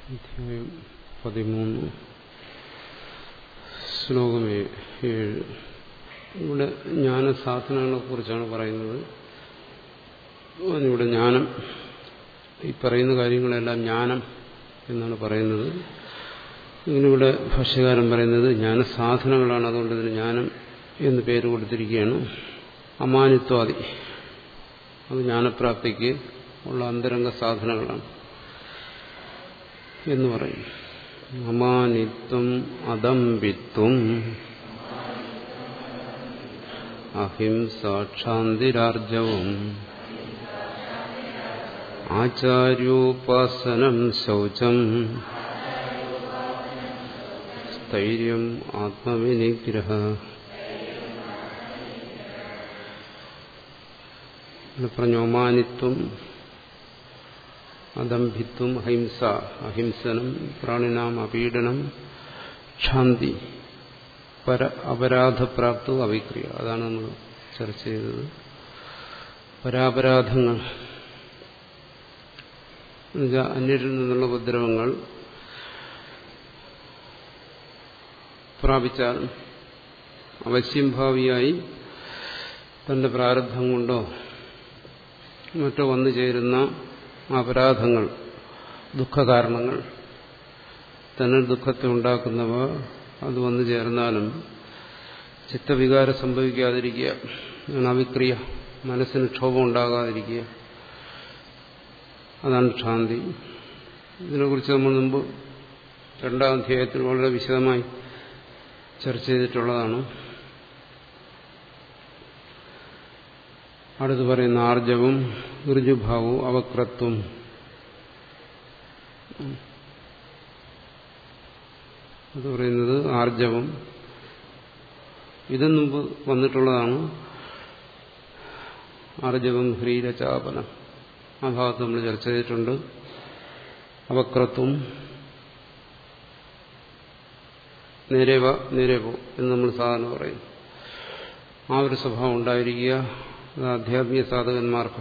അധ്യായം പതിമൂന്ന് ശ്ലോകം ഏഴ് ഇവിടെ ജ്ഞാനസാധനങ്ങളെ കുറിച്ചാണ് പറയുന്നത് ഇവിടെ ജ്ഞാനം ഈ പറയുന്ന കാര്യങ്ങളെല്ലാം ജ്ഞാനം എന്നാണ് പറയുന്നത് ഇങ്ങനിവിടെ ഭാഷ്യകാരൻ പറയുന്നത് ജ്ഞാനസാധനങ്ങളാണ് അതുകൊണ്ട് ഇതിന് ജ്ഞാനം എന്ന് പേര് കൊടുത്തിരിക്കുകയാണ് അമാനിത്വാദി അത് ജ്ഞാനപ്രാപ്തിക്ക് ഉള്ള അന്തരംഗ സാധനങ്ങളാണ് എന്ന് പറയും അമാനിത്വം അദംബിത്വം അഹിംസാക്ഷാന്തിരാർജവും ആചാര്യോപാസനം ശൗചം സ്ഥൈര്യം ആത്മവിനിഗ്രഹ പറഞ്ഞോമാനിത്വം അദംഭിത്വം അഹിംസ അഹിംസനം പ്രാണിനാം അപീഡനം ക്ഷാന്തി പര അപരാധപ്രാപ്തവും അവിക്രിയ അതാണ് നമ്മൾ ചർച്ച ചെയ്തത് പരാപരാധങ്ങൾ എന്നുവെച്ചാൽ അന്യരിൽ നിന്നുള്ള ഉപദ്രവങ്ങൾ പ്രാപിച്ചാൽ അവശ്യം ഭാവിയായി തന്റെ പ്രാരബ്ധം കൊണ്ടോ മറ്റോ വന്നു ചേരുന്ന അപരാധങ്ങൾ ദുഃഖകാരണങ്ങൾ തന്നെ ദുഃഖത്തെ ഉണ്ടാക്കുന്നവ അത് വന്നു ചേർന്നാലും ചിത്തവികാരം സംഭവിക്കാതിരിക്കുക അവിക്രിയ മനസ്സിന് ക്ഷോഭം ഉണ്ടാകാതിരിക്കുക അതാണ് ശാന്തി ഇതിനെക്കുറിച്ച് നമ്മൾ മുമ്പ് രണ്ടാം അധ്യായത്തിൽ വളരെ വിശദമായി ചർച്ച ചെയ്തിട്ടുള്ളതാണ് അടുത്ത് പറയുന്ന ആർജവും ഋജുഭാവവും അവക്രത്വം അത് പറയുന്നത് ആർജവം ഇത് മുമ്പ് വന്നിട്ടുള്ളതാണ് ആർജവം ഹ്രീരചാപനം ആ ഭാഗത്ത് നമ്മൾ ചർച്ച ചെയ്തിട്ടുണ്ട് അവക്രത്വം നേരേവ നേരേവോ എന്ന് നമ്മൾ സാധാരണ പറയും ആ ഒരു സ്വഭാവം ഉണ്ടായിരിക്കുക അത് ആധ്യാത്മിക സാധകന്മാർക്ക്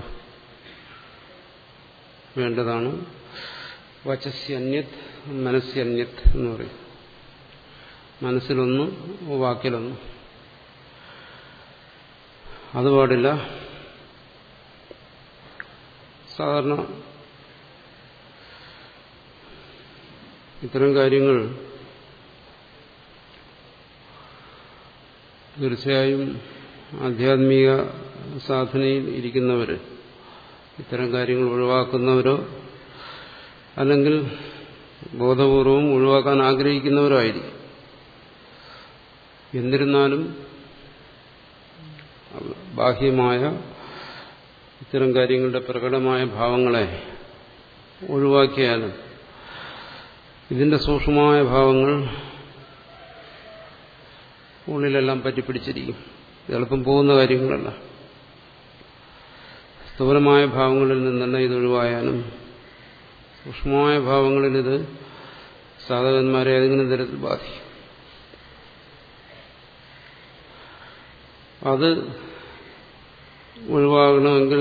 വേണ്ടതാണ് വചസ്യന്യത് മനസ്യന്യത് എന്ന് പറയും മനസ്സിലൊന്ന് വാക്കിലൊന്ന് അത് പാടില്ല സാധാരണ ഇത്തരം കാര്യങ്ങൾ തീർച്ചയായും ആധ്യാത്മിക സാധനയിൽ ഇരിക്കുന്നവർ ഇത്തരം കാര്യങ്ങൾ ഒഴിവാക്കുന്നവരോ അല്ലെങ്കിൽ ബോധപൂർവം ഒഴിവാക്കാൻ ആഗ്രഹിക്കുന്നവരോ ആയിരിക്കും എന്നിരുന്നാലും ബാഹ്യമായ ഇത്തരം കാര്യങ്ങളുടെ പ്രകടമായ ഭാവങ്ങളെ ഒഴിവാക്കിയാലും ഇതിന്റെ സൂക്ഷ്മമായ ഭാവങ്ങൾ ഉള്ളിലെല്ലാം പറ്റിപ്പിടിച്ചിരിക്കും എളുപ്പം പോകുന്ന കാര്യങ്ങളല്ല സ്ഥൂലമായ ഭാവങ്ങളിൽ നിന്നല്ല ഇത് ഒഴിവായാലും സൂക്ഷ്മമായ ഭാവങ്ങളിൽ ഇത് സാധകന്മാരെ ഏതെങ്കിലും തരത്തിൽ ബാധിക്കും അത് ഒഴിവാകണമെങ്കിൽ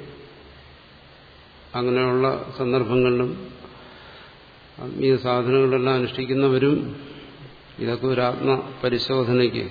അങ്ങനെയുള്ള സന്ദർഭങ്ങളിലും ഈ സാധനങ്ങളെല്ലാം അനുഷ്ഠിക്കുന്നവരും ഇതൊക്കെ ഒരു ആത്മപരിശോധനയ്ക്ക്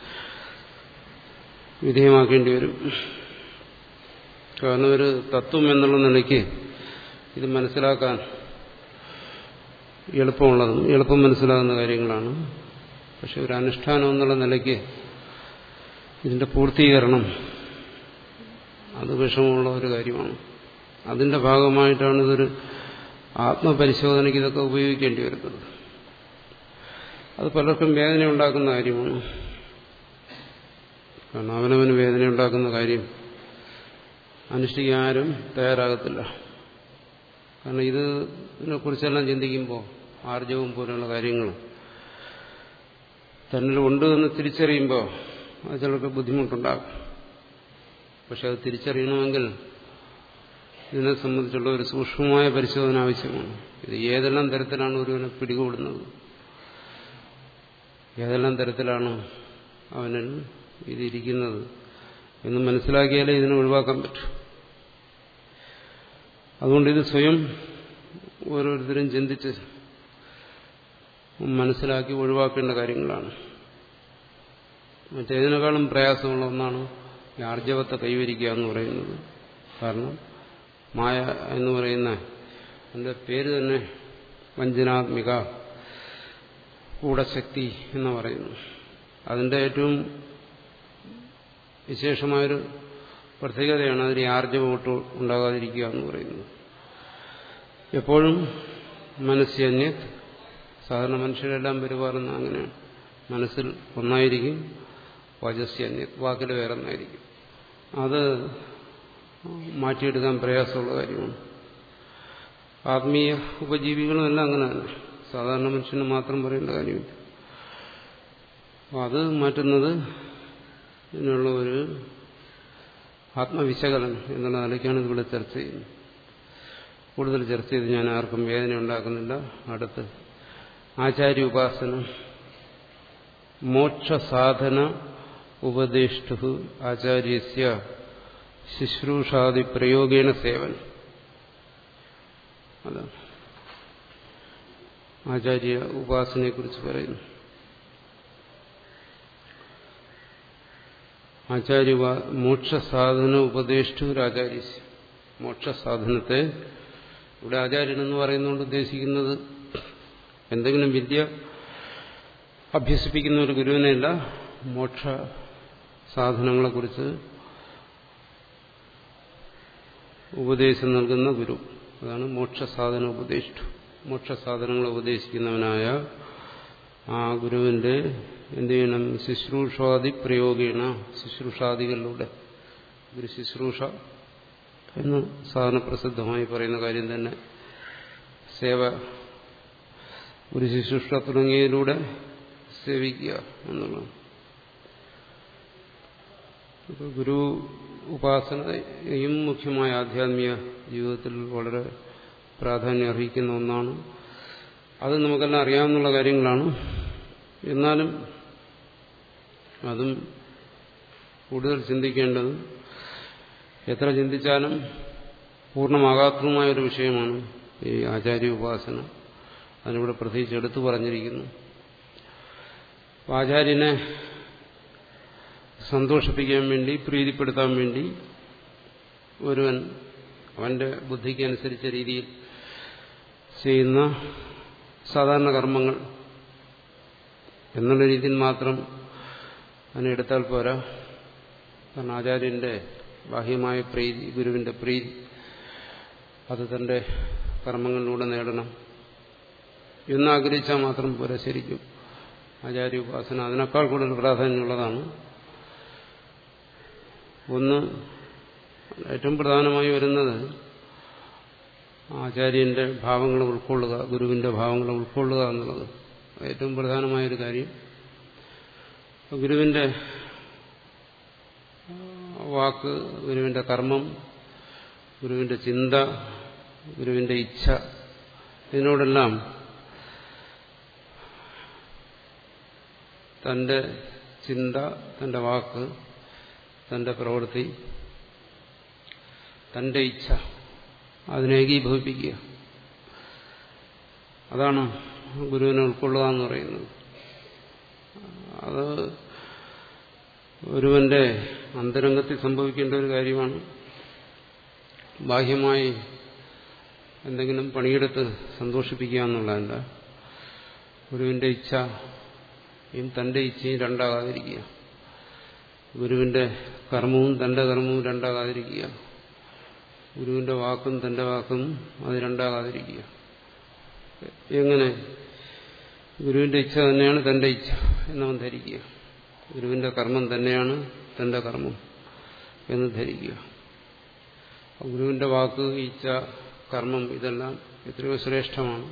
വിധേയമാക്കേണ്ടി വരും കാരണം ഒരു തത്വം എന്നുള്ള നിലയ്ക്ക് ഇത് മനസ്സിലാക്കാൻ എളുപ്പമുള്ളതും എളുപ്പം മനസ്സിലാകുന്ന കാര്യങ്ങളാണ് പക്ഷെ ഒരു അനുഷ്ഠാനം എന്നുള്ള നിലയ്ക്ക് ഇതിന്റെ പൂർത്തീകരണം അത് വിഷമമുള്ള ഒരു കാര്യമാണ് അതിന്റെ ഭാഗമായിട്ടാണ് ഇതൊരു ആത്മപരിശോധനയ്ക്ക് ഇതൊക്കെ ഉപയോഗിക്കേണ്ടി വരുന്നത് അത് പലർക്കും വേദന ഉണ്ടാക്കുന്ന കാര്യമാണ് കാരണം അവനവന് വേദന ഉണ്ടാക്കുന്ന കാര്യം അനുഷ്ഠിക്കാൻ ആരും തയ്യാറാകത്തില്ല കാരണം ഇതിനെ കുറിച്ചെല്ലാം ചിന്തിക്കുമ്പോൾ ആർജവും പോലെയുള്ള കാര്യങ്ങൾ തന്നിൽ ഉണ്ട് എന്ന് തിരിച്ചറിയുമ്പോൾ അത് ചിലർക്ക് ബുദ്ധിമുട്ടുണ്ടാകും പക്ഷെ അത് തിരിച്ചറിയണമെങ്കിൽ ഇതിനെ സംബന്ധിച്ചുള്ള ഒരു സൂക്ഷ്മമായ പരിശോധന ആവശ്യമാണ് ഇത് ഏതെല്ലാം തരത്തിലാണ് ഒരുവനെ പിടികൂടുന്നത് ഏതെല്ലാം തരത്തിലാണ് അവനിൽ ഇതിരിക്കുന്നത് എന്ന് മനസ്സിലാക്കിയാലേ ഇതിനെ ഒഴിവാക്കാൻ പറ്റൂ അതുകൊണ്ട് ഇത് സ്വയം ഓരോരുത്തരും ചിന്തിച്ച് മനസ്സിലാക്കി ഒഴിവാക്കേണ്ട കാര്യങ്ങളാണ് മറ്റേതിനേക്കാളും പ്രയാസമുള്ള ഒന്നാണ് ഈ ആർജവത്തെ കൈവരിക്കുക എന്ന് പറയുന്നത് കാരണം മായ എന്ന് പറയുന്ന അതിൻ്റെ പേര് തന്നെ വഞ്ചനാത്മിക ഗൂഢശക്തി എന്ന് പറയുന്നു അതിൻ്റെ ഏറ്റവും വിശേഷമായൊരു പ്രത്യേകതയാണ് അതിന് ആർജവോട്ട് ഉണ്ടാകാതിരിക്കുക എന്ന് പറയുന്നത് എപ്പോഴും മനസ്സന്യത് സാധാരണ മനുഷ്യരെല്ലാം പെരുമാറുന്ന അങ്ങനെയാണ് മനസ്സിൽ ഒന്നായിരിക്കും വജസ്യന്യത് വാക്കിൽ വേറെ ഒന്നായിരിക്കും അത് മാറ്റിയെടുക്കാൻ പ്രയാസമുള്ള കാര്യമാണ് ആത്മീയ ഉപജീവികളും എല്ലാം അങ്ങനെ തന്നെ സാധാരണ മനുഷ്യന് മാത്രം പറയേണ്ട കാര്യമില്ല അപ്പോൾ അത് മാറ്റുന്നത് ഇതിനുള്ള ഒരു ആത്മവിശകലനം എന്നുള്ള നിലയ്ക്കാണ് ഇവിടെ ചർച്ച ചെയ്യുന്നത് കൂടുതൽ ചർച്ച ചെയ്ത് ഞാൻ ആർക്കും വേദന ഉണ്ടാക്കുന്നില്ല അടുത്ത് ആചാര്യ ഉപാസന മോക്ഷസാധന ഉപദേഷ്ടു ആചാര്യസ്യ ശുശ്രൂഷാദി പ്രയോഗേണ സേവൻ അതാണ് ആചാര്യ ഉപാസനയെക്കുറിച്ച് പറയുന്നു ആചാര്യ മോക്ഷസാധന ഉപദേഷ്ടു ആചാര്യസ്യ മോക്ഷസാധനത്തെ ഇവിടെ ആചാര്യൻ എന്ന് പറയുന്നതുകൊണ്ട് ഉദ്ദേശിക്കുന്നത് എന്തെങ്കിലും വിദ്യ അഭ്യസിപ്പിക്കുന്ന ഒരു ഗുരുവിനെയല്ല മോക്ഷ സാധനങ്ങളെക്കുറിച്ച് ഉപദേശം നൽകുന്ന ഗുരു അതാണ് മോക്ഷസാധന ഉപദേഷ്ടു മോക്ഷസാധനങ്ങൾ ഉപദേശിക്കുന്നവനായ ആ ഗുരുവിന്റെ എന്ത് ചെയ്യണം ശുശ്രൂഷാദി പ്രയോഗേണ ശുശ്രൂഷാദികളിലൂടെ ഗുരു ശുശ്രൂഷ എന്ന് സാധാരണ പ്രസിദ്ധമായി പറയുന്ന കാര്യം തന്നെ സേവ ഒരു ശുശ്രൂഷ തുടങ്ങിയതിലൂടെ സേവിക്കുക എന്നുള്ളതാണ് അപ്പോൾ ഗുരു ഉപാസനയും മുഖ്യമായ ആധ്യാത്മിക ജീവിതത്തിൽ വളരെ പ്രാധാന്യം അർഹിക്കുന്ന ഒന്നാണ് അത് നമുക്കെല്ലാം അറിയാവുന്ന കാര്യങ്ങളാണ് എന്നാലും അതും കൂടുതൽ ചിന്തിക്കേണ്ടത് എത്ര ചിന്തിച്ചാലും പൂർണ്ണമാകാത്തതുമായൊരു വിഷയമാണ് ഈ ആചാര്യ ഉപാസന അതിനിവിടെ പ്രത്യേകിച്ച് എടുത്തു പറഞ്ഞിരിക്കുന്നു ആചാര്യനെ സന്തോഷിപ്പിക്കാൻ വേണ്ടി പ്രീതിപ്പെടുത്താൻ വേണ്ടി ഒരുവൻ അവന്റെ ബുദ്ധിക്ക് അനുസരിച്ച രീതിയിൽ ചെയ്യുന്ന സാധാരണ കർമ്മങ്ങൾ എന്നുള്ള രീതിയിൽ മാത്രം അതിനെടുത്താൽ പോരാ കാരണം ആചാര്യന്റെ ബാഹ്യമായ പ്രീതി ഗുരുവിന്റെ പ്രീതി അത് തന്റെ കർമ്മങ്ങളിലൂടെ നേടണം എന്നാഗ്രഹിച്ചാൽ മാത്രം പോരാ ശരിക്കും ആചാര്യ ഉപാസന അതിനേക്കാൾ കൂടുതൽ പ്രാധാന്യമുള്ളതാണ് ഒന്ന് ഏറ്റവും പ്രധാനമായി വരുന്നത് ആചാര്യന്റെ ഭാവങ്ങൾ ഉൾക്കൊള്ളുക ഗുരുവിന്റെ ഭാവങ്ങൾ ഉൾക്കൊള്ളുക എന്നുള്ളത് ഏറ്റവും പ്രധാനമായൊരു കാര്യം ഗുരുവിന്റെ വാക്ക് ഗുരുവിന്റെ കർമ്മം ഗുരുവിന്റെ ചിന്ത ഗുരുവിന്റെ ഇച്ഛ ഇതിനോടെല്ലാം തന്റെ ചിന്ത തന്റെ വാക്ക് തന്റെ പ്രവൃത്തി തന്റെ ഇച്ഛ അതിനെ ഏകീഭവിപ്പിക്കുക അതാണ് ഗുരുവിനെ ഉൾക്കൊള്ളുക എന്ന് പറയുന്നത് അത് ഒരുവന്റെ അന്തരംഗത്തിൽ സംഭവിക്കേണ്ട ഒരു കാര്യമാണ് ബാഹ്യമായി എന്തെങ്കിലും പണിയെടുത്ത് സന്തോഷിപ്പിക്കുക എന്നുള്ളതല്ല ഗുരുവിന്റെ ഇച്ഛയും തന്റെ ഇച്ഛയും രണ്ടാകാതിരിക്കുക ഗുരുവിന്റെ കർമ്മവും തന്റെ കർമ്മവും രണ്ടാകാതിരിക്കുക ഗുരുവിന്റെ വാക്കും തന്റെ വാക്കും അത് രണ്ടാകാതിരിക്കുക എങ്ങനെ ഗുരുവിന്റെ ഇച്ഛ തന്നെയാണ് തന്റെ ഇച്ഛ എന്നവൻ ധരിക്കുക ഗുരുവിന്റെ കർമ്മം തന്നെയാണ് തന്റെ കർമ്മം എന്ന് ധരിക്കുക ഗുരുവിന്റെ വാക്ക് ഇച്ഛ കർമ്മം ഇതെല്ലാം എത്രയോ ശ്രേഷ്ഠമാണ്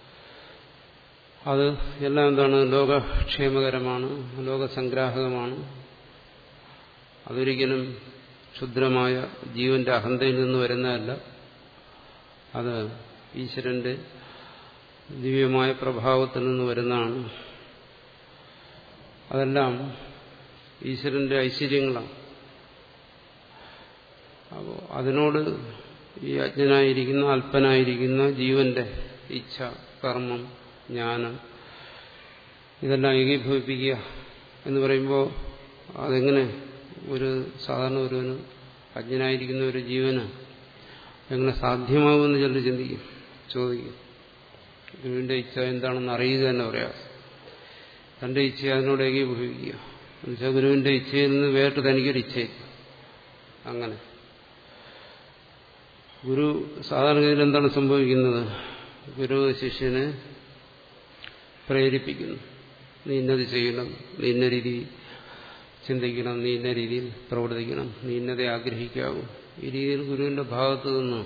അത് എല്ലാം എന്താണ് ലോകക്ഷേമകരമാണ് ലോകസംഗ്രാഹകമാണ് അതൊരിക്കലും ക്ഷുദ്രമായ ജീവന്റെ അഹന്തയിൽ നിന്ന് വരുന്നതല്ല അത് ഈശ്വരന്റെ ദിവ്യമായ പ്രഭാവത്തിൽ നിന്ന് വരുന്നതാണ് അതെല്ലാം ഈശ്വരന്റെ ഐശ്വര്യങ്ങളാണ് അപ്പോൾ അതിനോട് ഈ അജ്ഞനായിരിക്കുന്ന അല്പനായിരിക്കുന്ന ജീവന്റെ ഇച്ഛ കർമ്മം ജ്ഞാനം ഇതെല്ലാം ഏകീഭവിപ്പിക്കുക എന്ന് പറയുമ്പോൾ അതെങ്ങനെ ഒരു സാധാരണ ഒരുവന് അജ്ഞനായിരിക്കുന്ന ഒരു ജീവന് എങ്ങനെ സാധ്യമാകുമെന്ന് ചിലർ ചിന്തിക്കും ചോദിക്കും ഗുരുവിന്റെ ഇച്ഛ എന്താണെന്ന് അറിയുക തന്നെ പ്രയാസം തന്റെ ഇച്ഛ അതിനോട് ഏകീഭവിക്കുക എന്നുവെച്ചാൽ ഗുരുവിന്റെ ഇച്ഛയിൽ നിന്ന് വേറിട്ട് തനിക്കൊരു ഇച്ഛയില്ല അങ്ങനെ ഗുരു സാധാരണഗതിയിൽ എന്താണ് സംഭവിക്കുന്നത് ഗുരു ശിഷ്യനെ പ്രേരിപ്പിക്കുന്നു നീ ഇന്നത് ചെയ്യണം നീ ഇന്ന രീതിയിൽ ചിന്തിക്കണം നീ ഇന്ന രീതിയിൽ പ്രവർത്തിക്കണം നീ ഇന്നതെ ആഗ്രഹിക്കാവൂ ഈ രീതിയിൽ ഗുരുവിന്റെ ഭാഗത്തു നിന്ന്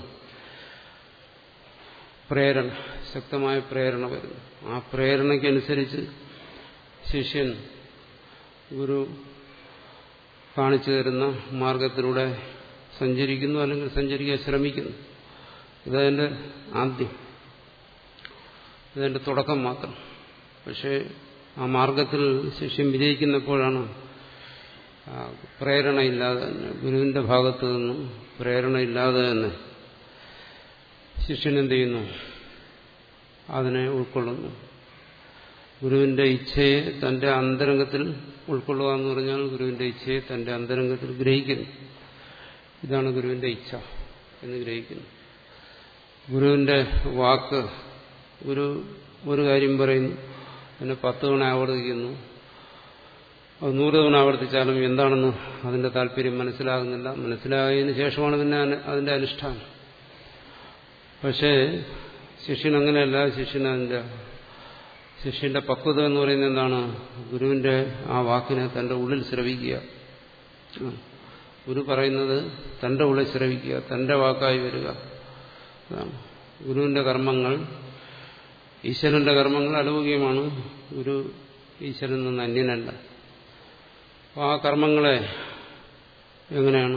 പ്രേരണ ശക്തമായ പ്രേരണ വരുന്നു ആ പ്രേരണയ്ക്കനുസരിച്ച് ശിഷ്യൻ ഗുരു കാണിച്ചു തരുന്ന മാർഗത്തിലൂടെ സഞ്ചരിക്കുന്നു അല്ലെങ്കിൽ സഞ്ചരിക്കാൻ ശ്രമിക്കുന്നു ഇതതിൻ്റെ ആദ്യം ഇതെന്റെ തുടക്കം മാത്രം പക്ഷേ ആ മാർഗത്തിൽ ശിഷ്യൻ വിജയിക്കുന്നപ്പോഴാണ് പ്രേരണയില്ലാതെ തന്നെ ഗുരുവിന്റെ ഭാഗത്തു നിന്നും പ്രേരണയില്ലാതെ തന്നെ ശിഷ്യൻ എന്ത് ചെയ്യുന്നു അതിനെ ഉൾക്കൊള്ളുന്നു ഗുരുവിന്റെ ഇച്ഛയെ തന്റെ അന്തരംഗത്തിൽ ഉൾക്കൊള്ളുക എന്ന് പറഞ്ഞാൽ ഗുരുവിന്റെ ഇച്ഛയെ തന്റെ അന്തരംഗത്തിൽ ഗ്രഹിക്കുന്നു ഇതാണ് ഗുരുവിന്റെ ഇച്ഛ എന്ന് ഗ്രഹിക്കുന്നു ഗുരുവിന്റെ വാക്ക് ഗുരു ഒരു കാര്യം പറയുന്നു അതിനെ പത്ത് തവണ ആവർത്തിക്കുന്നു അത് നൂറ് തവണ ആവർത്തിച്ചാലും എന്താണെന്ന് അതിന്റെ താല്പര്യം മനസ്സിലാകുന്നില്ല മനസ്സിലായതിനു ശേഷമാണ് പിന്നെ അതിന്റെ അനുഷ്ഠാനം പക്ഷേ ശിഷ്യൻ അങ്ങനെയല്ല ശിഷ്യൻ അതിന്റെ ശിഷ്യന്റെ പക്വത എന്ന് പറയുന്നത് എന്താണ് ഗുരുവിന്റെ ആ വാക്കിനെ തന്റെ ഉള്ളിൽ ശ്രവിക്കുക ഗുരു പറയുന്നത് തന്റെ ഉള്ളിൽ ശ്രവിക്കുക തന്റെ വാക്കായി വരിക ഗുരുവിന്റെ കർമ്മങ്ങൾ ഈശ്വരന്റെ കർമ്മങ്ങൾ അലൗകികമാണ് ഗുരു ഈശ്വരൻ നിന്ന് അന്യനല്ല അപ്പോൾ ആ കർമ്മങ്ങളെ എങ്ങനെയാണ്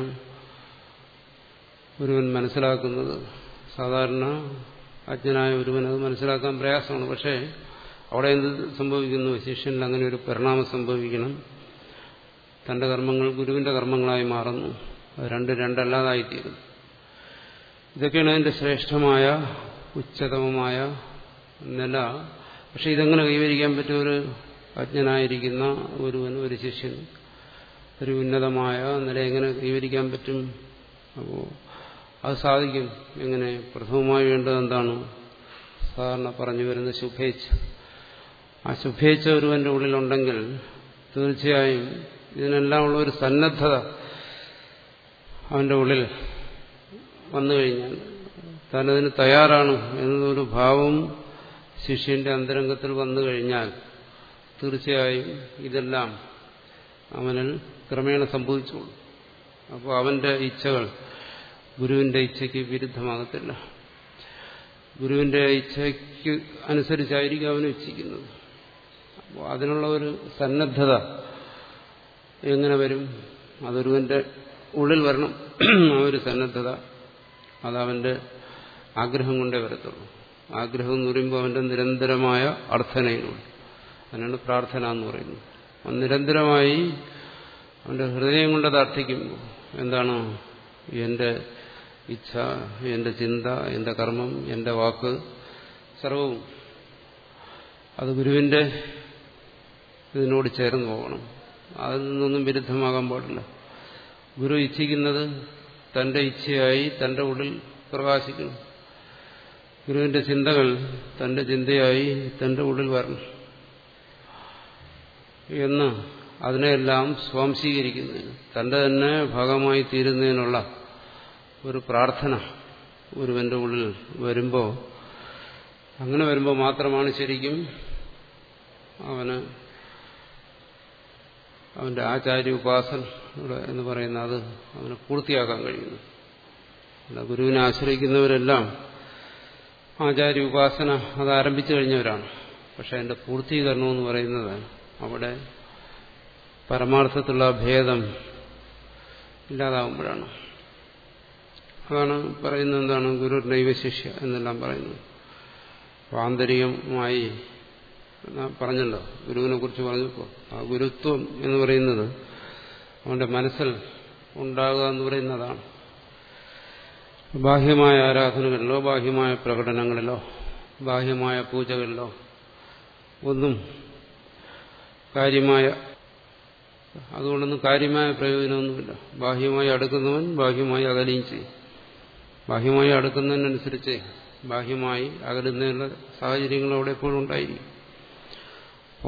ഒരുവൻ മനസ്സിലാക്കുന്നത് സാധാരണ അജ്ഞനായ ഒരുവൻ അത് മനസ്സിലാക്കാൻ പ്രയാസമാണ് പക്ഷേ അവിടെ എന്ത് സംഭവിക്കുന്നു ശിഷ്യനിൽ അങ്ങനെ ഒരു പരിണാമം സംഭവിക്കണം തന്റെ കർമ്മങ്ങൾ ഗുരുവിന്റെ കർമ്മങ്ങളായി മാറുന്നു അത് രണ്ട് രണ്ടല്ലാതായിത്തീരുന്നു ഇതൊക്കെയാണ് അതിന്റെ ശ്രേഷ്ഠമായ ഉച്ചതമമായ നില പക്ഷെ ഇതെങ്ങനെ കൈവരിക്കാൻ പറ്റും ഒരു അജ്ഞനായിരിക്കുന്ന ഒരുവൻ ഒരു ശിഷ്യൻ ഒരു ഉന്നതമായ നില എങ്ങനെ കൈവരിക്കാൻ പറ്റും അപ്പോൾ അത് സാധിക്കും എങ്ങനെ പ്രഥമമായി വേണ്ടത് എന്താണ് സാധാരണ പറഞ്ഞു വരുന്ന ശുഭേച്ഛ ആ ശുഭേച്ഛ ഒരുവന്റെ ഉള്ളിലുണ്ടെങ്കിൽ തീർച്ചയായും ഇതിനെല്ലാം ഉള്ള ഒരു സന്നദ്ധത അവന്റെ ഉള്ളിൽ വന്നു കഴിഞ്ഞാൽ താനതിന് തയ്യാറാണ് എന്നൊരു ഭാവം ശിഷ്യന്റെ അന്തരംഗത്തിൽ വന്നു കഴിഞ്ഞാൽ തീർച്ചയായും ഇതെല്ലാം അവനിൽ ക്രമേണ സംഭവിച്ചോളൂ അപ്പോൾ അവന്റെ ഇച്ഛകൾ ഗുരുവിന്റെ ഇച്ഛയ്ക്ക് വിരുദ്ധമാകത്തില്ല ഗുരുവിന്റെ ഇച്ഛയ്ക്ക് അനുസരിച്ചായിരിക്കും അവന് ഇച്ഛിക്കുന്നത് അപ്പോൾ അതിനുള്ള ഒരു സന്നദ്ധത എങ്ങനെ വരും അതൊരുവന്റെ ഉള്ളിൽ വരണം ആ ഒരു സന്നദ്ധത അതവന്റെ ആഗ്രഹം കൊണ്ടേ വരത്തുള്ളൂ ആഗ്രഹം എന്ന് പറയുമ്പോൾ അവന്റെ നിരന്തരമായ അർത്ഥനയിലൂടെ അതിനാണ് പ്രാർത്ഥന എന്ന് പറയുന്നത് അവൻ നിരന്തരമായി അവന്റെ ഹൃദയം കൊണ്ടത് അർത്ഥിക്കുമ്പോൾ എന്താണ് എന്റെ ഇച്ഛ എന്റെ ചിന്ത എന്റെ കർമ്മം എന്റെ വാക്ക് സർവവും അത് ഗുരുവിന്റെ ഇതിനോട് ചേർന്ന് പോകണം അതിൽ നിന്നൊന്നും വിരുദ്ധമാകാൻ പാടില്ല ഗുരു ഇച്ഛിക്കുന്നത് തന്റെ ഇച്ഛയായി തന്റെ ഉള്ളിൽ പ്രകാശിക്കുന്നു ഗുരുവിന്റെ ചിന്തകൾ തന്റെ ചിന്തയായി തന്റെ ഉള്ളിൽ വരണം എന്ന് അതിനെല്ലാം സ്വാംശീകരിക്കുന്നതിന് തന്റെ തന്നെ ഭാഗമായി തീരുന്നതിനുള്ള ഒരു പ്രാർത്ഥന ഒരുവന്റെ ഉള്ളിൽ വരുമ്പോൾ അങ്ങനെ വരുമ്പോൾ മാത്രമാണ് ശരിക്കും അവന് അവന്റെ ആചാര്യ ഉപാസന എന്ന് പറയുന്ന അത് അവന് പൂർത്തിയാക്കാൻ കഴിയുന്നു അല്ല ഗുരുവിനെ ആശ്രയിക്കുന്നവരെല്ലാം ആചാര്യ ഉപാസന അത് ആരംഭിച്ചു കഴിഞ്ഞവരാണ് പക്ഷെ അതിന്റെ പൂർത്തീകരണം എന്ന് പറയുന്നത് അവിടെ പരമാർത്ഥത്തിലുള്ള ഭേദം ഇല്ലാതാവുമ്പോഴാണ് അതാണ് പറയുന്നത് എന്താണ് ഗുരു നൈവശിഷ്യ എന്നെല്ലാം പറയുന്നത് ആന്തരികമായി പറഞ്ഞല്ലോ ഗുരുവിനെ കുറിച്ച് പറഞ്ഞപ്പോൾ ആ ഗുരുത്വം എന്ന് പറയുന്നത് അവന്റെ മനസ്സിൽ ഉണ്ടാകുക എന്ന് പറയുന്നതാണ് ബാഹ്യമായ ആരാധനകളിലോ ബാഹ്യമായ പ്രകടനങ്ങളിലോ ബാഹ്യമായ പൂജകളിലോ ഒന്നും കാര്യമായ അതുകൊണ്ടൊന്നും കാര്യമായ പ്രയോജനമൊന്നുമില്ല ബാഹ്യമായി അടുക്കുന്നവൻ ബാഹ്യമായി അകലുകയും ചെയ്യും ബാഹ്യമായി അടുക്കുന്നതിനനുസരിച്ച് ബാഹ്യമായി അകലുന്നതിനുള്ള സാഹചര്യങ്ങൾ അവിടെ എപ്പോഴും ഉണ്ടായിരിക്കും അപ്പോ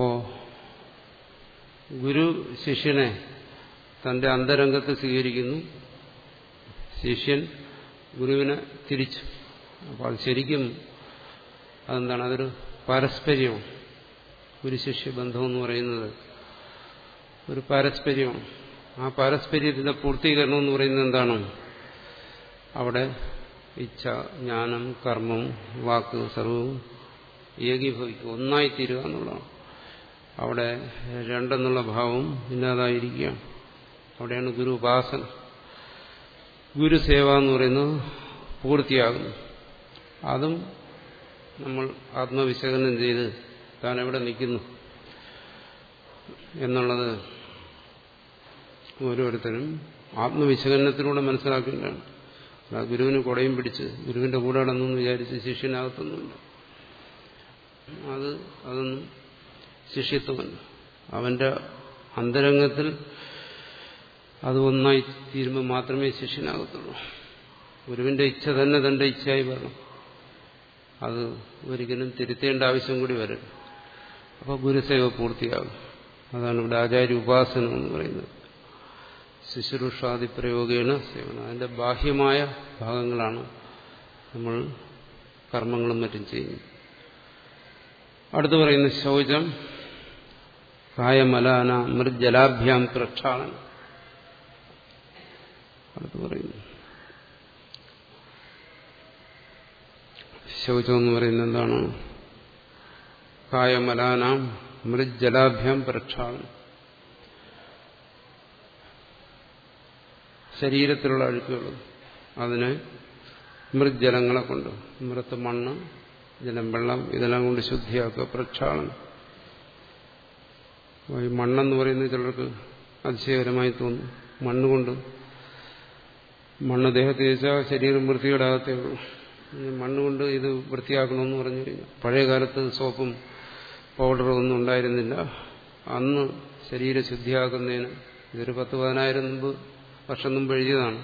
ഗുരു ശിഷ്യനെ തന്റെ അന്തരംഗത്ത് സ്വീകരിക്കുന്നു ശിഷ്യൻ ഗുരുവിനെ തിരിച്ചു അപ്പോൾ അത് ശരിക്കും അതെന്താണ് അതൊരു പാരസ്പര്യമാണ് ഗുരു ശിഷ്യ ബന്ധം എന്ന് പറയുന്നത് ഒരു പാരസ്പര്യമാണ് ആ പാരസ്പര്യത്തിന്റെ പൂർത്തീകരണം എന്ന് പറയുന്നത് എന്താണ് അവിടെ ഇച്ഛ ജ്ഞാനം കർമ്മം വാക്ക് സർവവും ഏകീഭവിക്കും ഒന്നായി തീരുക എന്നുള്ളതാണ് അവിടെ രണ്ടെന്നുള്ള ഭാവം ഇല്ലാതായിരിക്കുകയാണ് അവിടെയാണ് ഗുരു ഉപാസന ഗുരുസേവ എന്ന് പറയുന്നത് പൂർത്തിയാകുന്നു അതും നമ്മൾ ആത്മവിശകലനം ചെയ്ത് താൻ എവിടെ നിൽക്കുന്നു എന്നുള്ളത് ഓരോരുത്തരും ആത്മവിശകലനത്തിലൂടെ മനസ്സിലാക്കേണ്ടതാണ് ആ ഗുരുവിന് കുടയും പിടിച്ച് ഗുരുവിന്റെ കൂടെ നടന്നു വിചാരിച്ച് ശിഷ്യനാകത്തൊന്നുമില്ല അത് അതൊന്നും ശിഷ്യത്വമല്ല അവന്റെ അന്തരംഗത്തിൽ അത് ഒന്നായി തീരുമ്പോൾ മാത്രമേ ശിഷ്യനാകത്തുള്ളൂ ഗുരുവിന്റെ ഇച്ഛ തന്നെ തന്റെ ഇച്ഛയായി വരണം അത് ഒരിക്കലും തിരുത്തേണ്ട ആവശ്യം കൂടി വരും അപ്പോൾ ഗുരുസേവ പൂർത്തിയാകും അതാണ് ഇവിടെ ആചാര്യ ഉപാസനം എന്ന് പറയുന്നത് ശുശ്രൂഷാദി പ്രയോഗേണ സേവനം അതിന്റെ ബാഹ്യമായ ഭാഗങ്ങളാണ് നമ്മൾ കർമ്മങ്ങളും മറ്റും ചെയ്യുന്നത് അടുത്ത് പറയുന്ന ശൗചം കായമലാന മൃജലാഭ്യാം പ്രക്ഷാളനം അടുത്ത് പറയുന്നു ശൗചം എന്ന് പറയുന്നത് എന്താണ് കായമലാനാം മൃജലാഭ്യാം പ്രക്ഷാളനം ശരീരത്തിലുള്ള അഴുക്കുകൾ അതിനെ മൃജലങ്ങളെ കൊണ്ട് മൃത്ത് മണ്ണ് ജലം വെള്ളം ഇതെല്ലാം കൊണ്ട് ശുദ്ധിയാക്കുക പ്രക്ഷാളനം ഈ മണ്ണെന്ന് പറയുന്നത് ചിലർക്ക് അതിശയകരമായി തോന്നും മണ്ണുകൊണ്ട് മണ്ണ് ദേഹത്ത് തേച്ചാൽ ശരീരം വൃത്തികേടാകത്തേ ഉള്ളൂ മണ്ണുകൊണ്ട് ഇത് വൃത്തിയാക്കണമെന്ന് പറഞ്ഞു കഴിഞ്ഞാൽ പഴയ കാലത്ത് സോപ്പും പൗഡറും ഒന്നും ഉണ്ടായിരുന്നില്ല അന്ന് ശരീരം ശുദ്ധിയാക്കുന്നതിന് ഇതൊരു പത്ത് പതിനായിരം മുമ്പ് വർഷം മുമ്പ് എഴുതിയതാണ്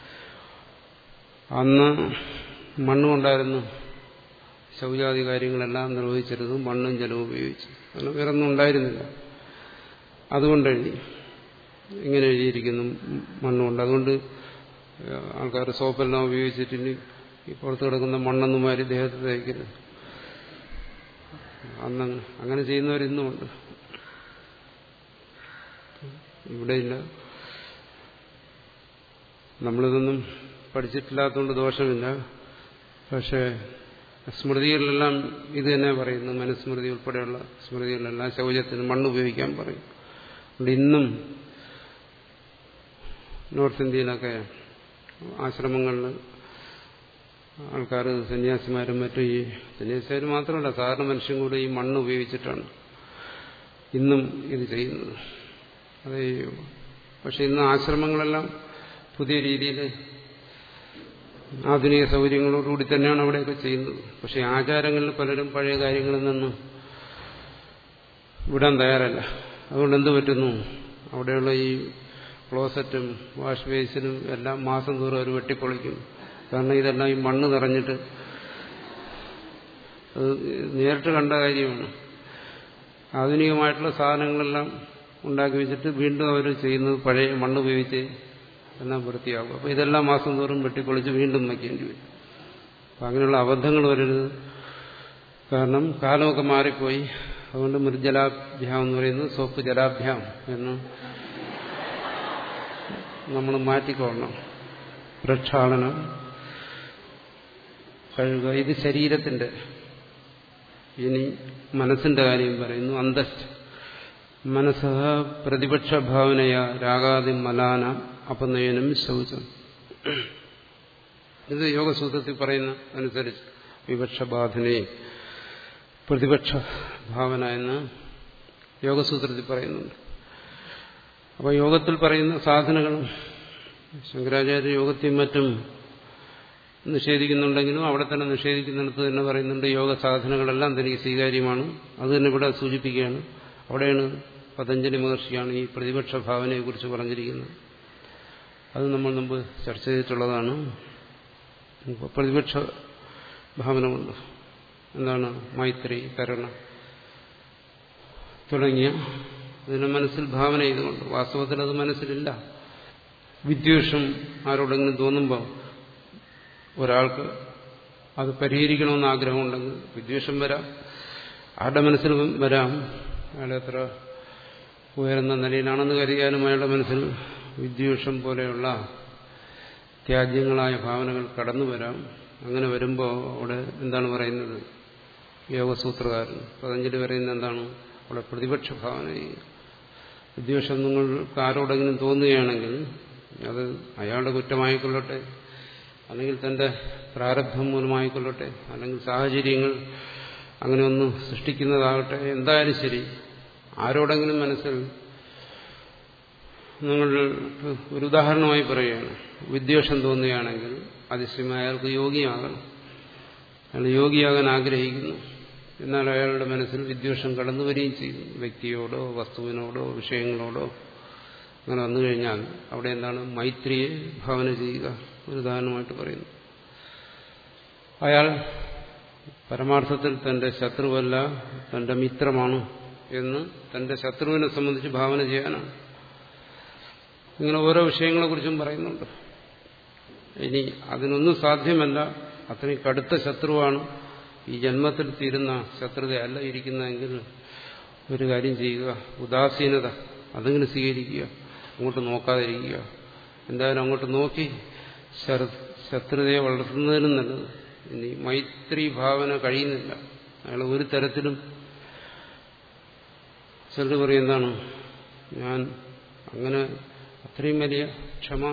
അന്ന് മണ്ണുകൊണ്ടായിരുന്നു ശൗചാദി കാര്യങ്ങളെല്ലാം നിർവഹിച്ചിരുന്നു മണ്ണും ജലവും ഉപയോഗിച്ച് കാരണം വേറെ ഒന്നും ഉണ്ടായിരുന്നില്ല അതുകൊണ്ട് എഴുതി ഇങ്ങനെ എഴുതിയിരിക്കുന്നു മണ്ണുകൊണ്ട് അതുകൊണ്ട് ആൾക്കാർ സോപ്പെല്ലാം ഉപയോഗിച്ചിട്ട് ഇനി ഈ പുറത്ത് കിടക്കുന്ന മണ്ണൊന്നും മാറി ദേഹത്ത് തേക്കരുത് അന്ന് അങ്ങനെ ചെയ്യുന്നവരിന്നുമുണ്ട് ഇവിടെയില്ല നമ്മളിതൊന്നും പഠിച്ചിട്ടില്ലാത്തതുകൊണ്ട് ദോഷമില്ല പക്ഷേ സ്മൃതികളിലെല്ലാം ഇത് തന്നെ പറയുന്നു മനുസ്മൃതി ഉൾപ്പെടെയുള്ള സ്മൃതികളിലെല്ലാം ശൗചത്തിന് മണ്ണ് ഉപയോഗിക്കാൻ പറയും അതുകൊണ്ട് ഇന്നും നോർത്ത് ഇന്ത്യയിലൊക്കെ ആശ്രമങ്ങളിൽ ആൾക്കാർ സന്യാസിമാരും മറ്റും ഈ സന്യാസിമാർ മാത്രമല്ല സാധാരണ മനുഷ്യൻ കൂടെ ഈ മണ്ണ് ഉപയോഗിച്ചിട്ടാണ് ഇന്നും ഇത് ചെയ്യുന്നത് അത് പക്ഷെ ഇന്ന് ആശ്രമങ്ങളെല്ലാം പുതിയ രീതിയിൽ ആധുനിക സൗകര്യങ്ങളോടുകൂടി തന്നെയാണ് അവിടെയൊക്കെ ചെയ്യുന്നത് പക്ഷെ ആചാരങ്ങളിൽ പലരും പഴയ കാര്യങ്ങളിൽ നിന്ന് വിടാൻ തയ്യാറല്ല അതുകൊണ്ട് എന്ത് പറ്റുന്നു അവിടെയുള്ള ഈ ക്ലോസറ്റും വാഷ് ബേസിനും എല്ലാം മാസം തോറും അവർ വെട്ടിപ്പൊളിക്കും കാരണം ഇതെല്ലാം ഈ മണ്ണ് നിറഞ്ഞിട്ട് അത് നേരിട്ട് കണ്ട കാര്യമാണ് ആധുനികമായിട്ടുള്ള സാധനങ്ങളെല്ലാം ഉണ്ടാക്കി വെച്ചിട്ട് വീണ്ടും അവർ ചെയ്യുന്നത് പഴയ മണ്ണ് ഉപയോഗിച്ച് എല്ലാം വൃത്തിയാകും അപ്പോൾ ഇതെല്ലാം മാസം തോറും വെട്ടിപ്പൊളിച്ച് വീണ്ടും വയ്ക്കേണ്ടി വരും അപ്പം അങ്ങനെയുള്ള അബദ്ധങ്ങൾ വരരുത് കാരണം കാലമൊക്കെ മാറിപ്പോയി അതുകൊണ്ട് മൃജലാഭ്യാം എന്ന് പറയുന്നത് സോപ്പ് ജലാഭ്യാം എന്ന് നമ്മൾ മാറ്റിക്കൊള്ളണം പ്രക്ഷാളനം കഴുകുക ഇത് ശരീരത്തിന്റെ ഇനി മനസ്സിന്റെ കാര്യം പറയുന്നു അന്തസ്റ്റ് മനസ്സ പ്രതിപക്ഷ ഭാവനയ രാഗാദി മലാന അപനയനം ശൗചം ഇത് യോഗസൂത്രത്തിൽ പറയുന്ന അനുസരിച്ച് വിപക്ഷബാധനെ പ്രതിപക്ഷ ഭാവന എന്ന് യോഗസൂത്രത്തിൽ പറയുന്നുണ്ട് അപ്പോൾ യോഗത്തിൽ പറയുന്ന സാധനങ്ങളും ശങ്കരാചാര്യ യോഗത്തെയും മറ്റും നിഷേധിക്കുന്നുണ്ടെങ്കിലും അവിടെ തന്നെ നിഷേധിക്കുന്നിടത്ത് തന്നെ പറയുന്നുണ്ട് യോഗ സാധനങ്ങളെല്ലാം തനിക്ക് സ്വീകാര്യമാണ് അത് തന്നെ ഇവിടെ സൂചിപ്പിക്കുകയാണ് അവിടെയാണ് പതഞ്ജലി മഹർഷിയാണ് ഈ പ്രതിപക്ഷ ഭാവനയെക്കുറിച്ച് പറഞ്ഞിരിക്കുന്നത് അത് നമ്മൾ മുമ്പ് ചർച്ച ചെയ്തിട്ടുള്ളതാണ് പ്രതിപക്ഷ ഭാവന കൊണ്ട് എന്താണ് മൈത്രി കരുണ തുടങ്ങിയ അതിനെ മനസ്സിൽ ഭാവന ചെയ്തുകൊണ്ട് വാസ്തവത്തിൽ അത് മനസ്സിലില്ല വിദ്വേഷം ആരോടെങ്കിലും തോന്നുമ്പോൾ ഒരാൾക്ക് അത് പരിഹരിക്കണമെന്ന് ആഗ്രഹമുണ്ടെങ്കിൽ വിദ്വേഷം വരാം ആരുടെ മനസ്സിൽ വരാം അയാൾ എത്ര ഉയർന്ന നിലയിലാണെന്ന് കരുതിയാലും അയാളുടെ മനസ്സിൽ വിദ്വേഷം പോലെയുള്ള ത്യാജ്യങ്ങളായ ഭാവനകൾ കടന്നു വരാം അങ്ങനെ വരുമ്പോൾ അവിടെ എന്താണ് പറയുന്നത് യോഗസൂത്രകാരൻ പതഞ്ജലി പറയുന്നത് എന്താണ് അവിടെ പ്രതിപക്ഷ ഭാവന വിദ്വേഷം നിങ്ങൾക്ക് ആരോടെങ്കിലും തോന്നുകയാണെങ്കിൽ അത് അയാളുടെ കുറ്റമായിക്കൊള്ളട്ടെ അല്ലെങ്കിൽ തന്റെ പ്രാരബ്ധം മൂലമായിക്കൊള്ളട്ടെ അല്ലെങ്കിൽ സാഹചര്യങ്ങൾ അങ്ങനെ ഒന്ന് സൃഷ്ടിക്കുന്നതാകട്ടെ എന്തായാലും ശരി ആരോടെങ്കിലും മനസ്സിൽ നിങ്ങൾ ഒരു ഉദാഹരണമായി പറയുകയാണ് വിദ്വേഷം തോന്നുകയാണെങ്കിൽ അതിശയമായ അയാൾക്ക് യോഗിയാകണം അയാൾ യോഗിയാകാൻ ആഗ്രഹിക്കുന്നു എന്നാൽ അയാളുടെ മനസ്സിൽ വിദ്വേഷം കടന്നു വരികയും ചെയ്യും വ്യക്തിയോടോ വസ്തുവിനോടോ വിഷയങ്ങളോടോ അങ്ങനെ വന്നു കഴിഞ്ഞാൽ അവിടെ എന്താണ് മൈത്രിയെ ഭാവന ചെയ്യുക ഒരു ഉദാഹരണമായിട്ട് പറയുന്നു അയാൾ പരമാർത്ഥത്തിൽ തന്റെ ശത്രുവല്ല തന്റെ മിത്രമാണ് എന്ന് തന്റെ ശത്രുവിനെ സംബന്ധിച്ച് ഭാവന ചെയ്യാനാണ് ഇങ്ങനെ ഓരോ വിഷയങ്ങളെക്കുറിച്ചും പറയുന്നുണ്ട് ഇനി അതിനൊന്നും സാധ്യമല്ല അത്രയും കടുത്ത ശത്രുവാണ് ഈ ജന്മത്തിൽ തീരുന്ന ശത്രുതയല്ല ഇരിക്കുന്നതെങ്കിൽ ഒരു കാര്യം ചെയ്യുക ഉദാസീനത അതെങ്കിലും സ്വീകരിക്കുക അങ്ങോട്ട് നോക്കാതിരിക്കുക എന്തായാലും അങ്ങോട്ട് നോക്കി ശത്രുതയെ വളർത്തുന്നതിനും നല്ലത് ഇനി മൈത്രി ഭാവന കഴിയുന്നില്ല അയാൾ ഒരു തരത്തിലും ചിലർ പറയും എന്താണ് ഞാൻ അങ്ങനെ അത്രയും വലിയ ക്ഷമ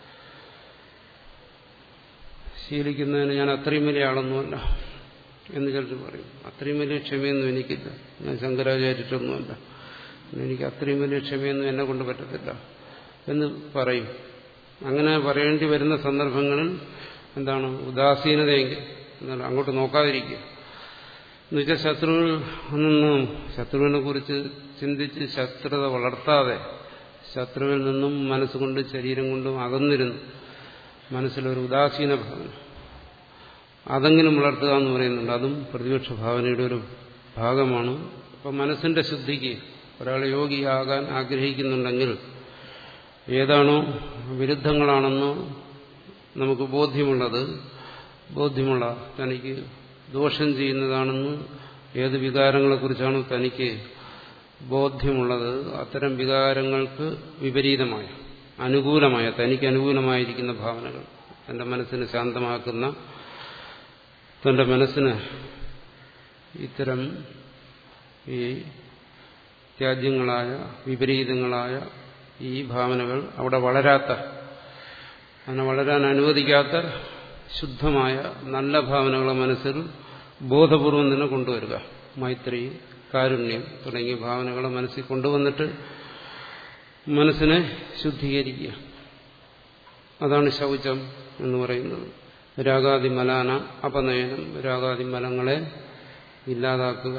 ശീലിക്കുന്നതിന് ഞാൻ അത്രയും വലിയ ആളൊന്നുമല്ല എന്ന് ചിലർ പറയും അത്രയും വലിയ ക്ഷമയൊന്നും എനിക്കില്ല ഞാൻ ശങ്കരാചാര്യറ്റൊന്നുമല്ല എനിക്ക് അത്രയും വലിയ ക്ഷമയൊന്നും എന്നെ കൊണ്ട് പറ്റത്തില്ല എന്ന് പറയും അങ്ങനെ പറയേണ്ടി വരുന്ന സന്ദർഭങ്ങളിൽ എന്താണ് ഉദാസീനതയെങ്കിൽ എന്താണ് അങ്ങോട്ട് നോക്കാതിരിക്കുക എന്നുവെച്ചാൽ ശത്രുവിൽ നിന്നും ശത്രുവിനെ കുറിച്ച് ചിന്തിച്ച് ശത്രുത വളർത്താതെ ശത്രുവിൽ നിന്നും മനസ്സുകൊണ്ട് ശരീരം കൊണ്ടും അകന്നിരുന്നു മനസ്സിലൊരു ഉദാസീന ഭാവന അതെങ്കിലും വളർത്തുക എന്ന് പറയുന്നുണ്ട് അതും പ്രതിപക്ഷ ഭാവനയുടെ ഒരു ഭാഗമാണ് അപ്പം മനസ്സിന്റെ ശുദ്ധിക്ക് ഒരാൾ യോഗിയാകാൻ ആഗ്രഹിക്കുന്നുണ്ടെങ്കിൽ ഏതാണോ വിരുദ്ധങ്ങളാണെന്ന് നമുക്ക് ബോധ്യമുള്ളത് ബോധ്യമുള്ള തനിക്ക് ദോഷം ചെയ്യുന്നതാണെന്ന് ഏത് വികാരങ്ങളെക്കുറിച്ചാണോ തനിക്ക് ബോധ്യമുള്ളത് അത്തരം വികാരങ്ങൾക്ക് വിപരീതമായ അനുകൂലമായ തനിക്ക് അനുകൂലമായിരിക്കുന്ന ഭാവനകൾ തന്റെ മനസ്സിനെ ശാന്തമാക്കുന്ന തന്റെ മനസ്സിന് ഇത്തരം ഈ ത്യാജ്യങ്ങളായ വിപരീതങ്ങളായ ഈ ഭാവനകൾ അവിടെ വളരാത്ത അങ്ങനെ വളരാൻ അനുവദിക്കാത്ത ശുദ്ധമായ നല്ല ഭാവനകളെ മനസ്സിൽ ബോധപൂർവം തന്നെ കൊണ്ടുവരിക മൈത്രി കാരുണ്യം തുടങ്ങിയ ഭാവനകളെ മനസ്സിൽ കൊണ്ടുവന്നിട്ട് മനസ്സിനെ ശുദ്ധീകരിക്കുക അതാണ് ശൗചം എന്ന് പറയുന്നത് രാഗാദി മലാന അപനയനം രാഗാദി മലങ്ങളെ ഇല്ലാതാക്കുക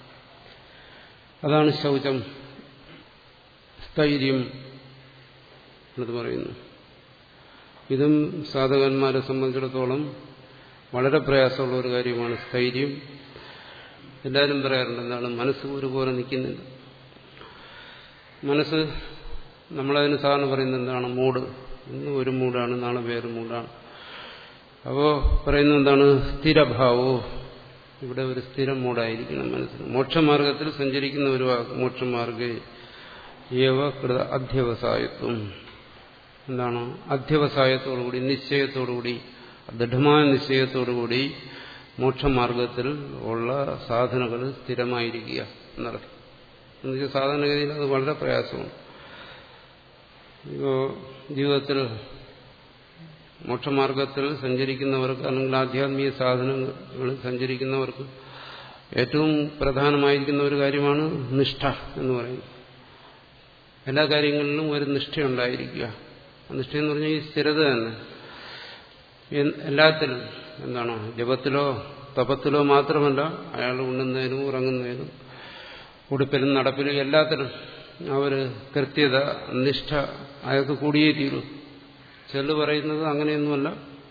അതാണ് ശൗചം സ്ഥൈര്യം എന്നത് പറയുന്നു ഇതും സാധകന്മാരെ സംബന്ധിച്ചിടത്തോളം വളരെ പ്രയാസമുള്ള ഒരു കാര്യമാണ് സ്ഥൈര്യം എല്ലാവരും പറയാറുണ്ട് എന്താണ് മനസ്സ് ഒരുപോലെ നിൽക്കുന്നില്ല മനസ്സ് നമ്മളതിന് സാധാരണ പറയുന്നത് എന്താണ് മൂഡ് ഇന്ന് ഒരു മൂടാണ് നാളെ വേറെ മൂടാണ് അപ്പോ പറയുന്നത് എന്താണ് സ്ഥിരഭാവോ ഇവിടെ ഒരു സ്ഥിരം മൂടായിരിക്കണം മനസ്സിന് മോക്ഷമാർഗത്തിൽ സഞ്ചരിക്കുന്ന ഒരു മോക്ഷമാർഗേ ഏവ കൃത അധ്യവസായത്വം എന്താണ് അധ്യവസായത്തോടുകൂടി നിശ്ചയത്തോടുകൂടി ദൃഢമായ നിശ്ചയത്തോടുകൂടി മോക്ഷമാർഗത്തിൽ ഉള്ള സാധനകൾ സ്ഥിരമായിരിക്കുക എന്നർത്ഥം എന്നുവെച്ചാൽ സാധാരണഗതിയിൽ അത് വളരെ പ്രയാസമാണ് ഇപ്പോ ജീവിതത്തിൽ മോക്ഷമാർഗത്തിൽ സഞ്ചരിക്കുന്നവർക്ക് അല്ലെങ്കിൽ ആധ്യാത്മിക സാധനങ്ങളിൽ സഞ്ചരിക്കുന്നവർക്ക് ഏറ്റവും പ്രധാനമായിരിക്കുന്ന ഒരു കാര്യമാണ് നിഷ്ഠ എന്ന് പറയുന്നത് എല്ലാ കാര്യങ്ങളിലും ഒരു നിഷ്ഠയുണ്ടായിരിക്കുക നിഷ്ഠ എന്ന് പറഞ്ഞാൽ ഈ സ്ഥിരത തന്നെ എല്ലാത്തിലും എന്താണ് ജപത്തിലോ തപത്തിലോ മാത്രമല്ല അയാൾ ഉണ്ണുന്നതിനും ഉറങ്ങുന്നതിനും ഉടുപ്പിലും നടപ്പിലും എല്ലാത്തിലും ആ ഒരു കൃത്യത നിഷ്ഠ അയാൾക്ക് കൂടിയേ തീരൂ ചെല്ലു പറയുന്നത് അങ്ങനെയൊന്നുമല്ല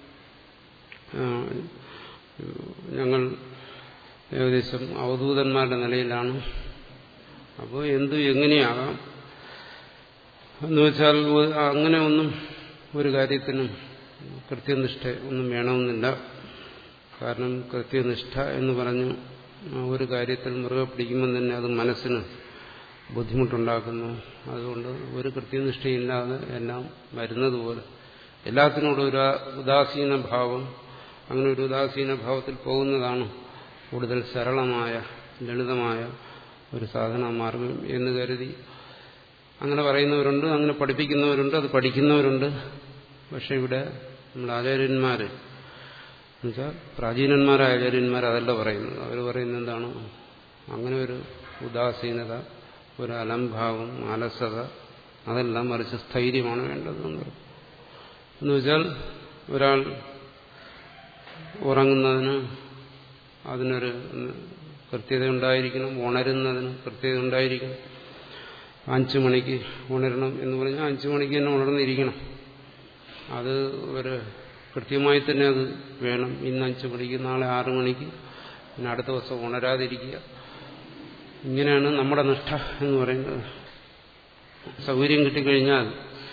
ഞങ്ങൾ ഏകദേശം അവധൂതന്മാരുടെ നിലയിലാണ് അപ്പോൾ എന്തു എങ്ങനെയാകാം എന്ന് വെച്ചാൽ അങ്ങനെ ഒന്നും ഒരു കാര്യത്തിനും കൃത്യനിഷ്ഠ ഒന്നും വേണമെന്നില്ല കാരണം കൃത്യനിഷ്ഠ എന്ന് പറഞ്ഞു ഒരു കാര്യത്തിൽ മുറുകെ പിടിക്കുമ്പോൾ തന്നെ അത് മനസ്സിന് ബുദ്ധിമുട്ടുണ്ടാക്കുന്നു അതുകൊണ്ട് ഒരു കൃത്യനിഷ്ഠയില്ലാതെ എല്ലാം വരുന്നത് പോലെ എല്ലാത്തിനോടും ഒരു ഉദാസീന ഭാവം അങ്ങനെ ഒരു ഉദാസീന ഭാവത്തിൽ പോകുന്നതാണ് കൂടുതൽ സരളമായ ലളിതമായ ഒരു സാധന മാർഗം എന്ന് കരുതി അങ്ങനെ പറയുന്നവരുണ്ട് അങ്ങനെ പഠിപ്പിക്കുന്നവരുണ്ട് അത് പഠിക്കുന്നവരുണ്ട് പക്ഷെ ഇവിടെ നമ്മൾ ആചാര്യന്മാർ എന്നുവെച്ചാൽ പ്രാചീനന്മാരായ ആചാര്യന്മാർ അതല്ല പറയുന്നത് അവർ പറയുന്നത് എന്താണ് അങ്ങനെ ഒരു ഉദാസീനത ഒരു അലംഭാവം അലസത അതെല്ലാം മറിച്ച് സ്ഥൈര്യമാണ് വേണ്ടത് എന്ന് വെച്ചാൽ ഒരാൾ ഉറങ്ങുന്നതിന് അതിനൊരു കൃത്യത ഉണ്ടായിരിക്കണം ഉണരുന്നതിന് കൃത്യത ഉണ്ടായിരിക്കണം അഞ്ചു മണിക്ക് ഉണരണം എന്ന് പറഞ്ഞാൽ അഞ്ചു മണിക്ക് തന്നെ ഉണർന്നിരിക്കണം അത് ഒരു കൃത്യമായി തന്നെ അത് വേണം ഇന്ന് അഞ്ചു മണിക്ക് നാളെ ആറു മണിക്ക് പിന്നെ അടുത്ത ദിവസം ഉണരാതിരിക്കുക ഇങ്ങനെയാണ് നമ്മുടെ നിഷ്ഠ എന്ന് പറയുന്നത് സൗകര്യം കിട്ടിക്കഴിഞ്ഞാൽ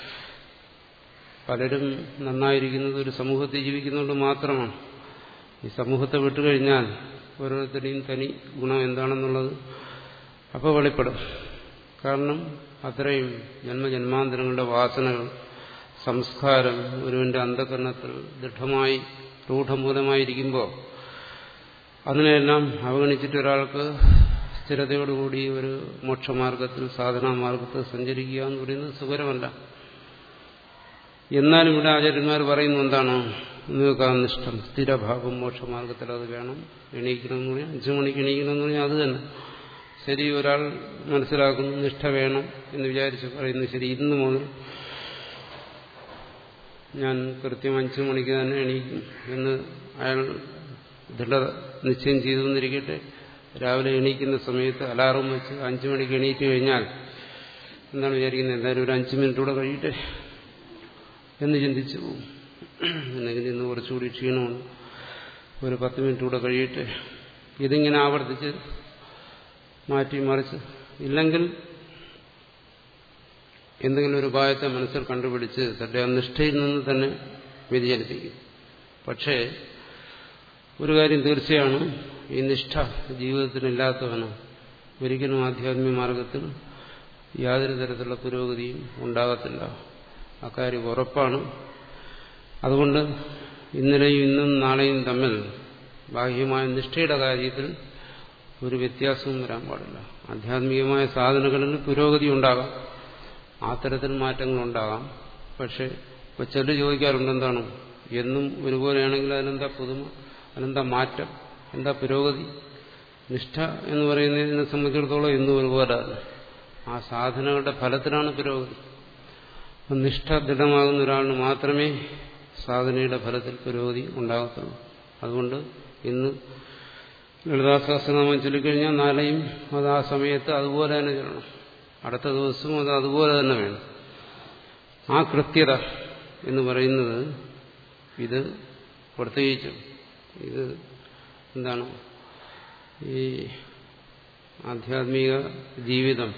പലരും നന്നായിരിക്കുന്നത് ഒരു സമൂഹത്തിൽ ജീവിക്കുന്നതുകൊണ്ട് മാത്രമാണ് ഈ സമൂഹത്തെ വിട്ടുകഴിഞ്ഞാൽ ഓരോരുത്തരുടെയും തനി ഗുണം എന്താണെന്നുള്ളത് അപ്പോൾ വെളിപ്പെടും കാരണം അത്രയും ജന്മജന്മാന്തരങ്ങളുടെ വാസനകൾ സംസ്കാരം ഒരുവന്റെ അന്ധകരണത്തിൽ ദൃഢമായി രൂഢമൂലമായിരിക്കുമ്പോൾ അതിനെല്ലാം അവഗണിച്ചിട്ട് ഒരാൾക്ക് സ്ഥിരതയോടുകൂടി ഒരു മോക്ഷമാർഗത്തിൽ സാധനാമാർഗത്തിൽ സഞ്ചരിക്കുക എന്ന് പറയുന്നത് സുഖരമല്ല എന്നാലും ഇവിടെ ആചാര്യന്മാർ പറയുന്നു എന്താണ് നിങ്ങൾക്ക് ആ നിഷ്ഠം സ്ഥിരഭാവം മോക്ഷമാർഗത്തിൽ അത് വേണം എണീക്കണമെന്ന് പറഞ്ഞാൽ അഞ്ചു മണിക്ക് എണീക്കണമെന്ന് പറഞ്ഞാൽ അത് തന്നെ ശരി ഒരാൾ മനസ്സിലാക്കുന്നു നിഷ്ഠ വേണം എന്ന് വിചാരിച്ച് പറയുന്നു ശരി ഇന്ന് മുതൽ ഞാൻ കൃത്യം അഞ്ചു മണിക്ക് തന്നെ എണീക്കും എന്ന് അയാൾ ദൃഢ നിശ്ചയം ചെയ്തു എന്നിരിക്കട്ടെ രാവിലെ എണീക്കുന്ന സമയത്ത് അലാറം വെച്ച് അഞ്ചു മണിക്ക് എണീറ്റ് കഴിഞ്ഞാൽ എന്താണ് വിചാരിക്കുന്നത് എന്തായാലും ഒരു അഞ്ചു മിനിറ്റ് കൂടെ കഴിയട്ടെ എന്ന് ചിന്തിച്ചു പോകും അല്ലെങ്കിൽ ഇന്ന് കുറച്ചുകൂടി ക്ഷീണമുണ്ട് ഒരു പത്ത് മിനിറ്റ് കൂടെ കഴിയട്ടെ ഇതിങ്ങനെ ആവർത്തിച്ച് മാറ്റി മറിച്ച് ഇല്ലെങ്കിൽ എന്തെങ്കിലും ഒരു ഉപായത്തെ മനസ്സിൽ കണ്ടുപിടിച്ച് തന്റെ ആ നിഷ്ഠയിൽ നിന്ന് തന്നെ വ്യതിചലിപ്പിക്കും പക്ഷേ ഒരു കാര്യം തീർച്ചയാണ് ഈ നിഷ്ഠ ജീവിതത്തിനില്ലാത്തവന് ഒരിക്കലും ആധ്യാത്മിക മാർഗത്തിൽ യാതൊരു തരത്തിലുള്ള പുരോഗതിയും ഉണ്ടാകത്തില്ല അക്കാര്യം ഉറപ്പാണ് അതുകൊണ്ട് ഇന്നലെയും ഇന്നും നാളെയും തമ്മിൽ ബാഹ്യമായ നിഷ്ഠയുടെ കാര്യത്തിൽ ഒരു വ്യത്യാസവും വരാൻ പാടില്ല ആധ്യാത്മികമായ സാധനങ്ങളിൽ പുരോഗതി ഉണ്ടാകാം ആ തരത്തിൽ മാറ്റങ്ങൾ ഉണ്ടാകാം പക്ഷെ ഇപ്പൊ ചെല്ലു ചോദിക്കാറുണ്ട് എന്താണ് എന്നും ഒരുപോലെയാണെങ്കിൽ അതിനെന്താ പുതുമ അതിനെന്താ മാറ്റം എന്താ പുരോഗതി നിഷ്ഠ എന്ന് പറയുന്നതിനെ സംബന്ധിച്ചിടത്തോളം എന്നും ഒരുപോലെ ആ സാധനങ്ങളുടെ ഫലത്തിലാണ് പുരോഗതി നിഷ്ഠ ദൃഢമാകുന്ന ഒരാളിന് മാത്രമേ സാധനയുടെ ഫലത്തിൽ പുരോഗതി ഉണ്ടാകത്തുള്ളൂ അതുകൊണ്ട് ഇന്ന് ലളിതാസഹസ്രനാമം ചൊല്ലിക്കഴിഞ്ഞാൽ നാളെയും അത് ആ സമയത്ത് അതുപോലെ തന്നെ ചൊല്ലണം അടുത്ത ദിവസവും അത് അതുപോലെ തന്നെ വേണം ആ കൃത്യത എന്ന് പറയുന്നത് ഇത് പ്രത്യേകിച്ചും ഇത് എന്താണ് ഈ ആധ്യാത്മിക ജീവിതം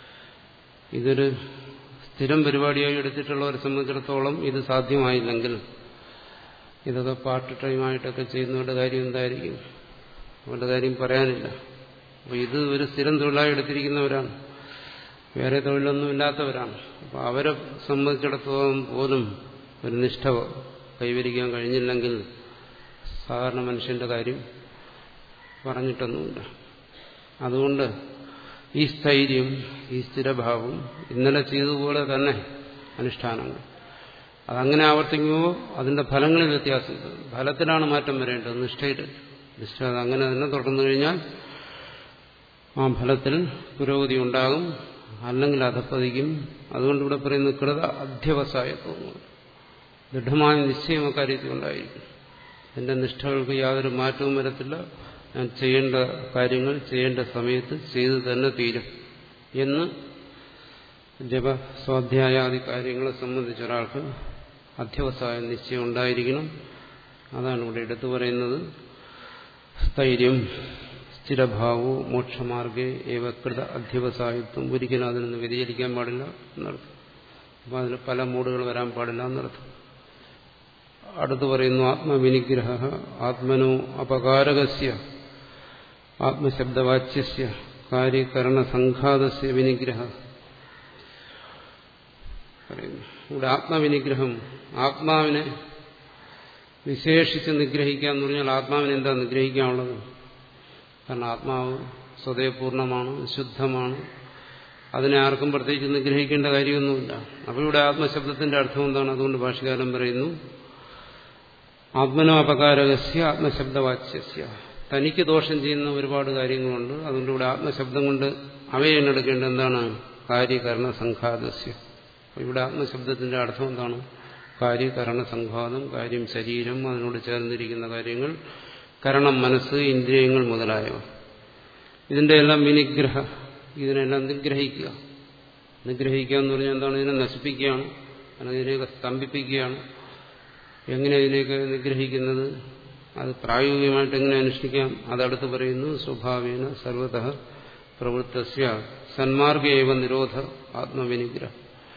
ഇതൊരു സ്ഥിരം പരിപാടിയായി എടുത്തിട്ടുള്ളവരെ സംബന്ധിച്ചിടത്തോളം ഇത് സാധ്യമായില്ലെങ്കിൽ ഇതൊക്കെ പാർട്ട് ടൈമായിട്ടൊക്കെ ചെയ്യുന്നവരുടെ കാര്യം എന്തായിരിക്കും അവരുടെ കാര്യം പറയാനില്ല അപ്പോൾ ഇത് ഒരു സ്ഥിരം തൊഴിലായി എടുത്തിരിക്കുന്നവരാണ് വേറെ തൊഴിലൊന്നും ഇല്ലാത്തവരാണ് അപ്പോൾ അവരെ സംബന്ധിച്ചിടത്തോളം പോലും ഒരു നിഷ്ഠ കൈവരിക്കാൻ കഴിഞ്ഞില്ലെങ്കിൽ സാധാരണ മനുഷ്യന്റെ കാര്യം പറഞ്ഞിട്ടൊന്നുമില്ല അതുകൊണ്ട് ഈ സ്ഥൈര്യം ഈ സ്ഥിരഭാവം ഇന്നലെ ചെയ്തതുപോലെ തന്നെ അനുഷ്ഠാനങ്ങൾ അതങ്ങനെ ആവർത്തിക്കുമ്പോൾ അതിന്റെ ഫലങ്ങളിൽ വ്യത്യാസം ഫലത്തിലാണ് മാറ്റം വരേണ്ടത് നിഷ്ഠയിൽ നിഷ്ഠ അതങ്ങനെ തന്നെ തുടർന്നു കഴിഞ്ഞാൽ ആ ഫലത്തിൽ പുരോഗതി ഉണ്ടാകും അല്ലെങ്കിൽ അധപ്പതിക്കും അതുകൊണ്ട് ഇവിടെ പറയുന്നത് കൃത അധ്യവസായത്വം ദൃഢമായ നിശ്ചയം അക്കാര്യത്തിൽ ഉണ്ടായിരിക്കും എന്റെ നിഷ്ഠകൾക്ക് യാതൊരു മാറ്റവും വരത്തില്ല ഞാൻ ചെയ്യേണ്ട കാര്യങ്ങൾ ചെയ്യേണ്ട സമയത്ത് ചെയ്തു തന്നെ തീരും എന്ന് ജപ സ്വാധ്യായാദി കാര്യങ്ങളെ സംബന്ധിച്ച് ഒരാൾക്ക് അധ്യവസായ നിശ്ചയം ഉണ്ടായിരിക്കണം അതാണ് ഇവിടെ എടുത്തു പറയുന്നത് സ്ഥൈര്യം സ്ഥിരഭാവോ മോക്ഷമാർഗേ ഏവകൃത അധ്യവസായത്വം ഒരിക്കലും അതിൽ നിന്ന് വ്യതിചലിക്കാൻ പാടില്ല എന്നർത്ഥം അപ്പം അതിൽ പല മൂടുകൾ വരാൻ പാടില്ല എന്നർത്ഥം അടുത്ത് പറയുന്നു ആത്മവിനിഗ്രഹ ആത്മനോ അപകാരകസ്യ ആത്മശബ്ദവാച്യസ്യ കാര്യകരണസംഘാതസ്യ വിനിഗ്രഹ പറയുന്നു ഇവിടെ ആത്മവിനിഗ്രഹം ആത്മാവിനെ വിശേഷിച്ച് നിഗ്രഹിക്കുക എന്ന് പറഞ്ഞാൽ ആത്മാവിനെ എന്താ നിഗ്രഹിക്കാനുള്ളത് കാരണം ആത്മാവ് സ്വതയപൂർണമാണ് ശുദ്ധമാണ് അതിനെ ആർക്കും പ്രത്യേകിച്ച് നിഗ്രഹിക്കേണ്ട കാര്യമൊന്നുമില്ല അപ്പോൾ ഇവിടെ ആത്മശബ്ദത്തിന്റെ അർത്ഥം എന്താണ് അതുകൊണ്ട് ഭാഷകാലം പറയുന്നു ആത്മനോ അപകാരകസ്യ ആത്മശബ്ദവാച്യസ്യ തനിക്ക് ദോഷം ചെയ്യുന്ന ഒരുപാട് കാര്യങ്ങളുണ്ട് അതുകൊണ്ട് ഇവിടെ ആത്മശബ്ദം കൊണ്ട് അവയെ എണ്ണെടുക്കേണ്ടത് എന്താണ് കാര്യകരണ സംഘാതസ്യ ഇവിടെ ആത്മശബ്ദത്തിന്റെ അർത്ഥം എന്താണ് കാര്യകരണ സംഘാതം കാര്യം ശരീരം അതിനോട് ചേർന്നിരിക്കുന്ന കാര്യങ്ങൾ കരണം മനസ്സ് ഇന്ദ്രിയങ്ങൾ മുതലായവ ഇതിന്റെ എല്ലാം വിനിഗ്രഹ ഇതിനെല്ലാം നിഗ്രഹിക്കുക നിഗ്രഹിക്കുക എന്ന് പറഞ്ഞാൽ എന്താണ് ഇതിനെ നശിപ്പിക്കുകയാണ് അല്ലെങ്കിൽ ഇതിനെയൊക്കെ സ്തംഭിപ്പിക്കുകയാണ് എങ്ങനെ ഇതിനെയൊക്കെ നിഗ്രഹിക്കുന്നത് അത് പ്രായോഗികമായിട്ട് എങ്ങനെ അനുഷ്ഠിക്കാം അതടുത്ത് പറയുന്നു സ്വഭാവേന സർവത പ്രവൃത്തസ്യ സന്മാർഗേവ നിരോധ ആത്മവിനിഗ്രഹം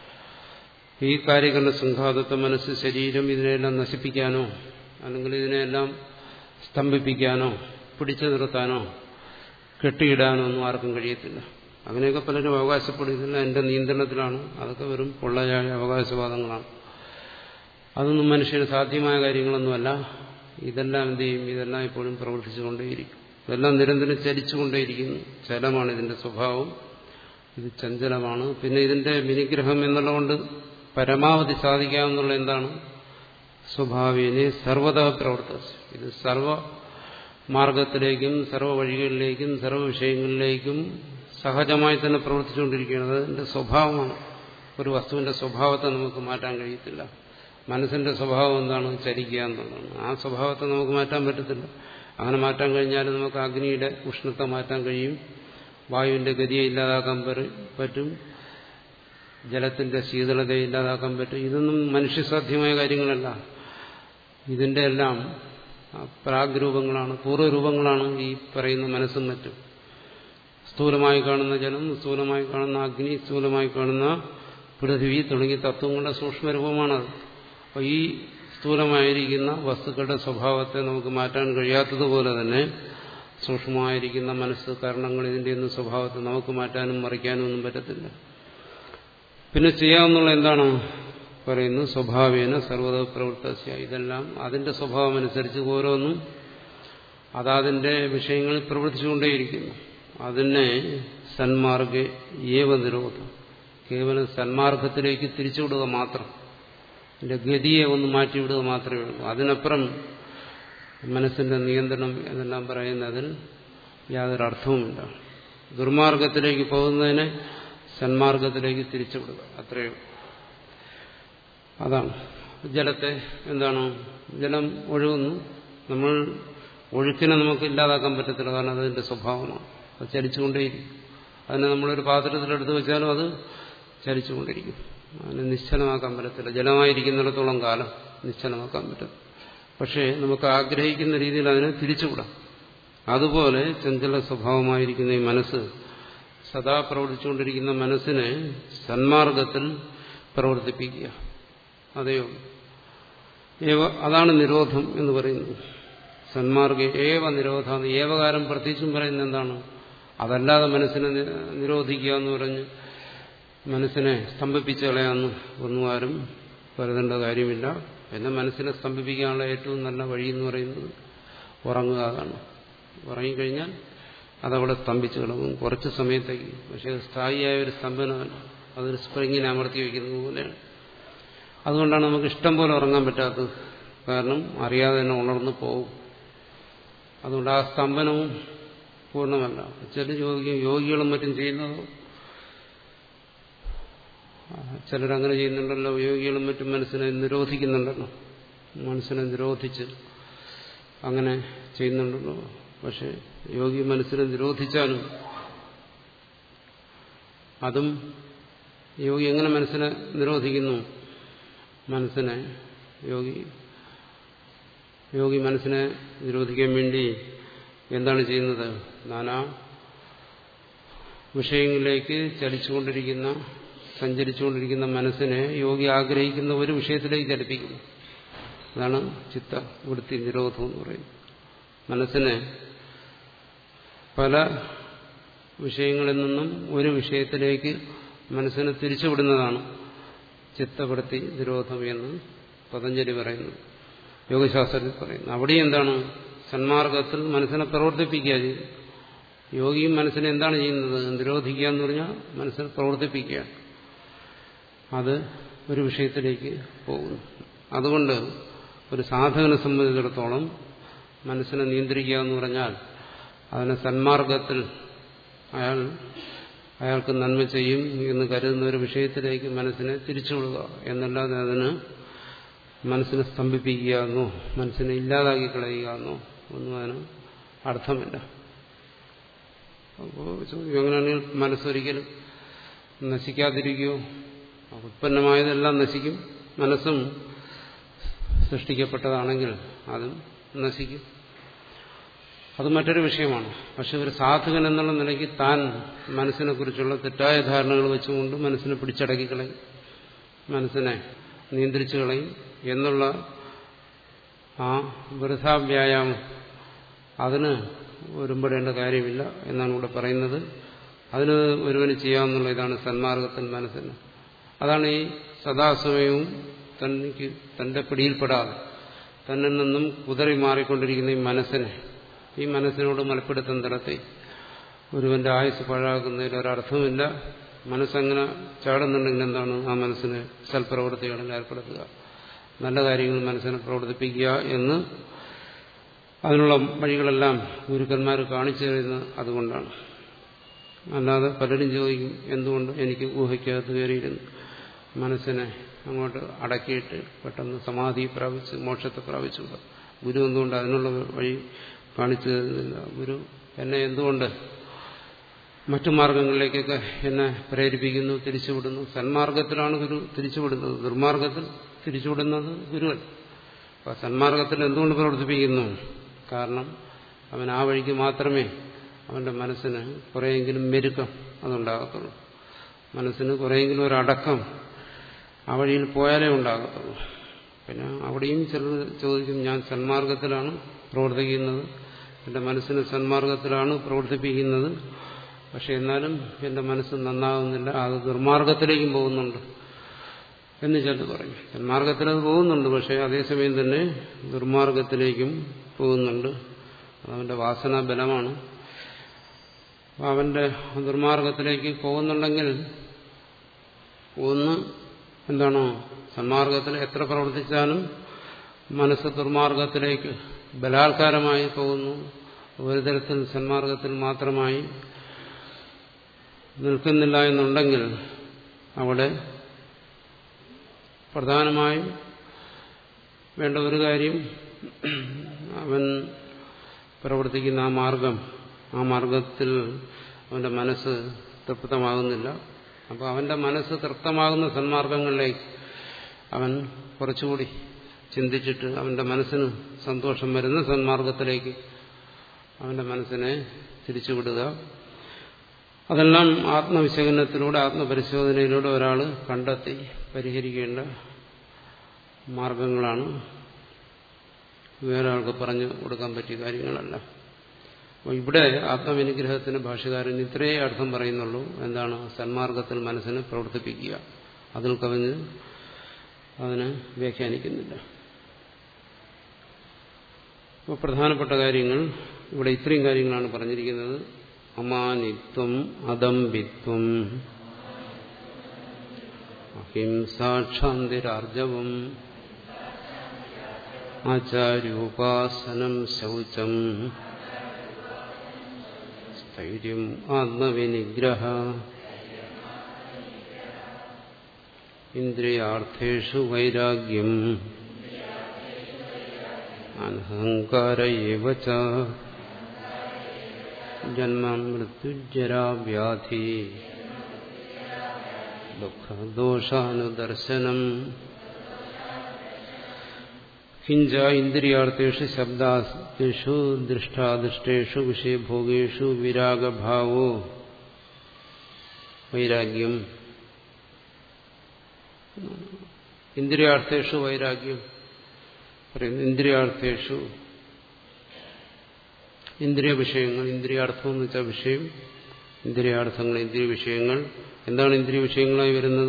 ഈ കാര്യങ്ങളുടെ സംഘാതത്തെ മനസ്സ് ശരീരം ഇതിനെല്ലാം നശിപ്പിക്കാനോ അല്ലെങ്കിൽ ഇതിനെല്ലാം സ്തംഭിപ്പിക്കാനോ പിടിച്ചു നിർത്താനോ കെട്ടിയിടാനോ ഒന്നും ആർക്കും കഴിയത്തില്ല അങ്ങനെയൊക്കെ പലരും അവകാശപ്പെടുന്നില്ല എന്റെ നിയന്ത്രണത്തിലാണ് അതൊക്കെ വെറും പൊള്ളയായ അവകാശവാദങ്ങളാണ് അതൊന്നും മനുഷ്യന് സാധ്യമായ കാര്യങ്ങളൊന്നുമല്ല ഇതെല്ലാം എന്ത് ചെയ്യും ഇതെല്ലാം ഇപ്പോഴും പ്രവർത്തിച്ചുകൊണ്ടേയിരിക്കും ഇതെല്ലാം നിരന്തരം ചലിച്ചുകൊണ്ടേയിരിക്കുന്നു ചലമാണ് ഇതിന്റെ സ്വഭാവം ഇത് ചഞ്ചലമാണ് പിന്നെ ഇതിന്റെ വിനിഗ്രഹം എന്നുള്ളതുകൊണ്ട് പരമാവധി സാധിക്കാമെന്നുള്ള എന്താണ് സ്വഭാവേനെ സർവത പ്രവർത്ത ഇത് സർവ മാർഗത്തിലേക്കും സർവ വഴികളിലേക്കും സർവ വിഷയങ്ങളിലേക്കും സഹജമായി തന്നെ പ്രവർത്തിച്ചുകൊണ്ടിരിക്കുകയാണ് അതിന്റെ സ്വഭാവമാണ് ഒരു വസ്തുവിന്റെ സ്വഭാവത്തെ നമുക്ക് മാറ്റാൻ കഴിയത്തില്ല മനസ്സിന്റെ സ്വഭാവം എന്താണ് ചലിക്കുക എന്നുള്ളതാണ് ആ സ്വഭാവത്തെ നമുക്ക് മാറ്റാൻ പറ്റത്തില്ല അങ്ങനെ മാറ്റാൻ കഴിഞ്ഞാൽ നമുക്ക് അഗ്നിയുടെ ഉഷ്ണത്തെ മാറ്റാൻ കഴിയും വായുവിന്റെ ഗതിയെ ഇല്ലാതാക്കാൻ പറ്റും ജലത്തിന്റെ ശീതളതയെ ഇല്ലാതാക്കാൻ പറ്റും ഇതൊന്നും മനുഷ്യസാധ്യമായ കാര്യങ്ങളല്ല ഇതിന്റെ എല്ലാം പ്രാഗ്രൂപങ്ങളാണ് പൂർവ്വരൂപങ്ങളാണ് ഈ പറയുന്ന മനസ്സും മറ്റും സ്ഥൂലമായി കാണുന്ന ജലം സ്ഥൂലമായി കാണുന്ന അഗ്നി സ്ഥൂലമായി കാണുന്ന പൃഥ്വി തുടങ്ങിയ തത്വങ്ങളുടെ സൂക്ഷ്മരൂപമാണത് അപ്പോൾ ഈ സ്ഥൂലമായിരിക്കുന്ന വസ്തുക്കളുടെ സ്വഭാവത്തെ നമുക്ക് മാറ്റാൻ കഴിയാത്തതുപോലെ തന്നെ സൂക്ഷ്മമായിരിക്കുന്ന മനസ്സ് കാരണങ്ങൾ ഇതിൻ്റെയൊന്നും സ്വഭാവത്തെ നമുക്ക് മാറ്റാനും മറിക്കാനും ഒന്നും പറ്റത്തില്ല പിന്നെ ചെയ്യാവുന്നുള്ള എന്താണ് പറയുന്നു സ്വഭാവേന സർവത പ്രവൃത്തസ്യ ഇതെല്ലാം അതിന്റെ സ്വഭാവം അനുസരിച്ച് ഓരോന്നും അതാതിന്റെ വിഷയങ്ങളിൽ പ്രവർത്തിച്ചുകൊണ്ടേയിരിക്കുന്നു അതിനെ സന്മാർഗ ഏവ നിരോധം കേവലം സന്മാർഗത്തിലേക്ക് തിരിച്ചുവിടുക മാത്രം അതിന്റെ ഗതിയെ ഒന്ന് മാറ്റിവിടുക മാത്രമേ ഉള്ളൂ അതിനപ്പുറം മനസ്സിന്റെ നിയന്ത്രണം എന്നെല്ലാം പറയുന്നതിൽ യാതൊരു അർത്ഥവുമില്ല ദുർമാർഗത്തിലേക്ക് പോകുന്നതിനെ സന്മാർഗത്തിലേക്ക് തിരിച്ചുവിടുക അത്രയോ അതാണ് ജലത്തെ എന്താണ് ജലം ഒഴുകുന്നു നമ്മൾ ഒഴുക്കിനെ നമുക്ക് ഇല്ലാതാക്കാൻ പറ്റത്തില്ല കാരണം അതിന്റെ സ്വഭാവമാണ് അത് ചലിച്ചുകൊണ്ടേയിരിക്കും അതിനെ നമ്മളൊരു പാത്രത്തിലെടുത്ത് വെച്ചാലും അത് ചലിച്ചുകൊണ്ടിരിക്കും അതിനെ നിശ്ചലമാക്കാൻ പറ്റത്തില്ല ജലമായിരിക്കുന്നിടത്തോളം കാലം നിശ്ചലമാക്കാൻ പറ്റും പക്ഷേ നമുക്ക് ആഗ്രഹിക്കുന്ന രീതിയിൽ അതിനെ തിരിച്ചുവിടാം അതുപോലെ ചഞ്ചല സ്വഭാവമായിരിക്കുന്ന ഈ മനസ്സ് സദാ പ്രവർത്തിച്ചുകൊണ്ടിരിക്കുന്ന മനസ്സിനെ സന്മാർഗത്തിൽ പ്രവർത്തിപ്പിക്കുക അതെയോ ഏവ അതാണ് നിരോധം എന്ന് പറയുന്നത് സന്മാർഗ ഏവ നിരോധ ഏവകാരം പ്രത്യേകിച്ചും പറയുന്നത് എന്താണ് അതല്ലാതെ മനസ്സിനെ നിരോധിക്കുക എന്ന് പറഞ്ഞ് മനസ്സിനെ സ്തംഭിപ്പിച്ച് കളയാന്ന് ഒന്നും ആരും കരുതേണ്ട കാര്യമില്ല പിന്നെ മനസ്സിനെ സ്തംഭിപ്പിക്കാനുള്ള ഏറ്റവും നല്ല വഴി എന്ന് പറയുന്നത് ഉറങ്ങുക അതാണ് ഉറങ്ങിക്കഴിഞ്ഞാൽ അതവിടെ സ്തംഭിച്ചു കിടക്കും കുറച്ച് സമയത്തേക്ക് പക്ഷെ സ്ഥായിയായ ഒരു സ്തംഭനമല്ല അതൊരു സ്പ്രിങ്ങിനെ അമർത്തി വയ്ക്കുന്നത് പോലെയാണ് അതുകൊണ്ടാണ് നമുക്ക് ഇഷ്ടം പോലെ ഉറങ്ങാൻ പറ്റാത്തത് കാരണം അറിയാതെ തന്നെ ഉണർന്നു പോകും അതുകൊണ്ട് ആ സ്തംഭനവും പൂർണ്ണമല്ല ചില യോഗി യോഗികളും മറ്റും ചെയ്യുന്നതോ ചിലരങ്ങനെ ചെയ്യുന്നുണ്ടല്ലോ യോഗികളും മറ്റും മനസ്സിനെ നിരോധിക്കുന്നുണ്ടല്ലോ മനസ്സിനെ നിരോധിച്ച് അങ്ങനെ ചെയ്യുന്നുണ്ടല്ലോ പക്ഷെ യോഗി മനസ്സിനെ നിരോധിച്ചാലും അതും യോഗി എങ്ങനെ മനസ്സിനെ നിരോധിക്കുന്നു മനസ്സിനെ യോഗി യോഗി മനസ്സിനെ നിരോധിക്കാൻ വേണ്ടി എന്താണ് ചെയ്യുന്നത് നാനാ വിഷയങ്ങളിലേക്ക് ചലിച്ചുകൊണ്ടിരിക്കുന്ന സഞ്ചരിച്ചുകൊണ്ടിരിക്കുന്ന മനസ്സിനെ യോഗി ആഗ്രഹിക്കുന്ന ഒരു വിഷയത്തിലേക്ക് ചലിപ്പിക്കുന്നു അതാണ് ചിത്ത വൃത്തി നിരോധം എന്ന് പറയുന്നത് മനസ്സിനെ പല വിഷയങ്ങളിൽ നിന്നും ഒരു വിഷയത്തിലേക്ക് മനസ്സിനെ തിരിച്ചുവിടുന്നതാണ് ചിത്തവൃത്തി നിരോധം എന്ന് പതഞ്ജലി പറയുന്നു യോഗശാസ്ത്രത്തിൽ പറയുന്നു അവിടെ എന്താണ് സന്മാർഗത്തിൽ മനസ്സിനെ പ്രവർത്തിപ്പിക്കുക ചെയ്യും യോഗിയും മനസ്സിനെ എന്താണ് ചെയ്യുന്നത് നിരോധിക്കുക എന്ന് പറഞ്ഞാൽ മനസ്സിനെ പ്രവർത്തിപ്പിക്കുക അത് ഒരു വിഷയത്തിലേക്ക് പോകുന്നു അതുകൊണ്ട് ഒരു സാധകനെ സംബന്ധിച്ചിടത്തോളം മനസ്സിനെ നിയന്ത്രിക്കുക എന്ന് പറഞ്ഞാൽ അതിനെ സന്മാർഗത്തിൽ അയാൾ അയാൾക്ക് നന്മ ചെയ്യും എന്ന് കരുതുന്ന ഒരു വിഷയത്തിലേക്ക് മനസ്സിനെ തിരിച്ചുവിടുക എന്നല്ലാതെ അതിന് മനസ്സിനെ സ്തംഭിപ്പിക്കുക എന്നോ മനസ്സിനെ ഇല്ലാതാക്കി കളയുക എന്നോ ഒന്നും അതിന് അർത്ഥമില്ല അപ്പോൾ ചോദിക്കും അങ്ങനെയാണെങ്കിൽ മനസ്സൊരിക്കലും നശിക്കാതിരിക്കുമോ ഉത്പന്നമായതെല്ലാം നശിക്കും മനസ്സും സൃഷ്ടിക്കപ്പെട്ടതാണെങ്കിൽ അതും നശിക്കും അത് മറ്റൊരു വിഷയമാണ് പക്ഷെ ഒരു സാധകൻ എന്നുള്ള നിലയ്ക്ക് താൻ മനസ്സിനെ കുറിച്ചുള്ള തെറ്റായ ധാരണകൾ വെച്ചുകൊണ്ട് മനസ്സിനെ പിടിച്ചടക്കി കളയും മനസ്സിനെ നിയന്ത്രിച്ചു കളയും എന്നുള്ള ആ വൃഥാവ്യായാമം അതിന് ഒരുമ്പെടേണ്ട കാര്യമില്ല എന്നാണ് ഇവിടെ പറയുന്നത് അതിന് ഒരുവന് ചെയ്യാവുന്നുള്ള ഇതാണ് സന്മാർഗത്തിൽ മനസ്സിന് അതാണ് ഈ സദാസമയവും തനിക്ക് തന്റെ പിടിയിൽപ്പെടാതെ തന്നിൽ നിന്നും കുതറി മാറിക്കൊണ്ടിരിക്കുന്ന ഈ മനസ്സിനെ ഈ മനസ്സിനോട് മലപ്പെടുത്തം നടത്തി ഒരുവന്റെ ആയുസ് പാഴാക്കുന്നതിൽ ഒരർത്ഥമില്ല മനസ്സങ്ങനെ ചാടുന്നുണ്ടെങ്കിൽ എന്താണ് ആ മനസ്സിന് സൽപ്രവൃത്തികളിൽ ഏർപ്പെടുത്തുക നല്ല കാര്യങ്ങൾ മനസ്സിനെ പ്രവർത്തിപ്പിക്കുക എന്ന് അതിനുള്ള വഴികളെല്ലാം ഗുരുക്കന്മാർ കാണിച്ചു തരുന്നത് അതുകൊണ്ടാണ് അല്ലാതെ പലരും ചോദിക്കും എന്തുകൊണ്ട് എനിക്ക് ഊഹിക്കാത്ത കയറിയിരുന്നു മനസ്സിനെ അങ്ങോട്ട് അടക്കിയിട്ട് പെട്ടെന്ന് സമാധി പ്രാപിച്ച് മോക്ഷത്തെ പ്രാപിച്ചുകൂടാ ഗുരു എന്തുകൊണ്ട് അതിനുള്ള വഴി കാണിച്ചു തരുന്നില്ല ഗുരു എന്നെ എന്തുകൊണ്ട് മറ്റു മാർഗങ്ങളിലേക്കൊക്കെ എന്നെ പ്രേരിപ്പിക്കുന്നു തിരിച്ചുവിടുന്നു സന്മാർഗത്തിലാണ് ഗുരു തിരിച്ചുവിടുന്നത് ദുർമാർഗത്തിൽ തിരിച്ചുവിടുന്നത് ഗുരുവൻ അപ്പൊ സന്മാർഗത്തിൽ എന്തുകൊണ്ട് പ്രവർത്തിപ്പിക്കുന്നു കാരണം അവൻ ആ വഴിക്ക് മാത്രമേ അവന്റെ മനസ്സിന് കുറേയെങ്കിലും മെരുക്കം അതുണ്ടാകത്തുള്ളൂ മനസ്സിന് കുറേയെങ്കിലും ഒരു അടക്കം ആ വഴിയിൽ പോയാലേ ഉണ്ടാകത്തുള്ളൂ പിന്നെ അവിടെയും ചിലർ ചോദിക്കും ഞാൻ സന്മാർഗത്തിലാണ് പ്രവർത്തിക്കുന്നത് എൻ്റെ മനസ്സിന് സന്മാർഗത്തിലാണ് പ്രവർത്തിപ്പിക്കുന്നത് പക്ഷെ എന്നാലും എൻ്റെ മനസ്സ് നന്നാകുന്നില്ല അത് ദുർമാർഗത്തിലേക്കും പോകുന്നുണ്ട് എന്ന് ചിലർ പറയും സന്മാർഗത്തിൽ അത് പോകുന്നുണ്ട് പക്ഷെ അതേസമയം തന്നെ ദുർമാർഗത്തിലേക്കും പോകുന്നുണ്ട് അതവൻ്റെ വാസനാ ബലമാണ് അവന്റെ ദുർമാർഗത്തിലേക്ക് പോകുന്നുണ്ടെങ്കിൽ ഒന്ന് എന്താണോ സന്മാർഗത്തിൽ എത്ര പ്രവർത്തിച്ചാലും മനസ്സ് ദുർമാർഗത്തിലേക്ക് ബലാത്കാരമായി പോകുന്നു ഒരു തരത്തിൽ സന്മാർഗത്തിൽ മാത്രമായി നിൽക്കുന്നില്ല എന്നുണ്ടെങ്കിൽ അവിടെ പ്രധാനമായും വേണ്ട ഒരു കാര്യം അവൻ പ്രവർത്തിക്കുന്ന ആ മാർഗം ആ മാർഗത്തിൽ അവന്റെ മനസ്സ് തൃപ്തമാകുന്നില്ല അപ്പോൾ അവന്റെ മനസ്സ് തൃപ്തമാകുന്ന സന്മാർഗങ്ങളിലേക്ക് അവൻ കുറച്ചുകൂടി ചിന്തിച്ചിട്ട് അവന്റെ മനസ്സിന് സന്തോഷം വരുന്ന സന്മാർഗത്തിലേക്ക് അവന്റെ മനസ്സിനെ തിരിച്ചുവിടുക അതെല്ലാം ആത്മവിശകലനത്തിലൂടെ ആത്മപരിശോധനയിലൂടെ ഒരാൾ കണ്ടെത്തി പരിഹരിക്കേണ്ട മാർഗങ്ങളാണ് വേറെ ആൾക്ക് പറഞ്ഞു കൊടുക്കാൻ പറ്റിയ കാര്യങ്ങളല്ല അപ്പോൾ ഇവിടെ ആത്മവിനിഗ്രഹത്തിന് ഭാഷകാരൻ ഇത്രയേ അർത്ഥം പറയുന്നുള്ളൂ എന്താണ് സന്മാർഗത്തിൽ മനസ്സിനെ പ്രവർത്തിപ്പിക്കുക അതിൽ കവിഞ്ഞ് അതിനെ വ്യാഖ്യാനിക്കുന്നില്ല അപ്പോൾ പ്രധാനപ്പെട്ട കാര്യങ്ങൾ ഇവിടെ ഇത്രയും കാര്യങ്ങളാണ് പറഞ്ഞിരിക്കുന്നത് അമാനിത്വം അദംബിത്വം അഹിംസാക്ഷാന്തിരാർജവം ആചാര്യോപാസനം ശൗചം സ്ഥൈര്യം ആത്മവിനിഗ്രഹ ഇന്ദ്രിയാർത്ഥേഷു വൈരാഗ്യം അനഹങ്കാര ജന്മ മൃത്യുജരാവ്യാധി ദുഃഖദോഷാനുദർശനം കിഞ്ച ഇന്ദ്രിയാർത്ഥേഷു ശബ്ദാദിഷു ദൃഷ്ടാദൃഷ്ടേഷു വിഷയഭോഗേഷു വിരാഗഭാവോ വൈരാഗ്യം ഇന്ദ്രിയാർത്ഥേഷു വൈരാഗ്യം പറയുന്നു ഇന്ദ്രിയാർത്ഥേഷു ഇന്ദ്രിയ വിഷയങ്ങൾ ഇന്ദ്രിയാർത്ഥം എന്ന് വെച്ചാൽ വിഷയം ഇന്ദ്രിയാർത്ഥങ്ങൾ ഇന്ദ്രിയ വിഷയങ്ങൾ എന്താണ് ഇന്ദ്രിയ വിഷയങ്ങളായി വരുന്നത്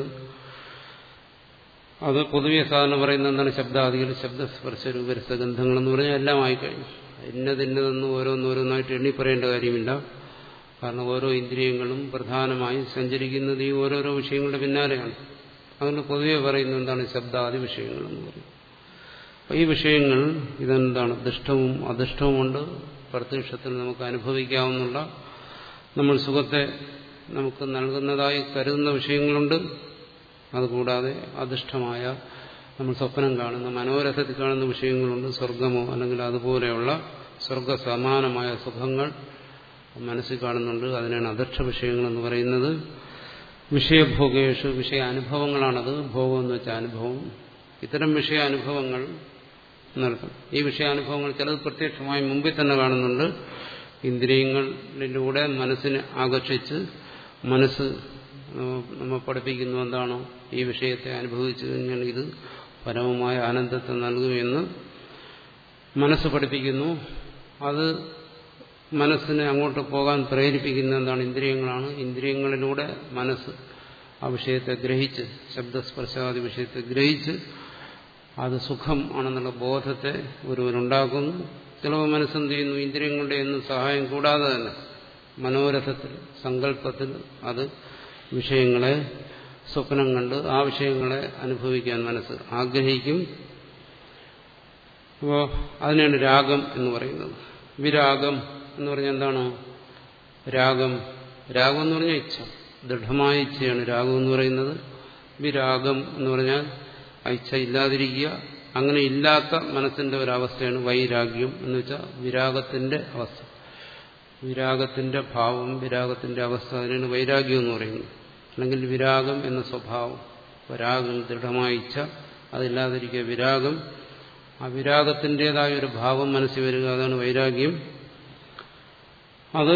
അത് പൊതുവെ സാധാരണ പറയുന്നത് എന്താണ് ശബ്ദാദികൾ ശബ്ദസ്പർശ രൂപരസഗന്ധങ്ങൾ എന്ന് പറഞ്ഞാൽ എല്ലാം ആയിക്കഴിഞ്ഞു ഇന്നത് ഇന്നതെന്ന് ഓരോന്നോരോന്നായിട്ട് എണ്ണി പറയേണ്ട കാര്യമില്ല കാരണം ഓരോ ഇന്ദ്രിയങ്ങളും പ്രധാനമായും സഞ്ചരിക്കുന്നത് ഈ ഓരോരോ വിഷയങ്ങളുടെ പിന്നാലെയാണ് അതുകൊണ്ട് പൊതുവെ പറയുന്നത് എന്താണ് ശബ്ദാദി വിഷയങ്ങൾ എന്ന് പറയും അപ്പൊ ഈ വിഷയങ്ങൾ ഇതെന്താണ് ദുഷ്ടവും അദുഷ്ടവുമുണ്ട് പ്രത്യക്ഷത്തിൽ നമുക്ക് അനുഭവിക്കാവുന്ന നമ്മൾ സുഖത്തെ നമുക്ക് നൽകുന്നതായി കരുതുന്ന വിഷയങ്ങളുണ്ട് അതുകൂടാതെ അധിഷ്ഠമായ നമ്മൾ സ്വപ്നം കാണുന്ന മനോരഥത്തിൽ കാണുന്ന വിഷയങ്ങളുണ്ട് സ്വർഗമോ അല്ലെങ്കിൽ അതുപോലെയുള്ള സ്വർഗ സമാനമായ സുഖങ്ങൾ മനസ്സിൽ കാണുന്നുണ്ട് അതിനാണ് അധിഷ്ഠ വിഷയങ്ങളെന്ന് പറയുന്നത് വിഷയഭോഗേഷു വിഷയാനുഭവങ്ങളാണത് ഭോഗം എന്ന് വെച്ചാൽ അനുഭവം ഇത്തരം വിഷയാനുഭവങ്ങൾ നടത്തും ഈ വിഷയാനുഭവങ്ങൾ ചിലത് പ്രത്യക്ഷമായി മുമ്പിൽ തന്നെ കാണുന്നുണ്ട് ഇന്ദ്രിയങ്ങളിലൂടെ മനസ്സിനെ ആകർഷിച്ച് മനസ്സ് നമ്മൾ പഠിപ്പിക്കുന്നു എന്താണോ ഈ വിഷയത്തെ അനുഭവിച്ചു കഴിഞ്ഞാൽ ഇത് പരമമായ ആനന്ദത്തെ നൽകുമെന്ന് മനസ്സ് പഠിപ്പിക്കുന്നു അത് മനസ്സിനെ അങ്ങോട്ട് പോകാൻ പ്രേരിപ്പിക്കുന്ന എന്താണ് ഇന്ദ്രിയങ്ങളാണ് ഇന്ദ്രിയങ്ങളിലൂടെ മനസ്സ് ആ വിഷയത്തെ ഗ്രഹിച്ച് ശബ്ദസ്പർശാദി വിഷയത്തെ ഗ്രഹിച്ച് അത് സുഖം ആണെന്നുള്ള ബോധത്തെ ഒരുവനുണ്ടാക്കുന്നു ചിലവ് മനസ്സെന്ത് ചെയ്യുന്നു ഇന്ദ്രിയങ്ങളുടെ ഒന്നും സഹായം കൂടാതെ തന്നെ മനോരഥത്തിൽ സങ്കല്പത്തിൽ അത് വിഷയങ്ങളെ സ്വപ്നം കണ്ട് ആ വിഷയങ്ങളെ അനുഭവിക്കാൻ മനസ്സ് ആഗ്രഹിക്കും അപ്പോൾ അതിനാണ് രാഗം എന്ന് പറയുന്നത് വിരാഗം എന്ന് പറഞ്ഞാൽ എന്താണ് രാഗം രാഗം എന്ന് പറഞ്ഞാൽ ഇച്ഛ ദൃഢമായ ഇച്ഛയാണ് രാഗം എന്ന് പറയുന്നത് വിരാഗം എന്ന് പറഞ്ഞാൽ ആ ഇച്ഛ ഇല്ലാതിരിക്കുക അങ്ങനെ ഇല്ലാത്ത മനസ്സിന്റെ ഒരവസ്ഥയാണ് വൈരാഗ്യം എന്ന് വെച്ചാൽ വിരാഗത്തിന്റെ അവസ്ഥ വിരാഗത്തിന്റെ ഭാവം വിരാഗത്തിന്റെ അവസ്ഥ അതിനാണ് വൈരാഗ്യം എന്ന് പറയുന്നത് അല്ലെങ്കിൽ വിരാഗം എന്ന സ്വഭാവം വരാഗം ദൃഢമായ ഇച്ഛ അതില്ലാതിരിക്കുക വിരാഗം ആ വിരാഗത്തിൻ്റെതായ ഒരു ഭാവം മനസ്സിൽ വരിക അതാണ് വൈരാഗ്യം അത്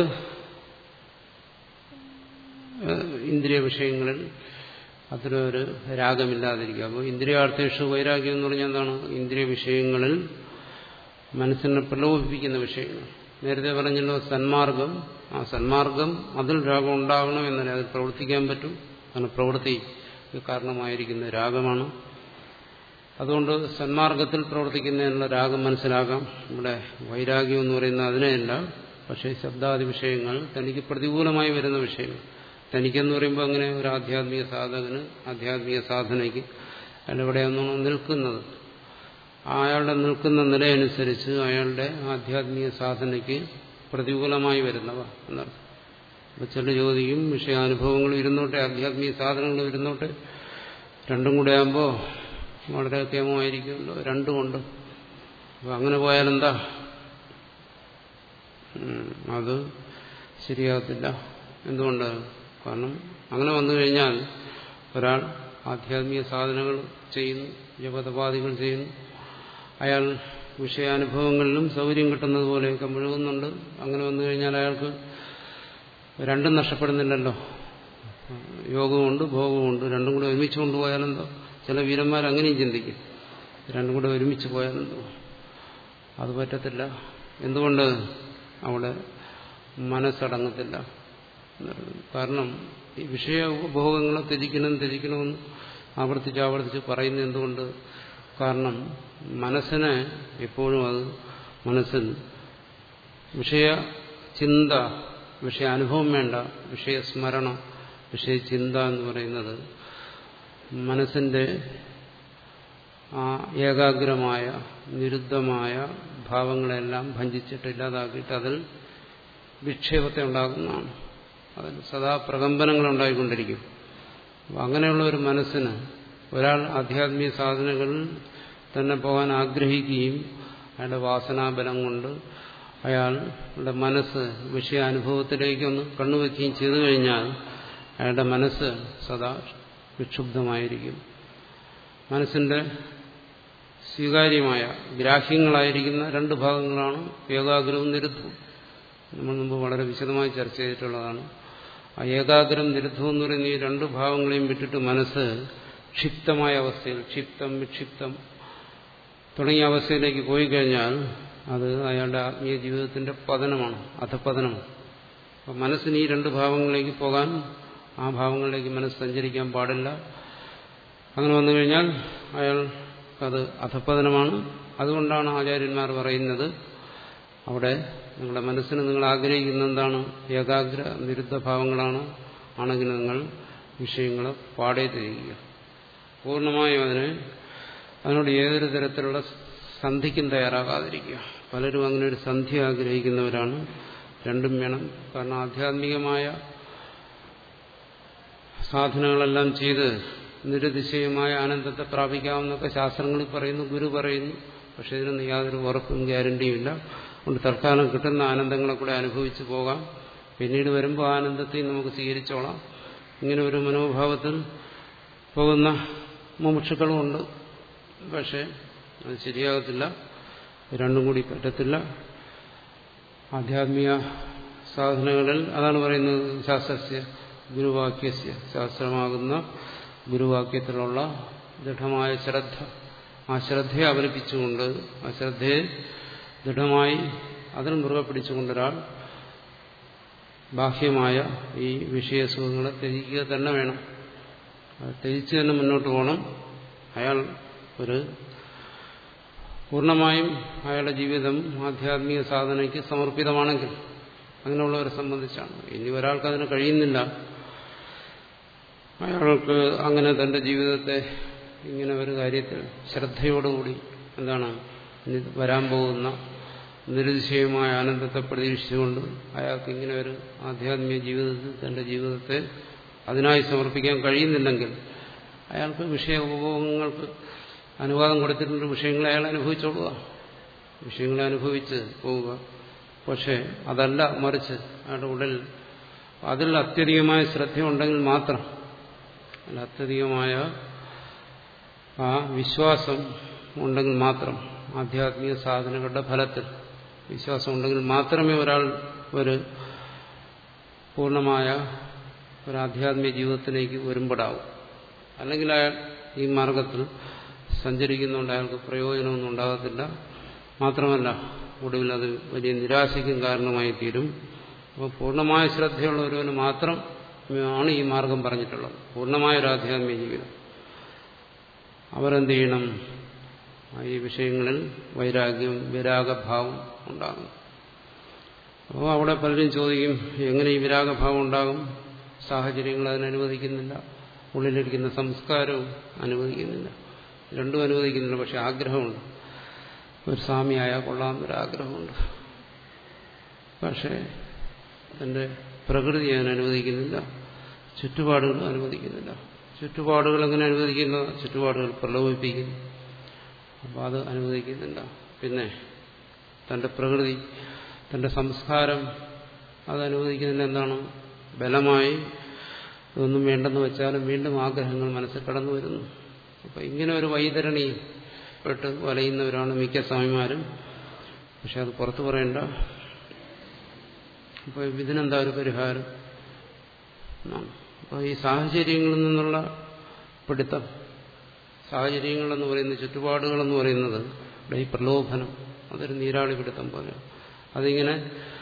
ഇന്ദ്രിയ വിഷയങ്ങളിൽ അത്തരമൊരു രാഗമില്ലാതിരിക്കുക അപ്പോൾ ഇന്ദ്രിയാർത്ഥേഷു വൈരാഗ്യം എന്ന് പറഞ്ഞാൽ എന്താണ് ഇന്ദ്രിയ വിഷയങ്ങളിൽ മനസ്സിനെ പ്രലോഭിപ്പിക്കുന്ന വിഷയങ്ങൾ നേരത്തെ പറഞ്ഞല്ലോ സന്മാർഗം ആ സന്മാർഗം അതിൽ രാഗം ഉണ്ടാകണം എന്നല്ലേ അതിൽ പ്രവർത്തിക്കാൻ പറ്റും അങ്ങനെ പ്രവൃത്തി കാരണമായിരിക്കുന്ന രാഗമാണ് അതുകൊണ്ട് സന്മാർഗത്തിൽ പ്രവർത്തിക്കുന്നതിനുള്ള രാഗം മനസ്സിലാക്കാം ഇവിടെ വൈരാഗ്യം എന്ന് പറയുന്നത് അതിനെയല്ല പക്ഷേ ശബ്ദാദി വിഷയങ്ങൾ തനിക്ക് പ്രതികൂലമായി വരുന്ന വിഷയങ്ങൾ തനിക്കെന്ന് പറയുമ്പോൾ അങ്ങനെ ഒരു ആധ്യാത്മിക സാധകന് ആധ്യാത്മിക സാധനയ്ക്ക് അയാളെവിടെയാണോ നിൽക്കുന്നത് അയാളുടെ നിൽക്കുന്ന നിലയനുസരിച്ച് അയാളുടെ ആധ്യാത്മിക സാധനയ്ക്ക് പ്രതികൂലമായി വരുന്നവ എന്നർത്ഥം അപ്പൊ ചില ചോദിക്കും വിഷയാനുഭവങ്ങൾ ഇരുന്നോട്ടെ ആധ്യാത്മിക സാധനങ്ങൾ ഇരുന്നോട്ടെ രണ്ടും കൂടെ ആകുമ്പോൾ വളരെ കേമമായിരിക്കുമല്ലോ രണ്ടുമുണ്ട് അപ്പം അങ്ങനെ പോയാലെന്താ അത് ശരിയാകത്തില്ല എന്തുകൊണ്ട് കാരണം അങ്ങനെ വന്നു കഴിഞ്ഞാൽ ഒരാൾ ആധ്യാത്മിക സാധനങ്ങൾ ചെയ്യുന്നു ജപതപാദികൾ ചെയ്യുന്നു അയാൾ വിഷയാനുഭവങ്ങളിലും സൗകര്യം കിട്ടുന്നത് പോലെയൊക്കെ മുഴുകുന്നുണ്ട് അങ്ങനെ വന്നു കഴിഞ്ഞാൽ അയാൾക്ക് രണ്ടും നഷ്ടപ്പെടുന്നില്ലല്ലോ യോഗമുണ്ട് ഭോഗമുണ്ട് രണ്ടും കൂടെ ഒരുമിച്ച് കൊണ്ടുപോയാലെന്തോ ചില വീരന്മാർ അങ്ങനെയും ചിന്തിക്കും രണ്ടും കൂടെ ഒരുമിച്ച് പോയാലെന്തോ അത് പറ്റത്തില്ല എന്തുകൊണ്ട് അവിടെ മനസ്സടങ്ങത്തില്ല കാരണം ഈ വിഷയ ഉപഭോഗങ്ങളെ ത്യജിക്കണം ത്യജിക്കണമെന്ന് ആവർത്തിച്ച് ആവർത്തിച്ച് പറയുന്നത് എന്തുകൊണ്ട് കാരണം മനസ്സിനെ എപ്പോഴും അത് മനസ്സിൽ വിഷയ ചിന്ത വിഷയാനുഭവം വേണ്ട വിഷയസ്മരണ വിഷയചിന്ത എന്ന് പറയുന്നത് മനസ്സിന്റെ ആ ഏകാഗ്രമായ നിരുദ്ധമായ ഭാവങ്ങളെല്ലാം ഭഞ്ചിച്ചിട്ട് ഇല്ലാതാക്കിയിട്ട് അതിൽ വിക്ഷേപത്തെ ഉണ്ടാക്കുന്നതാണ് അതിൽ സദാ പ്രകമ്പനങ്ങൾ ഉണ്ടായിക്കൊണ്ടിരിക്കും അപ്പം അങ്ങനെയുള്ള ഒരു മനസ്സിന് ഒരാൾ ആധ്യാത്മിക സാധനങ്ങളിൽ തന്നെ പോകാൻ ആഗ്രഹിക്കുകയും അയാളുടെ വാസനാബലം കൊണ്ട് അയാളുടെ മനസ്സ് വിഷയാനുഭവത്തിലേക്കൊന്ന് കണ്ണുവെക്കുകയും ചെയ്തു കഴിഞ്ഞാൽ അയാളുടെ മനസ്സ് സദാ വിക്ഷുബ്ധമായിരിക്കും മനസ്സിന്റെ സ്വീകാര്യമായ ഗ്രാഹ്യങ്ങളായിരിക്കുന്ന രണ്ട് ഭാഗങ്ങളാണ് ഏകാഗ്രവും നിരുദ്ധവും നമ്മൾ മുമ്പ് വളരെ വിശദമായി ചർച്ച ചെയ്തിട്ടുള്ളതാണ് ആ ഏകാഗ്രം നിരുദ്ധം എന്ന് പറയുന്ന ഈ രണ്ട് ഭാവങ്ങളെയും വിട്ടിട്ട് മനസ്സ് ക്ഷിപ്തമായ അവസ്ഥയിൽ ക്ഷിപ്തം വിക്ഷിപ്തം തുടങ്ങിയ അവസ്ഥയിലേക്ക് പോയി കഴിഞ്ഞാൽ അത് അയാളുടെ ആത്മീയ ജീവിതത്തിന്റെ പതനമാണ് അധപതനമാണ് അപ്പം മനസ്സിന് ഈ രണ്ട് ഭാവങ്ങളിലേക്ക് പോകാൻ ആ ഭാവങ്ങളിലേക്ക് മനസ്സ് സഞ്ചരിക്കാൻ പാടില്ല അങ്ങനെ വന്നു കഴിഞ്ഞാൽ അയാൾക്കത് അധപതനമാണ് അതുകൊണ്ടാണ് ആചാര്യന്മാർ പറയുന്നത് അവിടെ നിങ്ങളുടെ മനസ്സിന് നിങ്ങൾ ആഗ്രഹിക്കുന്ന എന്താണ് ഏകാഗ്ര നിരുദ്ധ ഭാവങ്ങളാണ് ആണെങ്കിൽ നിങ്ങൾ വിഷയങ്ങളെ പാടെ തിരിക്കുക പൂർണ്ണമായും അതിനെ അതിനോട് ഏതൊരു തരത്തിലുള്ള സന്ധിക്കും തയ്യാറാകാതിരിക്കുക പലരും അങ്ങനെ ഒരു സന്ധി ആഗ്രഹിക്കുന്നവരാണ് രണ്ടും വേണം കാരണം ആധ്യാത്മികമായ സാധനങ്ങളെല്ലാം ചെയ്ത് നിരുതിശയമായ ആനന്ദത്തെ പ്രാപിക്കാമെന്നൊക്കെ ശാസ്ത്രങ്ങളിൽ പറയുന്നു ഗുരു പറയുന്നു പക്ഷെ ഇതിനൊന്നും യാതൊരു ഉറപ്പും ഗ്യാരണ്ടിയും ഇല്ല അതുകൊണ്ട് തൽക്കാലം കിട്ടുന്ന ആനന്ദങ്ങളെ കൂടെ അനുഭവിച്ചു പോകാം പിന്നീട് വരുമ്പോൾ ആനന്ദത്തെ നമുക്ക് സ്വീകരിച്ചോളാം ഇങ്ങനെ ഒരു മനോഭാവത്തിൽ പോകുന്ന മുമുക്ഷുക്കളുമുണ്ട് പക്ഷേ അത് ശരിയാകത്തില്ല രണ്ടും കൂടി പറ്റത്തില്ല ആധ്യാത്മിക സാധനങ്ങളിൽ അതാണ് പറയുന്നത് ശാസ്ത്രസ്യ ഗുരുവാക്യസ്യ ശാസ്ത്രമാകുന്ന ഗുരുവാക്യത്തിലുള്ള ദൃഢമായ ശ്രദ്ധ ആ ശ്രദ്ധയെ അവലംബിച്ചുകൊണ്ട് ആ ശ്രദ്ധയെ ദൃഢമായി അതിന് മുറുകെ പിടിച്ചുകൊണ്ടൊരാൾ ബാഹ്യമായ ഈ വിഷയസുഖങ്ങളെ ത്യജിക്കുക തന്നെ വേണം അത് ത്യജിച്ച് തന്നെ മുന്നോട്ട് പോകണം അയാൾ ഒരു പൂർണ്ണമായും അയാളുടെ ജീവിതം ആധ്യാത്മിക സാധനയ്ക്ക് സമർപ്പിതമാണെങ്കിൽ അങ്ങനെയുള്ളവരെ സംബന്ധിച്ചാണ് ഇനി ഒരാൾക്ക് അതിന് കഴിയുന്നില്ല അയാൾക്ക് അങ്ങനെ തന്റെ ജീവിതത്തെ ഇങ്ങനെ ഒരു കാര്യത്തിൽ ശ്രദ്ധയോടുകൂടി എന്താണ് ഇനി വരാൻ പോകുന്ന നിരുതിശയമായ ആനന്ദത്തെ പ്രതീക്ഷിച്ചുകൊണ്ട് അയാൾക്ക് ഇങ്ങനെ ഒരു ആധ്യാത്മിക ജീവിതത്തിൽ തന്റെ ജീവിതത്തെ അതിനായി സമർപ്പിക്കാൻ കഴിയുന്നില്ലെങ്കിൽ അയാൾക്ക് വിഷയ ഉപഭോഗങ്ങൾക്ക് അനുവാദം കൊടുത്തിട്ടുണ്ട് വിഷയങ്ങളെ അയാൾ അനുഭവിച്ചോളുക വിഷയങ്ങളെ അനുഭവിച്ച് പോവുക പക്ഷേ അതല്ല മറിച്ച് അയാളുടെ ഉള്ളിൽ അതിൽ അത്യധികമായ ശ്രദ്ധയുണ്ടെങ്കിൽ മാത്രം അല്ല അത്യധികമായ ആ വിശ്വാസം ഉണ്ടെങ്കിൽ മാത്രം ആധ്യാത്മിക സാധനങ്ങളുടെ ഫലത്തിൽ വിശ്വാസം ഉണ്ടെങ്കിൽ മാത്രമേ ഒരാൾ ഒരു പൂർണ്ണമായ ഒരു ആധ്യാത്മിക ജീവിതത്തിലേക്ക് വരുമ്പോഴാവും അല്ലെങ്കിൽ അയാൾ ഈ മാർഗത്തിൽ സഞ്ചരിക്കുന്നതുകൊണ്ട് അയാൾക്ക് പ്രയോജനമൊന്നും ഉണ്ടാകത്തില്ല മാത്രമല്ല ഒടുവിൽ അത് വലിയ നിരാശയ്ക്കും കാരണമായി തീരും അപ്പോൾ പൂർണ്ണമായ ശ്രദ്ധയുള്ള ഒരുവന് മാത്രം ആണ് ഈ മാർഗം പറഞ്ഞിട്ടുള്ളത് പൂർണ്ണമായ ഒരു ആധ്യാത്മിക ജീവിതം അവരെന്ത് ചെയ്യണം ഈ വിഷയങ്ങളിൽ വൈരാഗ്യം വിരാഗഭാവം ഉണ്ടാകും അപ്പോൾ അവിടെ പലരും ചോദിക്കും എങ്ങനെ ഈ വിരാഗഭാവം ഉണ്ടാകും സാഹചര്യങ്ങൾ അതിനനുവദിക്കുന്നില്ല ഉള്ളിലിരിക്കുന്ന സംസ്കാരവും അനുവദിക്കുന്നില്ല രണ്ടും അനുവദിക്കുന്നില്ല പക്ഷെ ആഗ്രഹമുണ്ട് ഒരു സ്വാമിയായ കൊള്ളാമെന്നൊരാഗ്രഹമുണ്ട് പക്ഷേ തന്റെ പ്രകൃതി ഞാൻ അനുവദിക്കുന്നില്ല ചുറ്റുപാടുകൾ അനുവദിക്കുന്നില്ല ചുറ്റുപാടുകൾ എങ്ങനെ അനുവദിക്കുന്ന ചുറ്റുപാടുകൾ പ്രലോഭിപ്പിക്കുന്നു അപ്പോൾ അത് അനുവദിക്കുന്നില്ല പിന്നെ തന്റെ പ്രകൃതി തന്റെ സംസ്കാരം അത് അനുവദിക്കുന്നതിന് എന്താണ് ബലമായി ഇതൊന്നും വേണ്ടെന്ന് വെച്ചാലും വീണ്ടും ആഗ്രഹങ്ങൾ മനസ്സിൽ കടന്നു വരുന്നു അപ്പം ഇങ്ങനെ ഒരു വൈതരണി പെട്ട് വലയുന്നവരാണ് മിക്ക സ്വാമിമാരും പക്ഷെ അത് പുറത്തു പറയണ്ട അപ്പോൾ ഇതിനെന്താ ഒരു പരിഹാരം അപ്പോൾ ഈ സാഹചര്യങ്ങളിൽ നിന്നുള്ള പിടുത്തം സാഹചര്യങ്ങളെന്ന് പറയുന്നത് ചുറ്റുപാടുകളെന്ന് പറയുന്നത് ഇവിടെ ഈ പ്രലോഭനം അതൊരു നീരാളി പിടുത്തം പോലെ അതിങ്ങനെ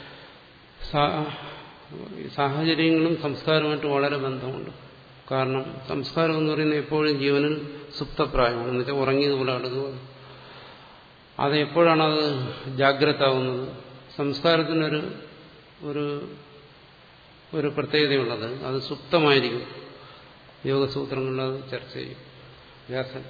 സാഹചര്യങ്ങളും സംസ്കാരമായിട്ട് വളരെ ബന്ധമുണ്ട് കാരണം സംസ്കാരം എന്ന് പറയുന്നത് എപ്പോഴും ജീവനിൽ സുപ്തപ്രായമാണ് എന്ന് വെച്ചാൽ ഉറങ്ങിയതുപോലെ അടുക്കുക അത് എപ്പോഴാണ് അത് ജാഗ്രത ആവുന്നത് സംസ്കാരത്തിനൊരു ഒരു ഒരു പ്രത്യേകതയുള്ളത് അത് സുപ്തമായിരിക്കും യോഗസൂത്രങ്ങളിൽ അത് ചർച്ച ചെയ്യും വ്യാസൻ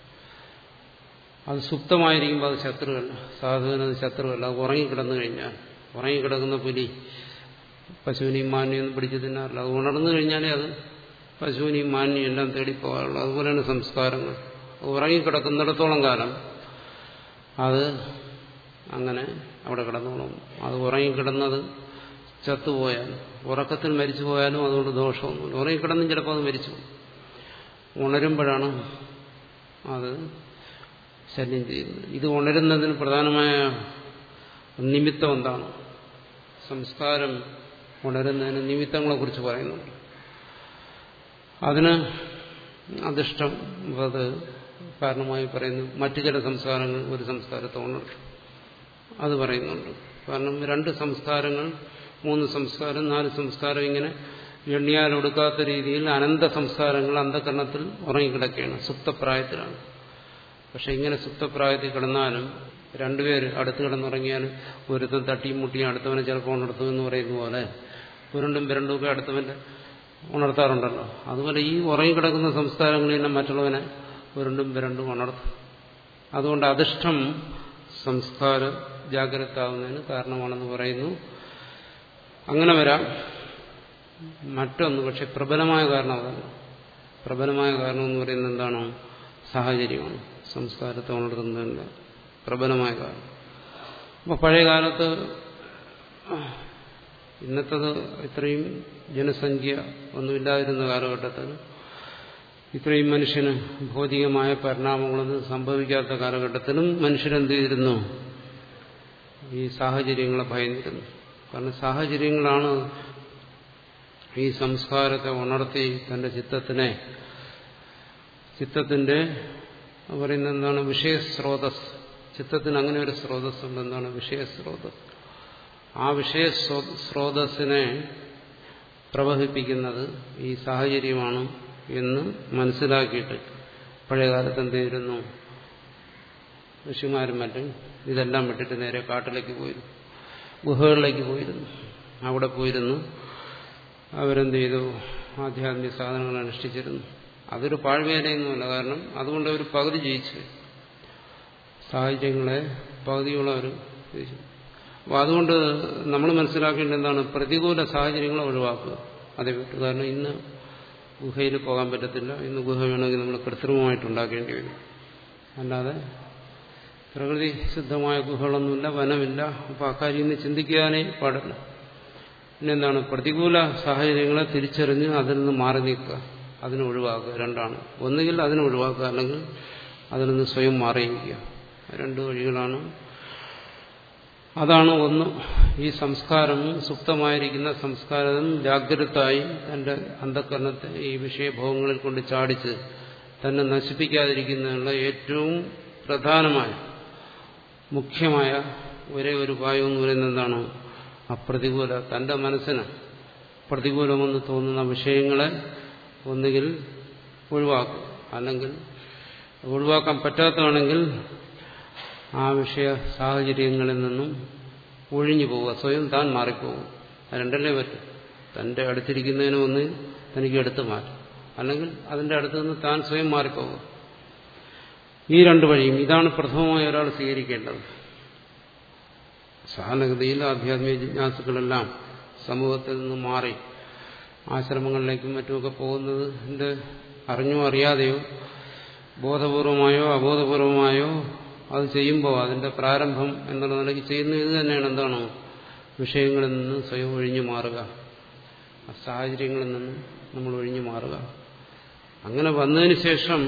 അത് സുപ്തമായിരിക്കുമ്പോൾ അത് ശത്രുവല്ല സാധുവിന് അത് ശത്രുവല്ല അത് ഉറങ്ങിക്കിടന്നു കഴിഞ്ഞാൽ ഉറങ്ങിക്കിടക്കുന്ന പുലി പശുവിനെയും മാന്യൊന്നും പിടിച്ചു തിന്നാറില്ല അത് ഉണർന്നു കഴിഞ്ഞാലേ അത് പശുവിനെയും മാന്യം എല്ലാം തേടിപ്പോകാറുള്ളൂ അതുപോലെയാണ് സംസ്കാരങ്ങൾ ഉറങ്ങിക്കിടക്കുന്നിടത്തോളം കാലം അത് അങ്ങനെ അവിടെ കിടന്നോളും അത് ഉറങ്ങിക്കിടന്നത് ചത്തുപോയാലും ഉറക്കത്തിൽ മരിച്ചു പോയാലും അതുകൊണ്ട് ദോഷമൊന്നുമില്ല ഉറങ്ങിക്കിടന്നും ചിലപ്പോൾ അത് മരിച്ചു ഉണരുമ്പോഴാണ് അത് ശല്യം ചെയ്യുന്നത് ഇത് ഉണരുന്നതിന് പ്രധാനമായ നിമിത്തം എന്താണ് സംസ്കാരം ഉണരുന്നതിന് നിമിത്തങ്ങളെക്കുറിച്ച് പറയുന്നുണ്ട് അതിന് അധിഷ്ടം അത് കാരണമായി പറയുന്നു മറ്റു ചില സംസ്കാരങ്ങൾ ഒരു സംസ്കാരത്തെ ഉണർത്തും അത് പറയുന്നുണ്ട് കാരണം രണ്ട് സംസ്കാരങ്ങൾ മൂന്ന് സംസ്കാരം നാല് സംസ്കാരം ഇങ്ങനെ എണ്ണിയാലൊടുക്കാത്ത രീതിയിൽ അനന്ത സംസ്കാരങ്ങൾ അന്ധകരണത്തിൽ ഉറങ്ങിക്കിടക്കുകയാണ് സുപ്തപ്രായത്തിലാണ് പക്ഷെ ഇങ്ങനെ സുപ്തപ്രായത്തിൽ കിടന്നാലും രണ്ടുപേര് അടുത്ത് കിടന്നുറങ്ങിയാൽ ഒരുത്തൻ തട്ടിയും മുട്ടിയും അടുത്തവനെ ചിലപ്പോൾ ഉണർത്തും എന്ന് പറയുന്ന പോലെ ഉരുണ്ടും പിരണ്ടും ഒക്കെ അടുത്തവന്റെ ഉണർത്താറുണ്ടല്ലോ അതുപോലെ ഈ ഉറങ്ങിക്കിടക്കുന്ന സംസ്കാരങ്ങളിൽ തന്നെ മറ്റുള്ളവനെ ഉരുണ്ടും പിരണ്ടും ഉണർത്തും അതുകൊണ്ട് അധിഷ്ഠം സംസ്കാര ജാഗ്രതാവുന്നതിന് കാരണമാണെന്ന് പറയുന്നു അങ്ങനെ വരാം മറ്റൊന്ന് പക്ഷെ പ്രബലമായ കാരണം അതല്ല പ്രബലമായ കാരണം എന്ന് പറയുന്നത് എന്താണ് സാഹചര്യമാണ് സംസ്കാരത്തെ ഉണർത്തുന്നതിൻ്റെ പ്രബലമായ കാരണം അപ്പോൾ പഴയ കാലത്ത് ഇന്നത്തത് ഇത്രയും ജനസംഖ്യ ഒന്നുമില്ലാതിരുന്ന കാലഘട്ടത്തിൽ ഇത്രയും മനുഷ്യന് ഭൗതികമായ പരിണാമങ്ങളൊന്നും സംഭവിക്കാത്ത കാലഘട്ടത്തിലും മനുഷ്യരെന്ത് ചെയ്തിരുന്നു ഈ സാഹചര്യങ്ങളെ ഭയന്നിരുന്നു കാരണം സാഹചര്യങ്ങളാണ് ഈ സംസ്കാരത്തെ ഉണർത്തി തന്റെ ചിത്തത്തിനെ ചിത്തത്തിന്റെ പറയുന്നത് എന്താണ് വിഷയസ്രോതസ് ചിത്തത്തിന് അങ്ങനെ ഒരു സ്രോതസ് ഉണ്ട് എന്താണ് വിഷയസ്രോതസ് ആ വിഷയ സ്രോതസ്സിനെ പ്രവഹിപ്പിക്കുന്നത് ഈ സാഹചര്യമാണ് എന്ന് മനസ്സിലാക്കിയിട്ട് പഴയകാലത്ത് എന്ത് ചെയ്തിരുന്നു ഋഷിമാരും മറ്റും ഇതെല്ലാം വിട്ടിട്ട് നേരെ കാട്ടിലേക്ക് പോയിരുന്നു ഗുഹകളിലേക്ക് പോയിരുന്നു അവിടെ പോയിരുന്നു അവരെന്ത് ചെയ്തു ആധ്യാത്മിക സാധനങ്ങൾ അനുഷ്ഠിച്ചിരുന്നു അതൊരു പാഴ്വേലയൊന്നുമല്ല കാരണം അതുകൊണ്ട് അവർ പകുതി ജയിച്ചു സാഹചര്യങ്ങളെ പകുതിയോളം അവർ ജയിച്ചു അപ്പോൾ അതുകൊണ്ട് നമ്മൾ മനസ്സിലാക്കേണ്ടത് എന്താണ് പ്രതികൂല സാഹചര്യങ്ങളെ ഒഴിവാക്കുക അതേ വിട്ടു കാരണം ഇന്ന് ഗുഹയിൽ പോകാൻ പറ്റത്തില്ല ഇന്ന് ഗുഹ വേണമെങ്കിൽ നമ്മൾ കൃത്രിമമായിട്ട് ഉണ്ടാക്കേണ്ടി വരും അല്ലാതെ പ്രകൃതി സിദ്ധമായ ഗുഹകളൊന്നുമില്ല വനമില്ല അപ്പോൾ അക്കാര്യം ഇന്ന് ചിന്തിക്കാനേ പാടില്ല പിന്നെന്താണ് പ്രതികൂല സാഹചര്യങ്ങളെ തിരിച്ചറിഞ്ഞ് അതിൽ നിന്ന് മാറി നിൽക്കുക അതിനെ ഒഴിവാക്കുക രണ്ടാണ് ഒന്നുകിൽ അതിനെ ഒഴിവാക്കുക അല്ലെങ്കിൽ അതിൽ നിന്ന് സ്വയം മാറിയിരിക്കുക രണ്ട് വഴികളാണ് അതാണ് ഒന്ന് ഈ സംസ്കാരം സുപ്തമായിരിക്കുന്ന സംസ്കാരം ജാഗ്രതായി തന്റെ അന്ധകരണത്തെ ഈ വിഷയഭോഗങ്ങളിൽ കൊണ്ട് ചാടിച്ച് തന്നെ നശിപ്പിക്കാതിരിക്കുന്നതിനുള്ള ഏറ്റവും പ്രധാനമായ മുഖ്യമായ ഒരേ ഒരു ഉപായം എന്ന് പറയുന്നത് എന്താണ് അപ്രതികൂല തന്റെ മനസ്സിന് പ്രതികൂലമെന്ന് തോന്നുന്ന വിഷയങ്ങളെ ഒന്നുകിൽ ഒഴിവാക്കും അല്ലെങ്കിൽ ഒഴിവാക്കാൻ പറ്റാത്തതാണെങ്കിൽ ആ വിഷയ സാഹചര്യങ്ങളിൽ നിന്നും ഒഴിഞ്ഞു പോവുക സ്വയം താൻ മാറിപ്പോകും അത് രണ്ടല്ലേ പറ്റും തന്റെ അടുത്തിരിക്കുന്നതിന് ഒന്ന് തനിക്ക് എടുത്തു മാറ്റും അല്ലെങ്കിൽ അതിന്റെ അടുത്ത് നിന്ന് താൻ സ്വയം മാറിപ്പോകുക ഈ രണ്ട് വഴിയും ഇതാണ് പ്രഥമമായി ഒരാൾ സ്വീകരിക്കേണ്ടത് സാധാരണഗതിയിൽ ആധ്യാത്മിക ജിജ്ഞാസുക്കളെല്ലാം സമൂഹത്തിൽ നിന്ന് മാറി ആശ്രമങ്ങളിലേക്കും മറ്റുമൊക്കെ പോകുന്നതിന്റെ അറിഞ്ഞോ അറിയാതെയോ ബോധപൂർവമായോ അബോധപൂർവമായോ അത് ചെയ്യുമ്പോൾ അതിന്റെ പ്രാരംഭം എന്നുള്ള നിലയ്ക്ക് ചെയ്യുന്നത് ഇത് തന്നെയാണ് എന്താണ് വിഷയങ്ങളിൽ നിന്ന് സ്വയം ഒഴിഞ്ഞു മാറുക ആ സാഹചര്യങ്ങളിൽ നിന്ന് നമ്മൾ ഒഴിഞ്ഞു മാറുക അങ്ങനെ വന്നതിന് ശേഷം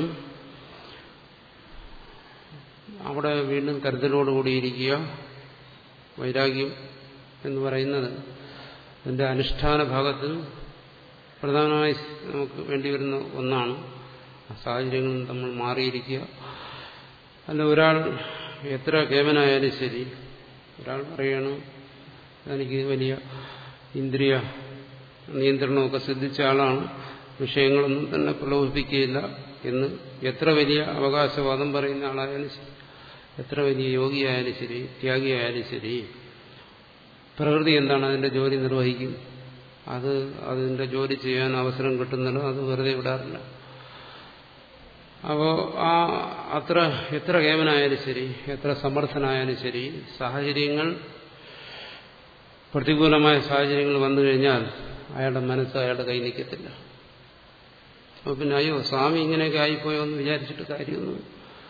അവിടെ വീണ്ടും കരുതലോടുകൂടിയിരിക്കുക വൈരാഗ്യം എന്ന് പറയുന്നത് അതിന്റെ അനുഷ്ഠാന ഭാഗത്തിൽ പ്രധാനമായി നമുക്ക് വേണ്ടിവരുന്ന ഒന്നാണ് ആ സാഹചര്യങ്ങളിൽ നമ്മൾ മാറിയിരിക്കുക അല്ല ഒരാൾ എത്ര കേവനായാലും ശരി ഒരാൾ പറയണം എനിക്ക് വലിയ ഇന്ദ്രിയ നിയന്ത്രണമൊക്കെ സിദ്ധിച്ച ആളാണ് വിഷയങ്ങളൊന്നും തന്നെ പ്രലോഭിപ്പിക്കുകയില്ല എന്ന് എത്ര വലിയ അവകാശവാദം പറയുന്ന ആളായാലും ശരി എത്ര വലിയ യോഗിയായാലും ശരി ത്യാഗിയായാലും ശരി പ്രകൃതി എന്താണ് അതിന്റെ ജോലി നിർവഹിക്കും അത് അതിന്റെ ജോലി ചെയ്യാൻ അവസരം കിട്ടുന്നില്ല അത് വെറുതെ വിടാറില്ല അപ്പോ ആ അത്ര എത്ര കേവനായാലും ശരി എത്ര സമർത്ഥനായാലും ശരി സാഹചര്യങ്ങൾ പ്രതികൂലമായ സാഹചര്യങ്ങൾ വന്നു കഴിഞ്ഞാൽ അയാളുടെ മനസ്സ് അയാളുടെ കൈ നിൽക്കത്തില്ല അപ്പൊ പിന്നെ അയ്യോ സ്വാമി ഇങ്ങനെയൊക്കെ ആയിപ്പോയോ എന്ന് വിചാരിച്ചിട്ട് കാര്യമൊന്നും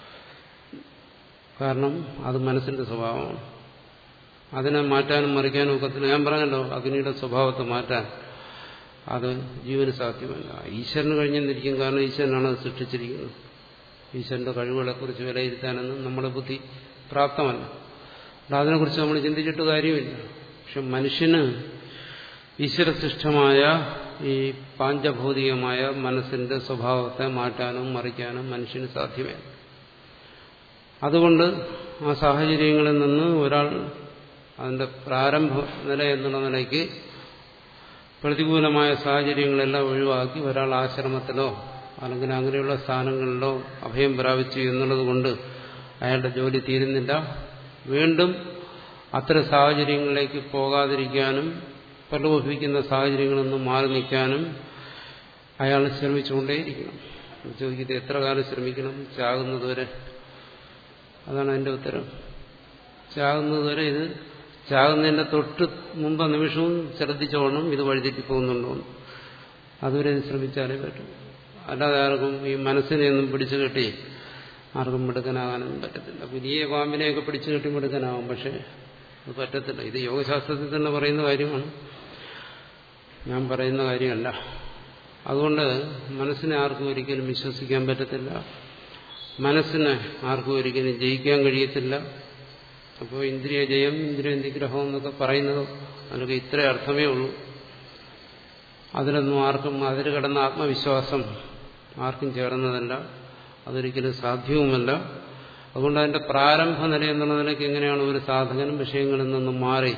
കാരണം അത് മനസ്സിന്റെ സ്വഭാവമാണ് അതിനെ മാറ്റാനും മറിക്കാനും ഒക്കത്തില്ല ഞാൻ പറഞ്ഞല്ലോ അഗ്നിയുടെ സ്വഭാവത്തെ മാറ്റാൻ അത് ജീവന് സാധ്യമല്ല ഈശ്വരന് കഴിഞ്ഞെന്നിരിക്കും കാരണം ഈശ്വരനാണ് അത് സൃഷ്ടിച്ചിരിക്കുന്നത് ഈശ്വരന്റെ കഴിവുകളെക്കുറിച്ച് വിലയിരുത്താനൊന്നും നമ്മുടെ ബുദ്ധി പ്രാപ്തമല്ല അതിനെക്കുറിച്ച് നമ്മൾ ചിന്തിച്ചിട്ട് കാര്യമില്ല പക്ഷെ മനുഷ്യന് ഈശ്വരസൃഷ്ടമായ ഈ പാഞ്ചഭൗതികമായ മനസ്സിന്റെ സ്വഭാവത്തെ മാറ്റാനും മറിക്കാനും മനുഷ്യന് സാധ്യമല്ല അതുകൊണ്ട് ആ സാഹചര്യങ്ങളിൽ നിന്ന് ഒരാൾ അതിന്റെ പ്രാരംഭ നില എന്നുള്ള നിലയ്ക്ക് പ്രതികൂലമായ സാഹചര്യങ്ങളെല്ലാം ഒഴിവാക്കി ഒരാൾ ആശ്രമത്തിലോ അല്ലെങ്കിൽ അങ്ങനെയുള്ള സ്ഥാനങ്ങളിലോ അഭയം പ്രാപിച്ചു എന്നുള്ളത് കൊണ്ട് അയാളുടെ ജോലി തീരുന്നില്ല വീണ്ടും അത്തരം സാഹചര്യങ്ങളിലേക്ക് പോകാതിരിക്കാനും പ്രലോഭിപ്പിക്കുന്ന സാഹചര്യങ്ങളിൽ നിന്ന് മാറി നിൽക്കാനും അയാൾ ശ്രമിച്ചുകൊണ്ടേയിരിക്കണം ചോദിക്കുന്നത് എത്ര കാലം ശ്രമിക്കണം ചാകുന്നതുവരെ അതാണ് അതിന്റെ ഉത്തരം ചാകുന്നതുവരെ ഇത് ചാകുന്നതിന്റെ തൊട്ട് മുമ്പ് നിമിഷവും ശ്രദ്ധിച്ചോണം ഇത് വഴിതെറ്റി പോകുന്നുണ്ടോ അതുവരെ ഇത് ശ്രമിച്ചാലേ പറ്റും അല്ലാതെ ആർക്കും ഈ മനസ്സിനെയൊന്നും പിടിച്ചു കെട്ടി ആർക്കും മിടുക്കനാകാനൊന്നും പറ്റത്തില്ല വലിയ പാമ്പിനെയൊക്കെ പിടിച്ചു കെട്ടി മിടുക്കനാകും പക്ഷെ അത് പറ്റത്തില്ല ഇത് യോഗശാസ്ത്രത്തിൽ തന്നെ പറയുന്ന കാര്യമാണ് ഞാൻ പറയുന്ന കാര്യമല്ല അതുകൊണ്ട് മനസ്സിനെ ആർക്കും ഒരിക്കലും വിശ്വസിക്കാൻ പറ്റത്തില്ല മനസ്സിനെ ആർക്കും ഒരിക്കലും ജയിക്കാൻ കഴിയത്തില്ല അപ്പോൾ ഇന്ദ്രിയ ജയം ഇന്ദ്രിയ നിഗ്രഹം എന്നൊക്കെ പറയുന്നത് അതിനൊക്കെ ഇത്രേ അർത്ഥമേ ഉള്ളൂ അതിലൊന്നും ആർക്കും അതിൽ കിടന്ന ആത്മവിശ്വാസം ആർക്കും ചേർന്നതല്ല അതൊരിക്കലും സാധ്യവുമല്ല അതുകൊണ്ട് അതിന്റെ പ്രാരംഭ നില എന്നുള്ള നിലയ്ക്ക് എങ്ങനെയാണ് ഒരു സാധകനും വിഷയങ്ങളിൽ നിന്നും മാറി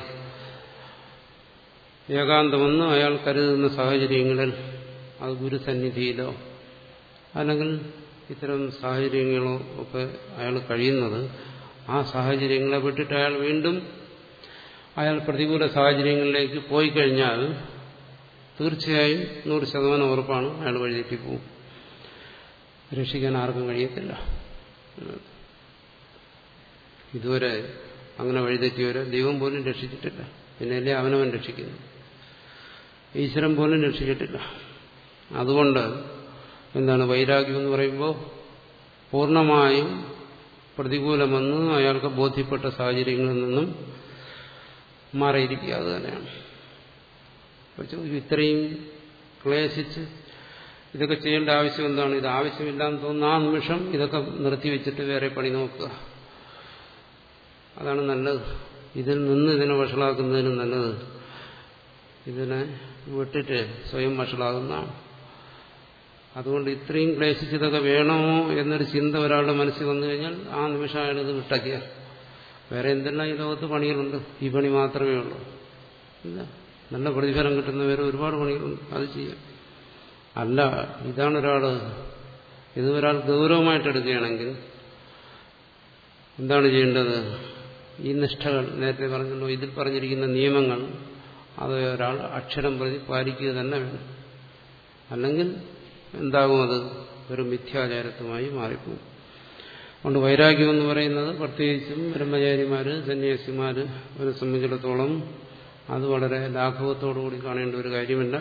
ഏകാന്തമെന്ന് അയാൾ കരുതുന്ന സാഹചര്യങ്ങളിൽ അത് ഗുരുസന്നിധിയിലോ അല്ലെങ്കിൽ ഇത്തരം സാഹചര്യങ്ങളോ ഒക്കെ അയാൾ കഴിയുന്നത് ആ സാഹചര്യങ്ങളെ വിട്ടിട്ട് അയാൾ വീണ്ടും അയാൾ പ്രതികൂല സാഹചര്യങ്ങളിലേക്ക് പോയി കഴിഞ്ഞാൽ തീർച്ചയായും നൂറ് ശതമാനം ഉറപ്പാണ് അയാൾ വഴിതെറ്റിപ്പോവും രക്ഷിക്കാൻ ആർക്കും കഴിയത്തില്ല ഇതുവരെ അങ്ങനെ വഴിതെറ്റിയവരെ ദൈവം പോലും രക്ഷിച്ചിട്ടില്ല പിന്നെയല്ലേ അവനവൻ രക്ഷിക്കുന്നു ഈശ്വരൻ പോലും രക്ഷിച്ചിട്ടില്ല അതുകൊണ്ട് എന്താണ് വൈരാഗ്യം എന്ന് പറയുമ്പോൾ പൂർണ്ണമായും പ്രതികൂലമെന്ന് അയാൾക്ക് ബോധ്യപ്പെട്ട സാഹചര്യങ്ങളിൽ നിന്നും മാറിയിരിക്കുക അത് തന്നെയാണ് ഇത്രയും ക്ലേശിച്ച് ഇതൊക്കെ ചെയ്യേണ്ട ആവശ്യം എന്താണ് ഇത് ആവശ്യമില്ലാന്ന് തോന്നുന്ന ആ നിമിഷം ഇതൊക്കെ നിർത്തിവെച്ചിട്ട് വേറെ പണി നോക്കുക അതാണ് നല്ലത് ഇതിൽ നിന്ന് ഇതിനെ വഷളാക്കുന്നതിന് നല്ലത് ഇതിനെ വിട്ടിട്ട് സ്വയം വഷളാകുന്നതാണ് അതുകൊണ്ട് ഇത്രയും ക്ലേശിച്ചതൊക്കെ വേണമോ എന്നൊരു ചിന്ത ഒരാളുടെ മനസ്സിൽ വന്നു കഴിഞ്ഞാൽ ആ നിമിഷം അയാളിത് വിട്ടയ്ക്കുക വേറെ എന്തെല്ലാം ഈ ലോകത്ത് പണികളുണ്ട് ഈ പണി മാത്രമേ ഉള്ളൂ ഇല്ല നല്ല പ്രതിഫലം കിട്ടുന്ന വേറെ ഒരുപാട് പണികളുണ്ട് അത് ചെയ്യാം അല്ല ഇതാണ് ഒരാൾ ഇത് ഒരാൾ ഗൗരവമായിട്ട് എടുക്കുകയാണെങ്കിൽ എന്താണ് ചെയ്യേണ്ടത് ഈ നിഷ്ഠകൾ നേരത്തെ പറഞ്ഞല്ലോ ഇതിൽ പറഞ്ഞിരിക്കുന്ന നിയമങ്ങൾ അത് ഒരാൾ അക്ഷരം പ്രതി പാലിക്കുക തന്നെ വേണം അല്ലെങ്കിൽ എന്താകും അത് ഒരു മിഥ്യാചാരത്വമായി മാറിപ്പോകും അതുകൊണ്ട് വൈരാഗ്യം എന്ന് പറയുന്നത് പ്രത്യേകിച്ചും ബ്രഹ്മചാരിമാര് സന്യാസിമാര് അവരെ സംബന്ധിച്ചിടത്തോളം അത് വളരെ ലാഘവത്തോടുകൂടി കാണേണ്ട ഒരു കാര്യമല്ല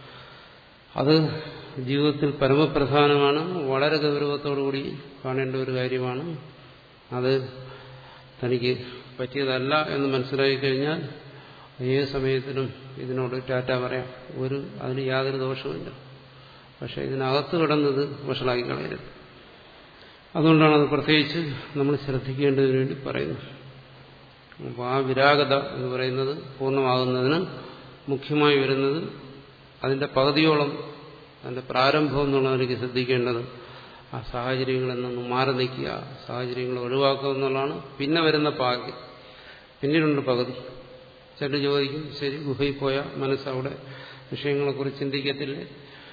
അത് ജീവിതത്തിൽ പരമപ്രധാനമാണ് വളരെ ഗൗരവത്തോടുകൂടി കാണേണ്ട ഒരു കാര്യമാണ് അത് തനിക്ക് പറ്റിയതല്ല എന്ന് മനസ്സിലാക്കി കഴിഞ്ഞാൽ ഏത് സമയത്തിനും ഇതിനോട് ടാറ്റ പറയാം ഒരു അതിന് യാതൊരു ദോഷവുമില്ല പക്ഷെ ഇതിനകത്ത് കിടന്നത് വഷളാക്കി കളയരുത് അതുകൊണ്ടാണ് അത് പ്രത്യേകിച്ച് നമ്മൾ ശ്രദ്ധിക്കേണ്ടതിന് വേണ്ടി പറയുന്നത് അപ്പോൾ ആ വിരാഗത എന്ന് പറയുന്നത് പൂർണ്ണമാകുന്നതിന് മുഖ്യമായി വരുന്നത് അതിന്റെ പകുതിയോളം അതിന്റെ പ്രാരംഭം എന്നുള്ളതിലേക്ക് ശ്രദ്ധിക്കേണ്ടത് ആ സാഹചര്യങ്ങളിൽ നിന്ന് മാറി നിൽക്കുക സാഹചര്യങ്ങൾ ഒഴിവാക്കുക എന്നുള്ളതാണ് പിന്നെ വരുന്ന പാകി പിന്നീടുണ്ട് പകുതി ചില ചോദിക്കും ശരി ഗുഹയിൽ പോയ മനസ്സവിടെ വിഷയങ്ങളെക്കുറിച്ച് ചിന്തിക്കത്തില്ലേ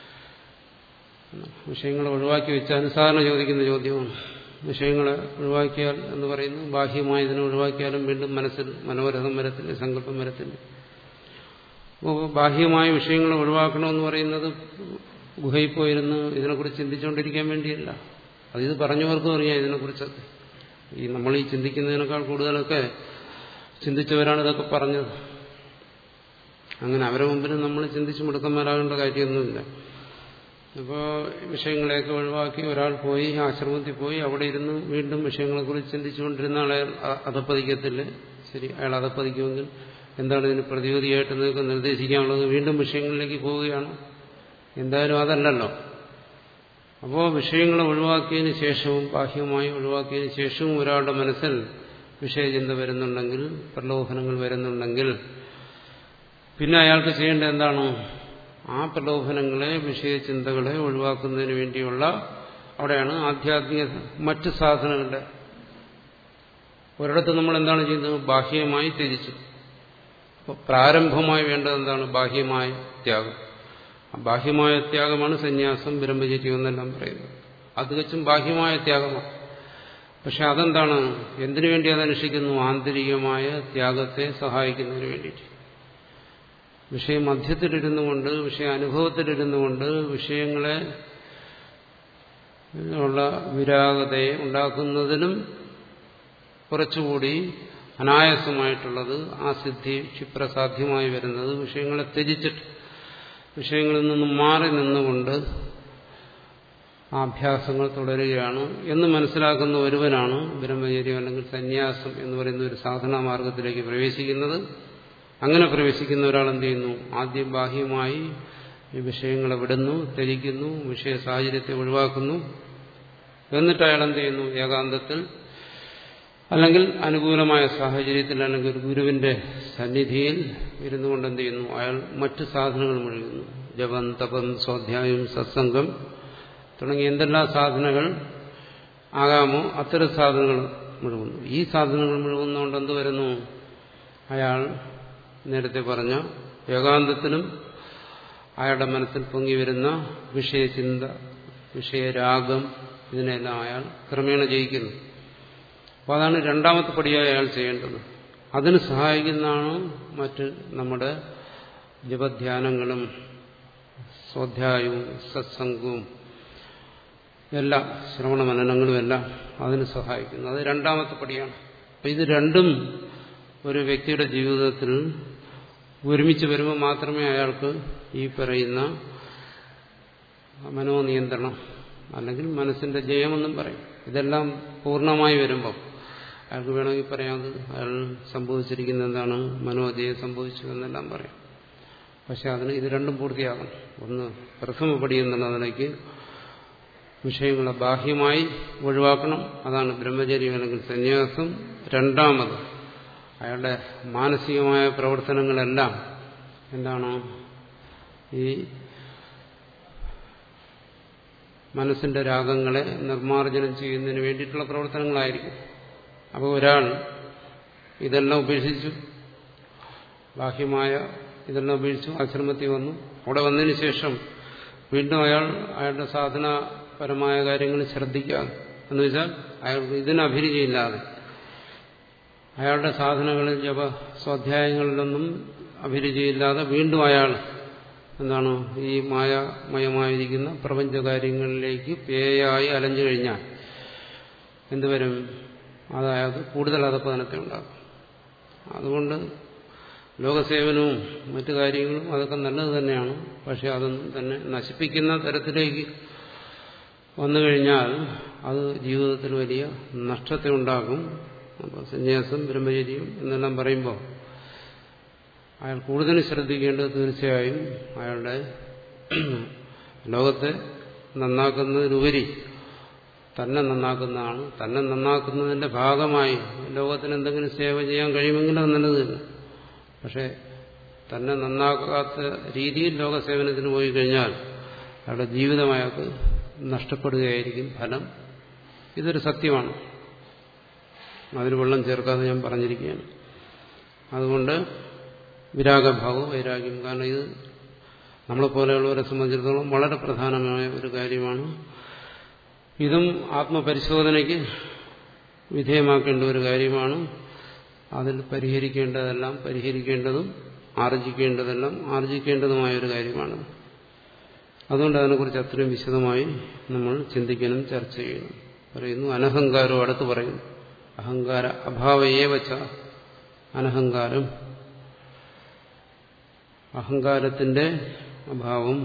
വിഷയങ്ങളെ ഒഴിവാക്കി വെച്ചാൽ സാധാരണ ചോദിക്കുന്ന ചോദ്യമാണ് വിഷയങ്ങളെ ഒഴിവാക്കിയാൽ എന്ന് പറയുന്നു ബാഹ്യമായി ഇതിനെ ഒഴിവാക്കിയാലും വീണ്ടും മനസ്സിൽ മനോരഥം വരത്തില്ല സങ്കല്പം വരത്തില്ല അപ്പോൾ ബാഹ്യമായ വിഷയങ്ങളെ ഒഴിവാക്കണമെന്ന് പറയുന്നത് ഗുഹയിൽ പോയിരുന്ന് ഇതിനെക്കുറിച്ച് ചിന്തിച്ചുകൊണ്ടിരിക്കാൻ വേണ്ടിയല്ല അത് ഇത് പറഞ്ഞവർക്കും അറിയാം ഇതിനെക്കുറിച്ചൊക്കെ ഈ നമ്മൾ ഈ ചിന്തിക്കുന്നതിനേക്കാൾ കൂടുതലൊക്കെ ചിന്തിച്ചവരാണ് ഇതൊക്കെ പറഞ്ഞത് അങ്ങനെ അവരെ മുമ്പിൽ നമ്മൾ ചിന്തിച്ച് മുടുക്കന്മാരാകേണ്ട കാര്യമൊന്നുമില്ല അപ്പോൾ വിഷയങ്ങളെയൊക്കെ ഒഴിവാക്കി ഒരാൾ പോയി ആശ്രമത്തിൽ പോയി അവിടെ ഇരുന്ന് വീണ്ടും വിഷയങ്ങളെക്കുറിച്ച് ചിന്തിച്ചുകൊണ്ടിരുന്ന ആളെ അധപ്പതിക്കത്തില്ലേ ശരി അയാൾ അധപ്പതിക്കുമെങ്കിൽ എന്താണ് ഇതിന് പ്രതിവിധിയായിട്ട് നിങ്ങൾക്ക് നിർദ്ദേശിക്കാനുള്ളത് വീണ്ടും വിഷയങ്ങളിലേക്ക് പോവുകയാണ് എന്തായാലും അതല്ലല്ലോ അപ്പോൾ വിഷയങ്ങളെ ഒഴിവാക്കിയതിന് ശേഷവും ബാഹ്യമായി ഒഴിവാക്കിയതിന് ശേഷവും ഒരാളുടെ മനസ്സിൽ വിഷയചിന്ത വരുന്നുണ്ടെങ്കിൽ പ്രലോഭനങ്ങൾ വരുന്നുണ്ടെങ്കിൽ പിന്നെ അയാൾക്ക് ചെയ്യേണ്ടത് എന്താണ് ആ പ്രലോഭനങ്ങളെ വിഷയചിന്തകളെ ഒഴിവാക്കുന്നതിന് വേണ്ടിയുള്ള അവിടെയാണ് ആധ്യാത്മിക മറ്റ് സാധനങ്ങളുടെ ഒരിടത്ത് നമ്മൾ എന്താണ് ചെയ്യുന്നത് ബാഹ്യമായി ത്യജിച്ചു അപ്പോൾ പ്രാരംഭമായി വേണ്ടത് എന്താണ് ബാഹ്യമായ ത്യാഗം ആ ബാഹ്യമായ ത്യാഗമാണ് സന്യാസം ബ്രഹ്മചര്യം എന്നെല്ലാം പറയുന്നത് അത് തികച്ചും ബാഹ്യമായ ത്യാഗമാണ് പക്ഷെ അതെന്താണ് എന്തിനു വേണ്ടി അത് അനുഷ്ഠിക്കുന്നു ആന്തരികമായ ത്യാഗത്തെ സഹായിക്കുന്നതിന് വേണ്ടിയിട്ട് വിഷയ മധ്യത്തിലിരുന്നു കൊണ്ട് വിഷയ അനുഭവത്തിലിരുന്നു കൊണ്ട് വിഷയങ്ങളെ ഉള്ള വിരാഗതയെ ഉണ്ടാക്കുന്നതിനും കുറച്ചുകൂടി അനായാസമായിട്ടുള്ളത് ആ സിദ്ധി ക്ഷിപ്രസാധ്യമായി വരുന്നത് വിഷയങ്ങളെ ത്യജിച്ചിട്ട് വിഷയങ്ങളിൽ നിന്നും മാറി നിന്നുകൊണ്ട് ആ അഭ്യാസങ്ങൾ തുടരുകയാണ് എന്ന് മനസ്സിലാക്കുന്ന ഒരുവനാണ് ബ്രഹ്മചര്യം അല്ലെങ്കിൽ സന്യാസം എന്ന് പറയുന്ന ഒരു സാധനാ മാർഗത്തിലേക്ക് പ്രവേശിക്കുന്നത് അങ്ങനെ പ്രവേശിക്കുന്ന ഒരാൾ എന്ത് ചെയ്യുന്നു ആദ്യം ബാഹ്യമായി ഈ വിഷയങ്ങളെ വിടുന്നു ത്യജിക്കുന്നു വിഷയ സാഹചര്യത്തെ ഒഴിവാക്കുന്നു എന്നിട്ട് അയാൾ എന്ത് ചെയ്യുന്നു ഏകാന്തത്തിൽ അല്ലെങ്കിൽ അനുകൂലമായ സാഹചര്യത്തിൽ അല്ലെങ്കിൽ ഒരു ഗുരുവിന്റെ സന്നിധിയിൽ ഇരുന്നു കൊണ്ട് എന്ത് ചെയ്യുന്നു അയാൾ മറ്റ് സാധനങ്ങൾ മുഴുകുന്നു ജപം തപം സ്വാധ്യായം സത്സംഗം തുടങ്ങിയ എന്തെല്ലാം സാധനങ്ങൾ ആകാമോ അത്തരം സാധനങ്ങൾ മുഴുകുന്നു ഈ സാധനങ്ങൾ മുഴുകുന്നതുകൊണ്ട് എന്ത് വരുന്നു അയാൾ നേരത്തെ പറഞ്ഞ ഏകാന്തത്തിലും അയാളുടെ മനസ്സിൽ പൊങ്ങി വരുന്ന വിഷയചിന്ത വിഷയരാഗം ഇതിനെല്ലാം അയാൾ ക്രമേണ ജയിക്കുന്നു അപ്പോൾ അതാണ് രണ്ടാമത്തെ പടിയായി അയാൾ ചെയ്യേണ്ടത് അതിന് സഹായിക്കുന്നതാണ് മറ്റ് നമ്മുടെ ജപധ്യാനങ്ങളും സ്വാധ്യായവും സത്സംഗവും എല്ലാം ശ്രവണ മനനങ്ങളും എല്ലാം അതിന് സഹായിക്കുന്നു അത് രണ്ടാമത്തെ പടിയാണ് അപ്പം ഇത് രണ്ടും ഒരു വ്യക്തിയുടെ ജീവിതത്തിൽ ഒരുമിച്ച് വരുമ്പോൾ മാത്രമേ അയാൾക്ക് ഈ പറയുന്ന മനോനിയന്ത്രണം അല്ലെങ്കിൽ മനസ്സിന്റെ ജയമെന്നും പറയും ഇതെല്ലാം പൂർണ്ണമായി വരുമ്പം അയാൾക്ക് വേണമെങ്കിൽ പറയാം അയാൾ സംഭവിച്ചിരിക്കുന്ന എന്താണ് മനോജയം സംഭവിച്ചു എന്നെല്ലാം പറയാം പക്ഷെ അതിന് ഇത് രണ്ടും പൂർത്തിയാകണം ഒന്ന് പ്രഥമപടി എന്നുള്ള നിലയ്ക്ക് വിഷയങ്ങളെ ബാഹ്യമായി ഒഴിവാക്കണം അതാണ് ബ്രഹ്മചര്യം അല്ലെങ്കിൽ സന്യാസം രണ്ടാമത് അയാളുടെ മാനസികമായ പ്രവർത്തനങ്ങളെല്ലാം എന്താണ് ഈ മനസ്സിന്റെ രാഗങ്ങളെ നിർമ്മാർജ്ജനം ചെയ്യുന്നതിന് വേണ്ടിയിട്ടുള്ള പ്രവർത്തനങ്ങളായിരിക്കും അപ്പോൾ ഒരാൾ ഇതെല്ലാം ഉപേക്ഷിച്ചു ബാഹ്യമായ ഇതെല്ലാം ഉപേക്ഷിച്ചു ആശ്രമത്തിൽ വന്നു അവിടെ വന്നതിന് ശേഷം വീണ്ടും അയാൾ അയാളുടെ സാധനപരമായ കാര്യങ്ങൾ ശ്രദ്ധിക്കാതെ എന്ന് വെച്ചാൽ അയാൾക്ക് ഇതിന് അഭിരുചിയില്ലാതെ അയാളുടെ സാധനങ്ങളിൽ ജപ സ്വാധ്യായങ്ങളിലൊന്നും അഭിരുചിയില്ലാതെ വീണ്ടും അയാൾ എന്താണ് ഈ മായാമയമായിരിക്കുന്ന പ്രപഞ്ചകാര്യങ്ങളിലേക്ക് പേയായി അലഞ്ഞു കഴിഞ്ഞാൽ എന്തുവരും അതായത് കൂടുതൽ അധപ്പതനത്തെ ഉണ്ടാക്കും അതുകൊണ്ട് ലോകസേവനവും മറ്റു കാര്യങ്ങളും അതൊക്കെ നല്ലത് തന്നെയാണ് പക്ഷെ അതൊന്നും തന്നെ നശിപ്പിക്കുന്ന തരത്തിലേക്ക് വന്നു കഴിഞ്ഞാൽ അത് ജീവിതത്തിൽ വലിയ നഷ്ടത്തെ ഉണ്ടാക്കും അപ്പോൾ സന്യാസം ബ്രഹ്മചര്യം എന്നെല്ലാം പറയുമ്പോൾ അയാൾ കൂടുതൽ ശ്രദ്ധിക്കേണ്ടത് തീർച്ചയായും അയാളുടെ ലോകത്തെ നന്നാക്കുന്നതിനുപരി തന്നെ നന്നാക്കുന്നതാണ് തന്നെ നന്നാക്കുന്നതിന്റെ ഭാഗമായി ലോകത്തിന് എന്തെങ്കിലും സേവ ചെയ്യാൻ കഴിയുമെങ്കിൽ അത് നല്ലത് തന്നെ പക്ഷെ തന്നെ നന്നാക്കാത്ത രീതിയിൽ ലോകസേവനത്തിന് പോയി കഴിഞ്ഞാൽ അയാളുടെ ജീവിതം അയാൾക്ക് നഷ്ടപ്പെടുകയായിരിക്കും ഫലം ഇതൊരു സത്യമാണ് അതിന് വെള്ളം ചേർക്കാതെ ഞാൻ പറഞ്ഞിരിക്കുകയാണ് അതുകൊണ്ട് വിരാഗഭാവവും വൈരാഗ്യം കാരണം ഇത് നമ്മളെപ്പോലെയുള്ളവരെ സംബന്ധിച്ചിടത്തോളം വളരെ പ്രധാനമായ ഒരു കാര്യമാണ് ഇതും ആത്മപരിശോധനയ്ക്ക് വിധേയമാക്കേണ്ട ഒരു കാര്യമാണ് അതിൽ പരിഹരിക്കേണ്ടതെല്ലാം പരിഹരിക്കേണ്ടതും ആർജിക്കേണ്ടതെല്ലാം ആർജിക്കേണ്ടതുമായ ഒരു കാര്യമാണ് അതുകൊണ്ട് അതിനെക്കുറിച്ച് അത്രയും വിശദമായി നമ്മൾ ചിന്തിക്കണം ചർച്ച ചെയ്യണം പറയുന്നു അനഹങ്കാരം അടുത്ത് പറയുന്നു അഹങ്കാര അഭാവയെ വച്ച അനഹങ്കാരം അഹങ്കാരത്തിന്റെ അഭാവം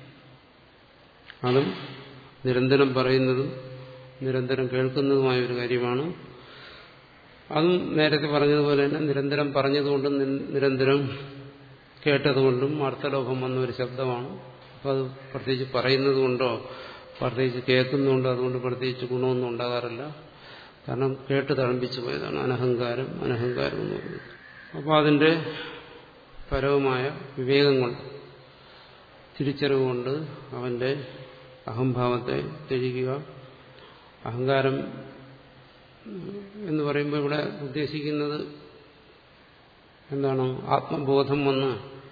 അതും നിരന്തരം പറയുന്നതും നിരന്തരം കേൾക്കുന്നതുമായ ഒരു കാര്യമാണ് അതും നേരത്തെ പറഞ്ഞതുപോലെ തന്നെ നിരന്തരം പറഞ്ഞതുകൊണ്ടും നിരന്തരം കേട്ടതുകൊണ്ടും അർത്ഥലോഭം വന്ന ഒരു ശബ്ദമാണ് അപ്പോൾ അത് പ്രത്യേകിച്ച് പറയുന്നത് കൊണ്ടോ പ്രത്യേകിച്ച് കേൾക്കുന്നുണ്ടോ അതുകൊണ്ട് പ്രത്യേകിച്ച് ഗുണമൊന്നും ഉണ്ടാകാറില്ല കാരണം കേട്ട് തഴമ്പിച്ചു പോയതാണ് അനഹങ്കാരം അനഹങ്കാരം എന്ന് പറയുന്നത് അപ്പോൾ അതിൻ്റെ പരവുമായ വിവേകം കൊണ്ട് തിരിച്ചറിവ് കൊണ്ട് അവന്റെ അഹംഭാവത്തെ ത്യജിക്കുക അഹങ്കാരം എന്ന് പറയുമ്പോൾ ഇവിടെ ഉദ്ദേശിക്കുന്നത് എന്താണ് ആത്മബോധം വന്ന്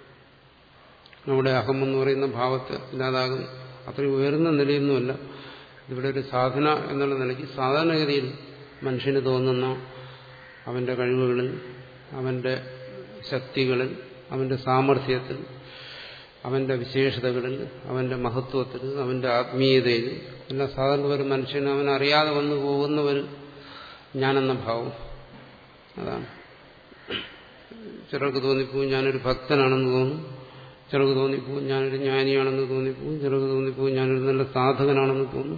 നമ്മുടെ അഹം എന്ന് പറയുന്ന ഭാവത്തെ ഇല്ലാതാകും അത്രയും ഉയർന്ന നിലയൊന്നുമല്ല ഇവിടെ ഒരു സാധന എന്നുള്ള നിലയ്ക്ക് സാധാരണഗതിയിൽ മനുഷ്യന് തോന്നുന്ന അവന്റെ കഴിവുകളിൽ അവന്റെ ശക്തികളിൽ അവന്റെ സാമർഥ്യത്തിൽ അവന്റെ വിശേഷതകളിൽ അവന്റെ മഹത്വത്തിൽ അവന്റെ ആത്മീയതയിൽ എല്ലാം സാധാരണ ഒരു മനുഷ്യന് അവൻ അറിയാതെ വന്നു പോകുന്ന ഒരു ഞാനെന്ന ഭാവം അതാണ് ചിലർക്ക് തോന്നിപ്പോവും ഞാനൊരു ഭക്തനാണെന്ന് തോന്നും ചിലർക്ക് തോന്നിപ്പോവും ഞാനൊരു ജ്ഞാനിയാണെന്ന് തോന്നിപ്പോവും ചിലർക്ക് തോന്നിപ്പോവും ഞാനൊരു നല്ല സാധകനാണെന്ന് തോന്നും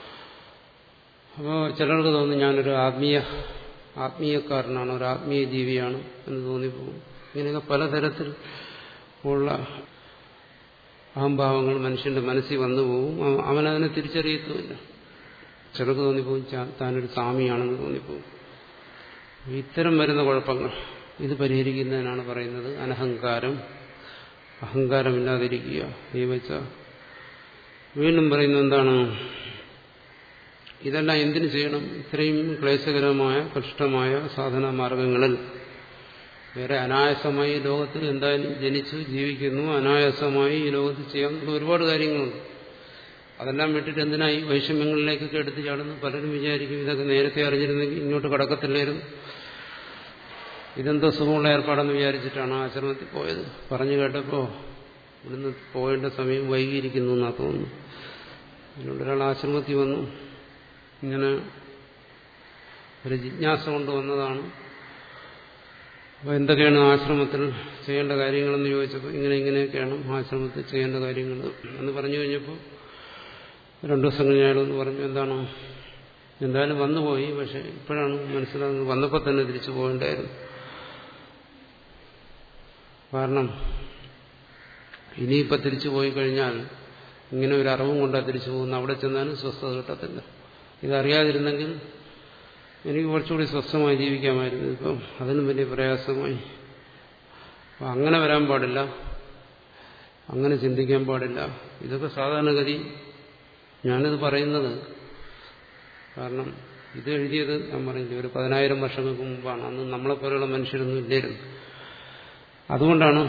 അപ്പോൾ ചിലർക്ക് തോന്നും ഞാനൊരു ആത്മീയ ആത്മീയക്കാരനാണ് ഒരു ആത്മീയ ജീവിയാണ് എന്ന് തോന്നിപ്പോകും ഇങ്ങനെയൊക്കെ പലതരത്തിൽ ഉള്ള അഹംഭാവങ്ങൾ മനുഷ്യന്റെ മനസ്സിൽ വന്നു പോകും അവനതിനെ തിരിച്ചറിയത്തുമില്ല ചിലർക്ക് തോന്നിപ്പോകും താനൊരു സ്വാമിയാണെന്ന് തോന്നിപ്പോകും ഇത്തരം വരുന്ന കുഴപ്പങ്ങൾ ഇത് പരിഹരിക്കുന്നതിനാണ് പറയുന്നത് അനഹങ്കാരം അഹങ്കാരമില്ലാതിരിക്കുക ഈ വെച്ച വീണ്ടും പറയുന്നത് എന്താണ് ഇതെല്ലാം എന്തിനു ചെയ്യണം ഇത്രയും ക്ലേശകരമായ കഷ്ടമായ സാധന മാർഗങ്ങളിൽ വേറെ അനായാസമായി ഈ ലോകത്തിൽ എന്തായാലും ജനിച്ചു ജീവിക്കുന്നു അനായാസമായി ഈ ലോകത്ത് ചെയ്യാൻ ഒരുപാട് കാര്യങ്ങളുണ്ട് അതെല്ലാം വിട്ടിട്ട് എന്തിനായി വൈഷമ്യങ്ങളിലേക്കൊക്കെ എടുത്തു ചാടുന്നു പലരും വിചാരിക്കും ഇതൊക്കെ നേരത്തെ അറിഞ്ഞിരുന്നെങ്കിൽ ഇങ്ങോട്ട് കടക്കത്തില്ലായിരുന്നു ഇതെന്തോ സുഖമുള്ള ഏർപ്പാടെന്ന് വിചാരിച്ചിട്ടാണ് ആശ്രമത്തിൽ പോയത് പറഞ്ഞു കേട്ടപ്പോൾ ഇവിടുന്ന് പോകേണ്ട സമയം വൈകിയിരിക്കുന്നു എന്നാ തോന്നുന്നു അതിനോട് ഒരാൾ ആശ്രമത്തിൽ വന്നു ഇങ്ങനെ ഒരു ജിജ്ഞാസ കൊണ്ടുവന്നതാണ് അപ്പോൾ എന്തൊക്കെയാണ് ആശ്രമത്തിൽ ചെയ്യേണ്ട കാര്യങ്ങളെന്ന് ചോദിച്ചപ്പോൾ ഇങ്ങനെ ഇങ്ങനെയൊക്കെയാണ് ആശ്രമത്തിൽ ചെയ്യേണ്ട കാര്യങ്ങൾ എന്ന് പറഞ്ഞു കഴിഞ്ഞപ്പോൾ രണ്ടു ദിവസം കഴിഞ്ഞാലെന്ന് പറഞ്ഞു എന്താണ് എന്തായാലും വന്നുപോയി പക്ഷെ ഇപ്പോഴാണ് മനസ്സിലാകുന്നത് വന്നപ്പോൾ തന്നെ തിരിച്ചു പോകേണ്ടായിരുന്നു കാരണം ഇനിയിപ്പോൾ തിരിച്ചു പോയി കഴിഞ്ഞാൽ ഇങ്ങനെ ഒരു അറിവും കൊണ്ടാണ് തിരിച്ചു പോകുന്നത് അവിടെ ചെന്നാലും സ്വസ്ഥത കിട്ടത്തില്ല ഇതറിയാതിരുന്നെങ്കിൽ എനിക്ക് കുറച്ചുകൂടി സ്വസ്ഥമായി ജീവിക്കാമായിരുന്നു ഇപ്പം അതിനും വലിയ പ്രയാസമായി അപ്പം അങ്ങനെ വരാൻ പാടില്ല അങ്ങനെ ചിന്തിക്കാൻ പാടില്ല ഇതൊക്കെ സാധാരണഗതി ഞാനിത് പറയുന്നത് കാരണം ഇത് എഴുതിയത് ഞാൻ പറഞ്ഞില്ലേ ഒരു പതിനായിരം വർഷങ്ങൾക്ക് മുമ്പാണ് അന്ന് നമ്മളെപ്പോലെയുള്ള മനുഷ്യരൊന്നും ഇല്ലായിരുന്നു അതുകൊണ്ടാണ്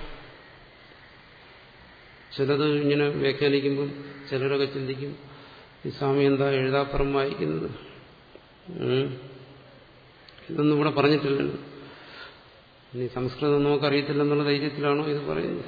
ചിലത് ഇങ്ങനെ വ്യാഖ്യാനിക്കുമ്പം ചിലരൊക്കെ ചിന്തിക്കും ഈ സ്വാമി എന്താ എഴുതാപ്പുറം വായിക്കുന്നത് ഇതൊന്നും ഇവിടെ പറഞ്ഞിട്ടില്ലല്ലോ ഇനി സംസ്കൃതം നമുക്കറിയത്തില്ലെന്നുള്ള ധൈര്യത്തിലാണോ ഇത് പറയുന്നത്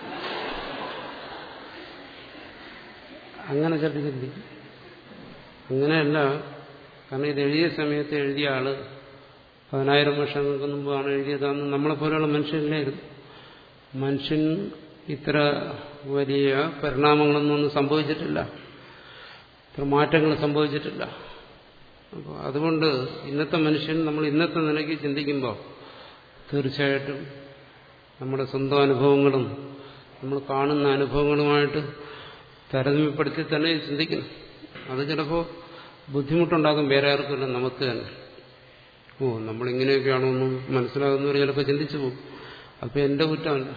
അങ്ങനെ ചിലർ ചിന്തിക്കും അങ്ങനെയല്ല കാരണം ഇത് എഴുതിയ സമയത്ത് എഴുതിയ ആള് പതിനായിരം വർഷങ്ങൾക്ക് മുമ്പാണ് എഴുതിയതാണെന്ന് നമ്മളെപ്പോലെയുള്ള മനുഷ്യരിലായിരുന്നു മനുഷ്യൻ ഇത്ര വലിയ പരിണാമങ്ങളൊന്നും ഒന്നും സംഭവിച്ചിട്ടില്ല ഇത്ര മാറ്റങ്ങൾ സംഭവിച്ചിട്ടില്ല അപ്പോൾ അതുകൊണ്ട് ഇന്നത്തെ മനുഷ്യൻ നമ്മൾ ഇന്നത്തെ നിലയ്ക്ക് ചിന്തിക്കുമ്പോൾ തീർച്ചയായിട്ടും നമ്മുടെ സ്വന്തം അനുഭവങ്ങളും നമ്മൾ കാണുന്ന അനുഭവങ്ങളുമായിട്ട് താരതമ്യപ്പെടുത്തി തന്നെ ചിന്തിക്കണം അത് ചിലപ്പോൾ ബുദ്ധിമുട്ടുണ്ടാകും വേറെ ആർക്കുമില്ല നമുക്ക് തന്നെ ഓ നമ്മളിങ്ങനെയൊക്കെയാണോ എന്ന് മനസ്സിലാകുന്നവർ ചിലപ്പോൾ ചിന്തിച്ചു പോകും അപ്പം എൻ്റെ കുറ്റമല്ല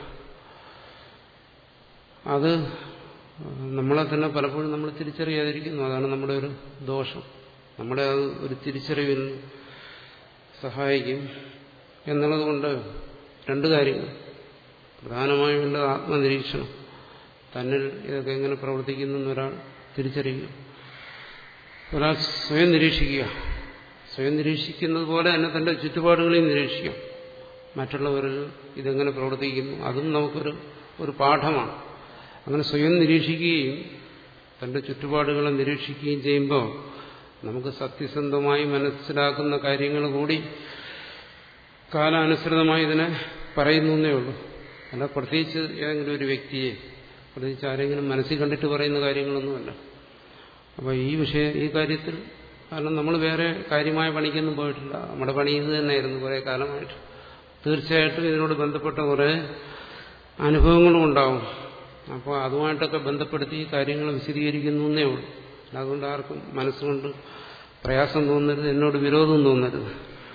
അത് നമ്മളെ തന്നെ പലപ്പോഴും നമ്മൾ തിരിച്ചറിയാതിരിക്കുന്നു അതാണ് നമ്മുടെ ഒരു ദോഷം നമ്മുടെ അത് ഒരു തിരിച്ചറിവിൽ സഹായിക്കും എന്നുള്ളതുകൊണ്ട് രണ്ട് കാര്യങ്ങൾ പ്രധാനമായും വേണ്ടത് ആത്മനിരീക്ഷണം തന്നിൽ ഇതൊക്കെ എങ്ങനെ പ്രവർത്തിക്കുന്നു എന്നൊരാൾ തിരിച്ചറിയുക ഒരാൾ സ്വയം നിരീക്ഷിക്കുക സ്വയം നിരീക്ഷിക്കുന്നത് പോലെ തന്നെ തന്റെ ചുറ്റുപാടുകളെയും നിരീക്ഷിക്കാം മറ്റുള്ളവരിൽ ഇതെങ്ങനെ പ്രവർത്തിക്കുന്നു അതും നമുക്കൊരു ഒരു പാഠമാണ് അങ്ങനെ സ്വയം നിരീക്ഷിക്കുകയും തന്റെ ചുറ്റുപാടുകളെ നിരീക്ഷിക്കുകയും ചെയ്യുമ്പോൾ നമുക്ക് സത്യസന്ധമായി മനസ്സിലാക്കുന്ന കാര്യങ്ങൾ കൂടി കാലാനുസൃതമായി ഇതിനെ പറയുന്നു എന്നേ ഉള്ളൂ അല്ല പ്രത്യേകിച്ച് ഏതെങ്കിലും ഒരു വ്യക്തിയെ പ്രത്യേകിച്ച് ആരെങ്കിലും മനസ്സിൽ കണ്ടിട്ട് പറയുന്ന കാര്യങ്ങളൊന്നുമല്ല അപ്പോൾ ഈ വിഷയ ഈ കാര്യത്തിൽ കാരണം നമ്മൾ വേറെ കാര്യമായ പണിക്കൊന്നും പോയിട്ടില്ല നമ്മുടെ പണി ഇത് തന്നെയായിരുന്നു കുറേ കാലമായിട്ട് തീർച്ചയായിട്ടും ഇതിനോട് ബന്ധപ്പെട്ട കുറേ അനുഭവങ്ങളും ഉണ്ടാവും അപ്പോൾ അതുമായിട്ടൊക്കെ ബന്ധപ്പെടുത്തി കാര്യങ്ങൾ വിശദീകരിക്കുന്നു എന്നേ ഉള്ളൂ അതുകൊണ്ട് ആർക്കും മനസ്സുകൊണ്ട് പ്രയാസം തോന്നരുത് എന്നോട് വിരോധം തോന്നരുത്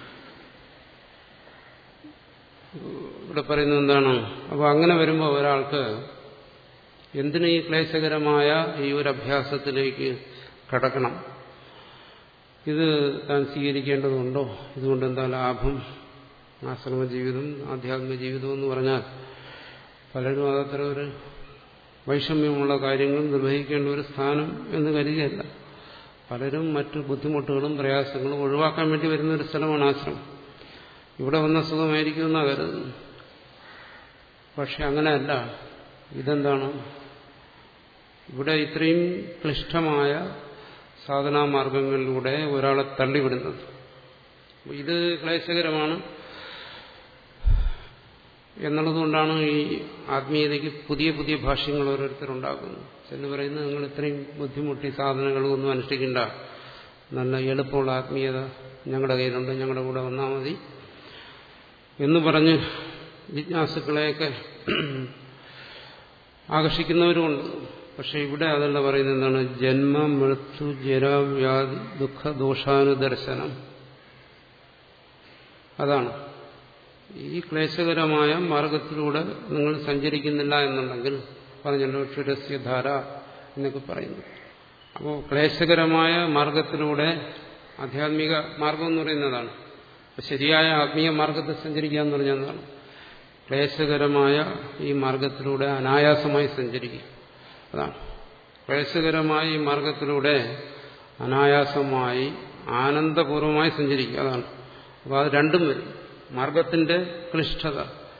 ഇവിടെ പറയുന്നത് എന്താണ് അപ്പോൾ അങ്ങനെ വരുമ്പോൾ ഒരാൾക്ക് എന്തിനു ഈ ക്ലേശകരമായ ഈ ഒരു അഭ്യാസത്തിലേക്ക് കടക്കണം ഇത് താൻ സ്വീകരിക്കേണ്ടതുണ്ടോ ഇതുകൊണ്ട് എന്താ ലാഭം ആശ്രമ ജീവിതം ആധ്യാത്മിക ജീവിതം എന്ന് പറഞ്ഞാൽ പലരും അതത്ര ഒരു വൈഷമ്യമുള്ള കാര്യങ്ങൾ നിർവഹിക്കേണ്ട ഒരു സ്ഥാനം എന്ന് കരുതിയല്ല പലരും മറ്റു ബുദ്ധിമുട്ടുകളും പ്രയാസങ്ങളും ഒഴിവാക്കാൻ വേണ്ടി വരുന്ന ഒരു സ്ഥലമാണ് ആശ്രമം ഇവിടെ വന്ന സുഖമായിരിക്കുമെന്നാണ് കരുതുന്നത് പക്ഷെ അങ്ങനെയല്ല ഇതെന്താണ് ഇവിടെ ഇത്രയും ക്ലിഷ്ടമായ സാധനാമാർഗങ്ങളിലൂടെ ഒരാളെ തള്ളിവിടുന്നത് ഇത് ക്ലേശകരമാണ് എന്നുള്ളതുകൊണ്ടാണ് ഈ ആത്മീയതയ്ക്ക് പുതിയ പുതിയ ഭാഷ്യങ്ങൾ ഓരോരുത്തരുണ്ടാക്കുന്നത് ചെന്ന് പറയുന്നത് നിങ്ങൾ ഇത്രയും ബുദ്ധിമുട്ടി സാധനങ്ങളൊന്നും അനുഷ്ഠിക്കണ്ട നല്ല എളുപ്പമുള്ള ആത്മീയത ഞങ്ങളുടെ കയ്യിലുണ്ട് ഞങ്ങളുടെ കൂടെ വന്നാൽ മതി എന്ന് പറഞ്ഞ് ജിജ്ഞാസുക്കളെയൊക്കെ ആകർഷിക്കുന്നവരുമുണ്ട് പക്ഷെ ഇവിടെ അതല്ല പറയുന്നത് എന്താണ് ജന്മ മൃത്യു ജരാവ്യാധി ദുഃഖ ദോഷാനുദർശനം അതാണ് ഈ ക്ലേശകരമായ മാർഗത്തിലൂടെ നിങ്ങൾ സഞ്ചരിക്കുന്നില്ല എന്നുണ്ടെങ്കിൽ പറഞ്ഞല്ലോ ക്ഷുരസ്യധാര എന്നൊക്കെ പറയുന്നു അപ്പോൾ ക്ലേശകരമായ മാർഗത്തിലൂടെ ആധ്യാത്മിക മാർഗം എന്ന് പറയുന്നതാണ് ശരിയായ ആത്മീയ മാർഗത്തിൽ സഞ്ചരിക്കുക എന്ന് പറഞ്ഞാൽ എന്താണ് ക്ലേശകരമായ ഈ മാർഗത്തിലൂടെ അനായാസമായി സഞ്ചരിക്കുക അതാണ് ക്ലേശകരമായ ഈ മാർഗത്തിലൂടെ അനായാസമായി ആനന്ദപൂർവമായി സഞ്ചരിക്കുക അതാണ് അപ്പോൾ അത് രണ്ടും വരും മാർഗത്തിന്റെ ക്ലിഷ്ടത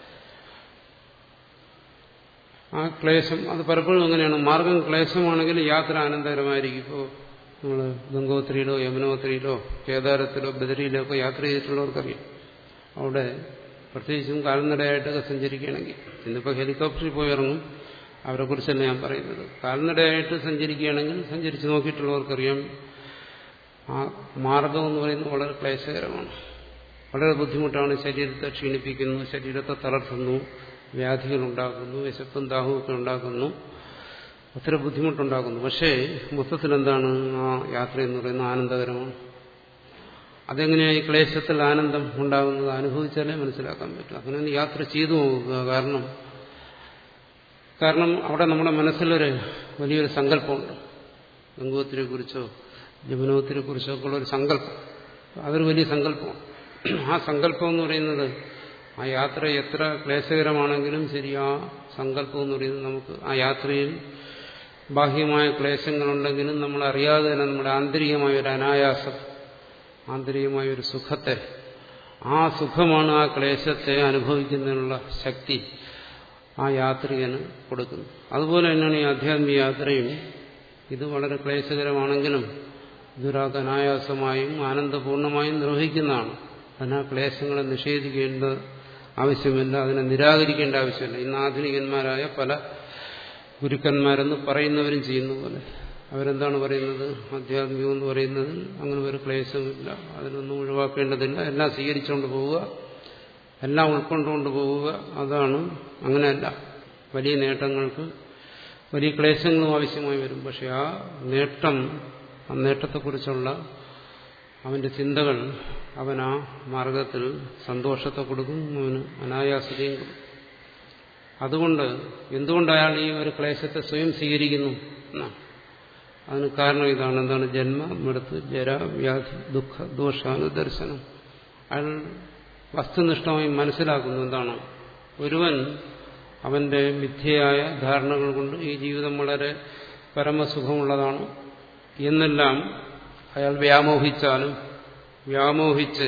ആ ക്ലേശം അത് പലപ്പോഴും അങ്ങനെയാണ് മാർഗം ക്ലേശമാണെങ്കിൽ യാത്ര ആനന്ദകരമായിരിക്കും ഇപ്പോൾ നമ്മൾ ഗംഗോത്രിയിലോ യമുനോത്രിയിലോ കേദാരത്തിലോ ബദരിയിലോ ഒക്കെ യാത്ര ചെയ്തിട്ടുള്ളവർക്കറിയാം അവിടെ പ്രത്യേകിച്ചും കാൽനടയായിട്ടൊക്കെ സഞ്ചരിക്കുകയാണെങ്കിൽ ഇന്നിപ്പോൾ ഹെലികോപ്റ്ററിൽ പോയി ഇറങ്ങും അവരെക്കുറിച്ചല്ല ഞാൻ പറയുന്നത് കാൽനടയായിട്ട് സഞ്ചരിക്കുകയാണെങ്കിൽ സഞ്ചരിച്ച് നോക്കിയിട്ടുള്ളവർക്കറിയാം ആ മാർഗം എന്ന് പറയുന്നത് വളരെ ക്ലേശകരമാണ് വളരെ ബുദ്ധിമുട്ടാണ് ശരീരത്തെ ക്ഷീണിപ്പിക്കുന്നു ശരീരത്തെ തളർത്തുന്നു വ്യാധികൾ ഉണ്ടാക്കുന്നു വിശപ്പും ദാഹവും ഒക്കെ ഉണ്ടാക്കുന്നു ഒത്തിരി ബുദ്ധിമുട്ടുണ്ടാക്കുന്നു പക്ഷേ മൊത്തത്തിൽ എന്താണ് ആ യാത്ര എന്ന് പറയുന്നത് ആനന്ദകരമാണ് അതെങ്ങനെയാണ് ഈ ക്ലേശത്തിൽ ആനന്ദം ഉണ്ടാകുന്നത് അനുഭവിച്ചാലേ മനസ്സിലാക്കാൻ പറ്റും അങ്ങനെ യാത്ര ചെയ്തു നോക്കുക കാരണം കാരണം അവിടെ നമ്മുടെ മനസ്സിലൊരു വലിയൊരു സങ്കല്പമുണ്ട് ഗംഗോത്തിനെ കുറിച്ചോ ജമുനോത്തിനെ കുറിച്ചോ ഒക്കെ ഉള്ള ഒരു സങ്കല്പം അതൊരു വലിയ സങ്കല്പമാണ് ആ സങ്കല്പം എന്ന് പറയുന്നത് ആ യാത്ര എത്ര ക്ലേശകരമാണെങ്കിലും ശരി ആ സങ്കല്പം എന്ന് പറയുന്നത് നമുക്ക് ആ യാത്രയിൽ ബാഹ്യമായ ക്ലേശങ്ങളുണ്ടെങ്കിലും നമ്മൾ അറിയാതെ തന്നെ നമ്മുടെ ആന്തരികമായ ഒരു അനായാസം ആന്തരികമായ ഒരു സുഖത്തെ ആ സുഖമാണ് ആ ക്ലേശത്തെ അനുഭവിക്കുന്നതിനുള്ള ശക്തി ആ യാത്രികന് കൊടുക്കുന്നത് അതുപോലെ തന്നെയാണ് ഈ ആധ്യാത്മിക യാത്രയും ഇത് വളരെ ക്ലേശകരമാണെങ്കിലും ഇതൊരാൾക്ക് അനായാസമായും ആനന്ദപൂർണമായും നിർവഹിക്കുന്നതാണ് അതിന് ആ ക്ലേശങ്ങളെ നിഷേധിക്കേണ്ട ആവശ്യമില്ല അതിനെ നിരാകരിക്കേണ്ട ആവശ്യമില്ല ഇന്ന് ആധുനികന്മാരായ പല ഗുരുക്കന്മാരെന്ന് പറയുന്നവരും ചെയ്യുന്ന പോലെ അവരെന്താണ് പറയുന്നത് ആധ്യാത്മികം എന്ന് പറയുന്നതിൽ അങ്ങനെ ഒരു ക്ലേശമില്ല അതിനൊന്നും ഒഴിവാക്കേണ്ടതില്ല എല്ലാം സ്വീകരിച്ചുകൊണ്ട് പോവുക എല്ലാം ഉൾക്കൊണ്ടുകൊണ്ട് പോവുക അതാണ് അങ്ങനെയല്ല വലിയ നേട്ടങ്ങൾക്ക് വലിയ ക്ലേശങ്ങളും ആവശ്യമായി വരും പക്ഷെ ആ നേട്ടം ആ നേട്ടത്തെക്കുറിച്ചുള്ള അവന്റെ ചിന്തകൾ അവൻ ആ മാർഗത്തിൽ സന്തോഷത്തെ കൊടുക്കും അവന് അനായാസതയും കൊടുക്കും അതുകൊണ്ട് എന്തുകൊണ്ട് അയാൾ ഈ ഒരു ക്ലേശത്തെ സ്വയം സ്വീകരിക്കുന്നു എന്നാണ് അതിന് കാരണം ഇതാണ് എന്താണ് ജന്മ മൃത്ത് ജര വ്യാധി ദുഃഖ ദോഷാനുദർശനം അയാൾ വസ്തുനിഷ്ഠമായി മനസ്സിലാക്കുന്നു എന്താണ് ഒരുവൻ അവന്റെ മിഥ്യയായ ധാരണകൾ കൊണ്ട് ഈ ജീവിതം വളരെ പരമസുഖമുള്ളതാണ് എന്നെല്ലാം അയാൾ വ്യാമോഹിച്ചാലും വ്യാമോഹിച്ച്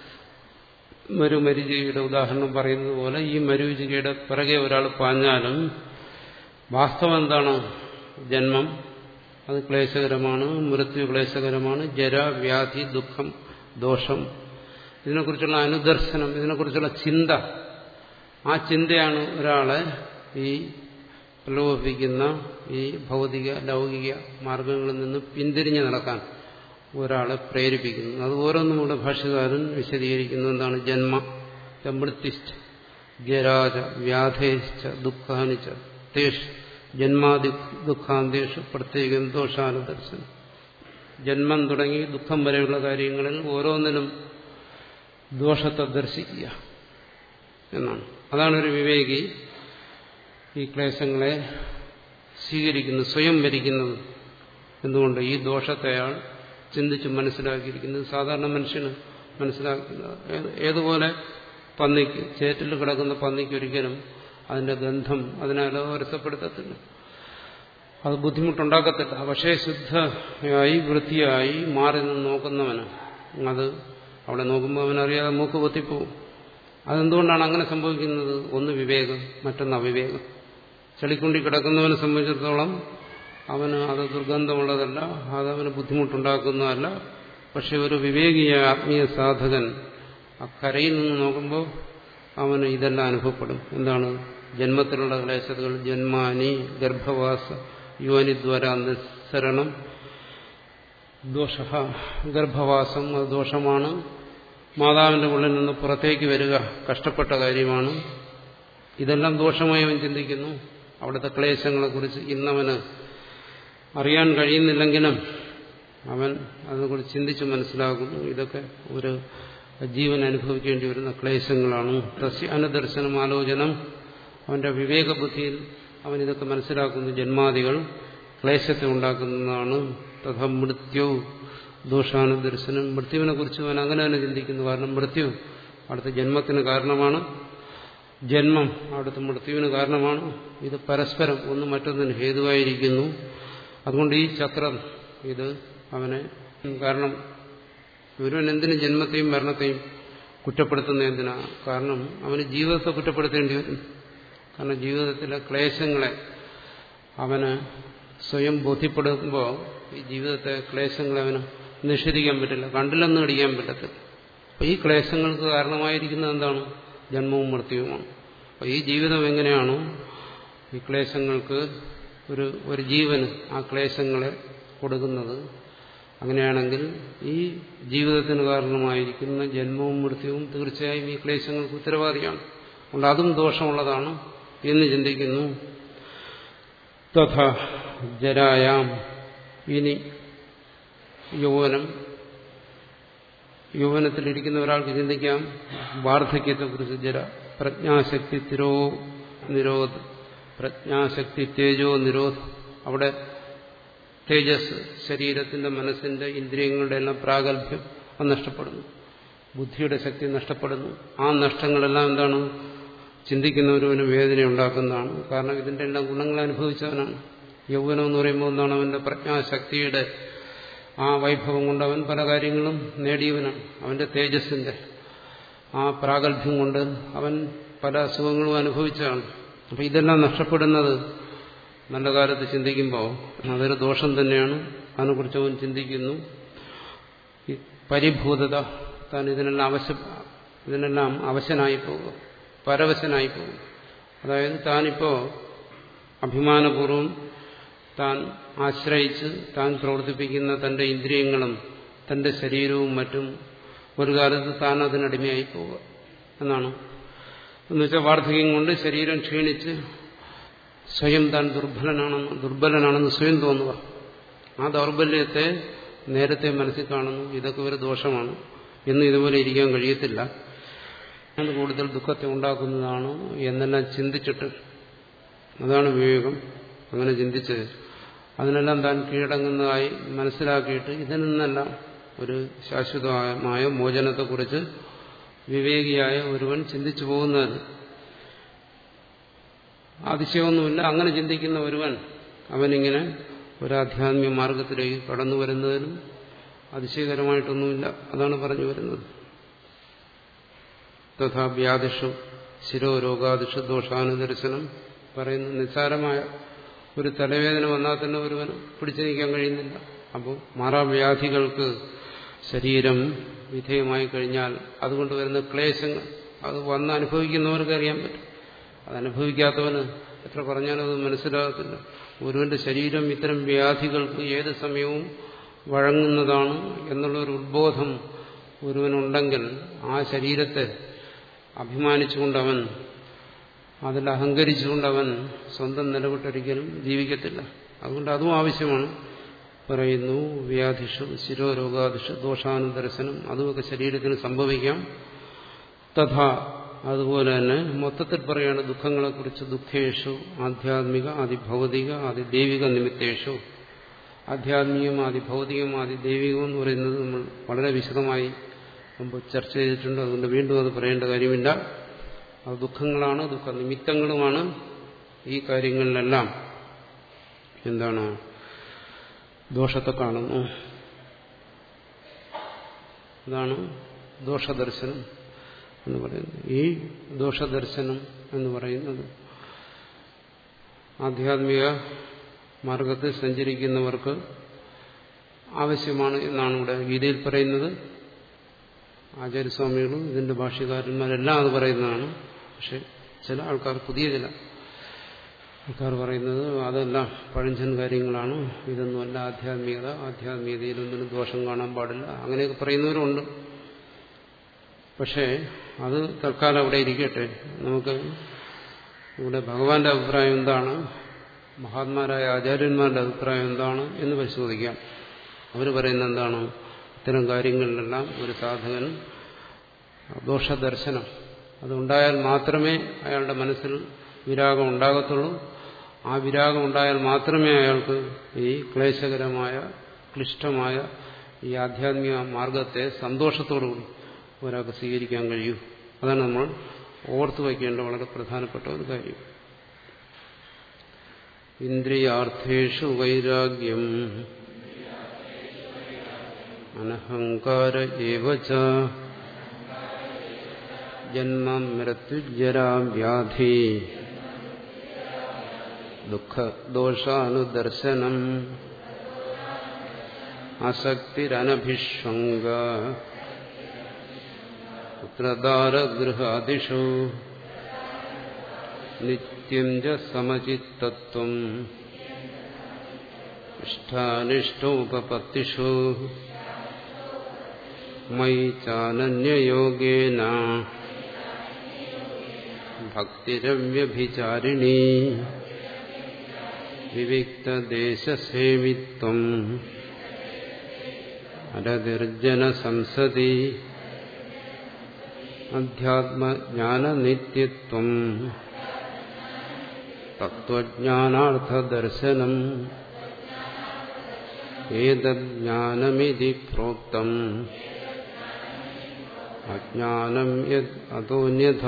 മരുമരിചികയുടെ ഉദാഹരണം പറയുന്നത് പോലെ ഈ മരുചികയുടെ പിറകെ ഒരാൾ പാഞ്ഞാലും വാസ്തവം എന്താണ് ജന്മം അത് ക്ലേശകരമാണ് മൃത്യു ക്ലേശകരമാണ് ജര വ്യാധി ദുഃഖം ദോഷം ഇതിനെക്കുറിച്ചുള്ള അനുദർശനം ഇതിനെക്കുറിച്ചുള്ള ചിന്ത ആ ചിന്തയാണ് ഒരാളെ ഈ പ്രലോഭിക്കുന്ന ഈ ഭൗതിക ലൗകിക മാർഗങ്ങളിൽ നിന്ന് പിന്തിരിഞ്ഞു നടക്കാൻ ഒരാളെ പ്രേരിപ്പിക്കുന്നു അത് ഓരോന്നും കൂടെ ഭാഷ്യകാരൻ വിശദീകരിക്കുന്നു എന്താണ് ജന്മ മൃത്യുശ്ച ജരാജ വ്യാധേശ്ച ദുഃഖാനിച്ച തേഷ് ജന്മാദി ദുഃഖാന്തേഷു പ്രത്യേകം ദോഷാനുദർശനം ജന്മം തുടങ്ങി ദുഃഖം വരെയുള്ള കാര്യങ്ങളിൽ ഓരോന്നിലും ദോഷത്തെ ദർശിക്കുക എന്നാണ് അതാണ് ഒരു വിവേകി ഈ ക്ലേശങ്ങളെ സ്വീകരിക്കുന്നത് സ്വയം ഭരിക്കുന്നത് എന്തുകൊണ്ട് ഈ ദോഷത്തെ അയാൾ ചിന്തിച്ച് മനസ്സിലാക്കിയിരിക്കുന്നത് സാധാരണ മനുഷ്യന് മനസ്സിലാക്കുന്നത് ഏതുപോലെ പന്നിക്ക് ചേറ്റിൽ കിടക്കുന്ന പന്നിക്ക് ഒരിക്കലും അതിന്റെ ഗന്ധം അതിനെ അലോരസപ്പെടുത്തത്തില്ല അത് ബുദ്ധിമുട്ടുണ്ടാക്കത്തില്ല പക്ഷേ ശുദ്ധയായി വൃത്തിയായി മാറി നിന്ന് നോക്കുന്നവന് അത് അവിടെ നോക്കുമ്പോൾ അവനറിയാതെ മൂക്ക് പൊത്തിപ്പോവും അതെന്തുകൊണ്ടാണ് അങ്ങനെ സംഭവിക്കുന്നത് ഒന്ന് വിവേകം മറ്റൊന്ന് അവിവേകം ചെളിക്കുണ്ടി കിടക്കുന്നവനെ സംബന്ധിച്ചിടത്തോളം അവന് അത് ദുർഗന്ധമുള്ളതല്ല അതവന് ബുദ്ധിമുട്ടുണ്ടാക്കുന്നതല്ല പക്ഷെ ഒരു വിവേകിയായ ആത്മീയ സാധകൻ ആ കരയിൽ നിന്ന് നോക്കുമ്പോൾ അവന് ഇതെല്ലാം അനുഭവപ്പെടും എന്താണ് ജന്മത്തിലുള്ള ക്ലേശതകൾ ജന്മാനി ഗർഭവാസ യോനിദ്വാര നിസ്സരണം ദോഷ ഗർഭവാസം അത് ദോഷമാണ് മാതാവിന്റെ ഉള്ളിൽ നിന്ന് പുറത്തേക്ക് വരിക കഷ്ടപ്പെട്ട കാര്യമാണ് ഇതെല്ലാം ദോഷമായി അവൻ ചിന്തിക്കുന്നു അവിടുത്തെ ക്ലേശങ്ങളെക്കുറിച്ച് ഇന്നവന് അറിയാൻ കഴിയുന്നില്ലെങ്കിലും അവൻ അതിനെക്കുറിച്ച് ചിന്തിച്ച് മനസ്സിലാക്കുന്നു ഇതൊക്കെ ഒരു ജീവൻ അനുഭവിക്കേണ്ടി വരുന്ന ക്ലേശങ്ങളാണ് തസ്യ അനുദർശനം ആലോചനം അവന്റെ വിവേകബുദ്ധിയിൽ അവൻ ഇതൊക്കെ മനസ്സിലാക്കുന്നു ജന്മാദികൾ ക്ലേശത്തെ ഉണ്ടാക്കുന്നതാണ് തഥ മൃത്യു ദോഷാനുദർശനം മൃത്യുവിനെ കുറിച്ച് അവൻ അങ്ങനെ തന്നെ ചിന്തിക്കുന്നു കാരണം മൃത്യു അടുത്ത ജന്മത്തിന് കാരണമാണ് ജന്മം അവിടുത്തെ മൃത്യുവിന് കാരണമാണ് ഇത് പരസ്പരം ഒന്ന് മറ്റൊന്നിന് ഹേതുവായിരിക്കുന്നു അതുകൊണ്ട് ഈ ചക്രം ഇത് അവനെ കാരണം ഒരുവൻ എന്തിനും ജന്മത്തെയും മരണത്തെയും കുറ്റപ്പെടുത്തുന്ന എന്തിനാ കാരണം അവന് ജീവിതത്തെ കുറ്റപ്പെടുത്തേണ്ടി വരും കാരണം ജീവിതത്തിലെ ക്ലേശങ്ങളെ അവന് സ്വയം ബോധ്യപ്പെടുമ്പോൾ ഈ ജീവിതത്തെ ക്ലേശങ്ങളെ അവന് നിഷേധിക്കാൻ പറ്റില്ല കണ്ടില്ലെന്ന് അടിക്കാൻ പറ്റത്തില്ല അപ്പോൾ ഈ ക്ലേശങ്ങൾക്ക് കാരണമായിരിക്കുന്നത് എന്താണ് ജന്മവും മൃത്യുവുമാണ് അപ്പോൾ ഈ ജീവിതം എങ്ങനെയാണോ ഈ ക്ലേശങ്ങൾക്ക് ഒരു ഒരു ജീവന് ആ ക്ലേശങ്ങളെ കൊടുക്കുന്നത് അങ്ങനെയാണെങ്കിൽ ഈ ജീവിതത്തിന് കാരണമായിരിക്കുന്ന ജന്മവും മൃത്യുവും തീർച്ചയായും ഈ ക്ലേശങ്ങൾക്ക് ഉത്തരവാദിയാണ് അതുകൊണ്ട് അതും ദോഷമുള്ളതാണ് എന്ന് ചിന്തിക്കുന്നു തഥ ജരായാം ഇനി യൗവനം യൗവനത്തിലിരിക്കുന്ന ഒരാൾക്ക് ചിന്തിക്കാം വാർദ്ധക്യത്തെക്കുറിച്ച് ജര പ്രജ്ഞാശക്തി തിരോ നിരോധ പ്രജ്ഞാശക്തി തേജോ നിരോധ അവിടെ തേജസ് ശരീരത്തിന്റെ മനസ്സിന്റെ ഇന്ദ്രിയങ്ങളുടെ എല്ലാം പ്രാഗൽഭ്യം അത് നഷ്ടപ്പെടുന്നു ബുദ്ധിയുടെ ശക്തി നഷ്ടപ്പെടുന്നു ആ നഷ്ടങ്ങളെല്ലാം എന്താണ് ചിന്തിക്കുന്നവരവന് വേദന ഉണ്ടാക്കുന്നതാണ് കാരണം ഇതിന്റെ എല്ലാം ഗുണങ്ങൾ അനുഭവിച്ചവനാണ് യൗവനം എന്ന് പറയുമ്പോൾ എന്താണ് അവന്റെ പ്രജ്ഞാശക്തിയുടെ ആ വൈഭവം കൊണ്ട് അവൻ പല കാര്യങ്ങളും നേടിയവനാണ് അവന്റെ തേജസ്സിന്റെ ആ പ്രാഗൽഭ്യം കൊണ്ട് അവൻ പല അസുഖങ്ങളും അനുഭവിച്ചതാണ് അപ്പം ഇതെല്ലാം നഷ്ടപ്പെടുന്നത് നല്ല കാലത്ത് ചിന്തിക്കുമ്പോൾ അതൊരു ദോഷം തന്നെയാണ് അതിനെക്കുറിച്ച് അവൻ ചിന്തിക്കുന്നു ഈ പരിഭൂതത താൻ ഇതിനെല്ലാം അവശ്യ ഇതിനെല്ലാം അവശനായി പോകുക പരവശനായി പോകും അതായത് താനിപ്പോ അഭിമാനപൂർവം താൻ ആശ്രയിച്ച് താൻ പ്രവർത്തിപ്പിക്കുന്ന തന്റെ ഇന്ദ്രിയങ്ങളും തന്റെ ശരീരവും മറ്റും ഒരു കാലത്ത് താൻ അതിനടിമയായി പോവുക എന്നാണ് എന്നുവെച്ചാൽ വാർദ്ധക്യം കൊണ്ട് ശരീരം ക്ഷീണിച്ച് സ്വയം താൻ ദുർബലനാണെന്ന് ദുർബലനാണെന്ന് സ്വയം തോന്നുക ആ ദൗർബല്യത്തെ നേരത്തെ മനസ്സിൽ കാണുന്നു ഇതൊക്കെ ഒരു ദോഷമാണ് എന്നും ഇതുപോലെ ഇരിക്കാൻ കഴിയത്തില്ല അത് കൂടുതൽ ദുഃഖത്തെ ഉണ്ടാക്കുന്നതാണ് എന്നെല്ലാം ചിന്തിച്ചിട്ട് അതാണ് വിവേകം അങ്ങനെ ചിന്തിച്ച് അതിനെല്ലാം താൻ കീഴടങ്ങുന്നതായി മനസ്സിലാക്കിയിട്ട് ഇതിൽ നിന്നെല്ലാം ഒരു ശാശ്വതമായ മോചനത്തെക്കുറിച്ച് വിവേകിയായ ഒരുവൻ ചിന്തിച്ചു പോകുന്നത് അതിശയമൊന്നുമില്ല അങ്ങനെ ചിന്തിക്കുന്ന ഒരുവൻ അവനിങ്ങനെ ഒരു ആധ്യാത്മിക മാർഗത്തിലേക്ക് കടന്നു വരുന്നതിനും അതിശയകരമായിട്ടൊന്നുമില്ല അതാണ് പറഞ്ഞു വരുന്നത് തഥാ വ്യാധിഷു ശിരോരോഗാദിഷു ദോഷാനുദർശനം പറയുന്ന നിസ്സാരമായ ഒരു തലവേദന വന്നാൽ തന്നെ ഒരുവന് പിടിച്ചു നീക്കാൻ കഴിയുന്നില്ല അപ്പോൾ മാറാവ്യാധികൾക്ക് ശരീരം വിധേയമായി കഴിഞ്ഞാൽ അതുകൊണ്ട് വരുന്ന ക്ലേശങ്ങൾ അത് വന്ന് അനുഭവിക്കുന്നവർക്ക് അറിയാൻ പറ്റും അത് അനുഭവിക്കാത്തവന് എത്ര പറഞ്ഞാലും അത് മനസ്സിലാകത്തില്ല ഒരുവന്റെ ശരീരം ഇത്തരം വ്യാധികൾക്ക് ഏത് സമയവും വഴങ്ങുന്നതാണ് എന്നുള്ളൊരു ഉദ്ബോധം ഒരുവനുണ്ടെങ്കിൽ ആ ശരീരത്തെ അഭിമാനിച്ചുകൊണ്ട് അവൻ അതിൽ അഹങ്കരിച്ചുകൊണ്ട് അവൻ സ്വന്തം നിലവിട്ടൊരിക്കലും ജീവിക്കത്തില്ല അതുകൊണ്ട് അതും ആവശ്യമാണ് പറയുന്നു വ്യാധിഷു ശിരോരോഗാദിഷു ദോഷാനുദർശനം അതുമൊക്കെ ശരീരത്തിന് സംഭവിക്കാം തഥാ അതുപോലെ തന്നെ മൊത്തത്തിൽ പറയാണ് ദുഃഖങ്ങളെക്കുറിച്ച് ദുഃഖേഷു ആധ്യാത്മിക ആദിഭൗതിക ആദിദൈവിക നിമിത്തേഷു ആധ്യാത്മികം ആദിഭൗതികം ആദിദൈവികം എന്ന് പറയുന്നത് നമ്മൾ വളരെ വിശദമായി മുമ്പ് ചർച്ച ചെയ്തിട്ടുണ്ട് അതുകൊണ്ട് വീണ്ടും അത് പറയേണ്ട കാര്യമില്ല അത് ദുഃഖങ്ങളാണ് ദുഃഖ നിമിത്തങ്ങളുമാണ് ഈ കാര്യങ്ങളിലെല്ലാം എന്താണ് ദോഷത്തെ കാണുന്നു അതാണ് ദോഷദർശനം എന്ന് പറയുന്നത് ഈ ദോഷദർശനം എന്ന് പറയുന്നത് ആധ്യാത്മിക മാർഗത്തിൽ സഞ്ചരിക്കുന്നവർക്ക് ആവശ്യമാണ് എന്നാണ് ഇവിടെ ഗീതയിൽ പറയുന്നത് ആചാര്യസ്വാമികളും ഇതിന്റെ ഭാഷ്യകാരന്മാരെല്ലാം അത് പറയുന്നതാണ് പക്ഷെ ചില ആൾക്കാർ പുതിയ ചില ആൾക്കാർ പറയുന്നത് അതെല്ലാം പഴഞ്ചൻ കാര്യങ്ങളാണ് ഇതൊന്നുമല്ല ആധ്യാത്മികത ആധ്യാത്മികതയിലൊന്നിനും ദോഷം കാണാൻ പാടില്ല അങ്ങനെയൊക്കെ പറയുന്നവരുണ്ട് പക്ഷേ അത് തൽക്കാലം അവിടെ ഇരിക്കട്ടെ നമുക്ക് ഇവിടെ ഭഗവാന്റെ അഭിപ്രായം എന്താണ് മഹാത്മാരായ ആചാര്യന്മാരുടെ അഭിപ്രായം എന്താണ് എന്ന് പരിശോധിക്കാം അവർ പറയുന്നത് എന്താണ് ഇത്തരം കാര്യങ്ങളിലെല്ലാം ഒരു സാധകൻ ദോഷദർശനം അതുണ്ടായാൽ മാത്രമേ അയാളുടെ മനസ്സിൽ വിരാഗം ഉണ്ടാകത്തുള്ളൂ ആ വിരാഗം ഉണ്ടായാൽ മാത്രമേ അയാൾക്ക് ഈ ക്ലേശകരമായ ക്ലിഷ്ടമായ ഈ ആധ്യാത്മിക മാർഗത്തെ സന്തോഷത്തോടുകൂടി ഒരാൾക്ക് സ്വീകരിക്കാൻ കഴിയൂ അതാണ് നമ്മൾ ഓർത്തു വയ്ക്കേണ്ട വളരെ പ്രധാനപ്പെട്ട ഒരു കാര്യം ഇന്ദ്രിയാർത്ഥേഷു വൈരാഗ്യം അനഹങ്കാര ഏവച ജന്മ മൃത്യുജരാ വ്യാധി ദുഃഖദോഷാനുദർശനം അസക്തിരനഭിഷ്വംഗ പുത്രദാരഗൃഹാദിഷു നിത്യം ച സമചിത്തത്വം ഇഷ്ടാനിഷ്ടോപപത്തിഷു മയി ചാനന്യയോഗേന ഭക്തിരവ്യഭിചാരിണീ വിവിക്തദേശസേവിത്വം അരതിർജന സംസതി അധ്യാത്മജ്ഞാനനിത്യത്വം തത്വജ്ഞാനാർത്ഥദർശനം ഏതജ്ഞാനമിതി പ്രോക്തം അജ്ഞാനം യത് അതോന്യഥ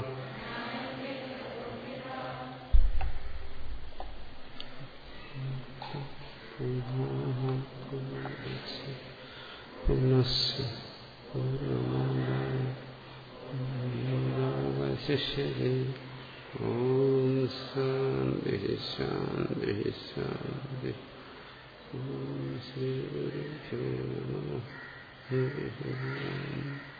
ശിഷ്യതേ ഓം ശാന്തി ശാന്തി ശാന്തി ഓം ശ്രീ ഗുരുഭ്യോ നമ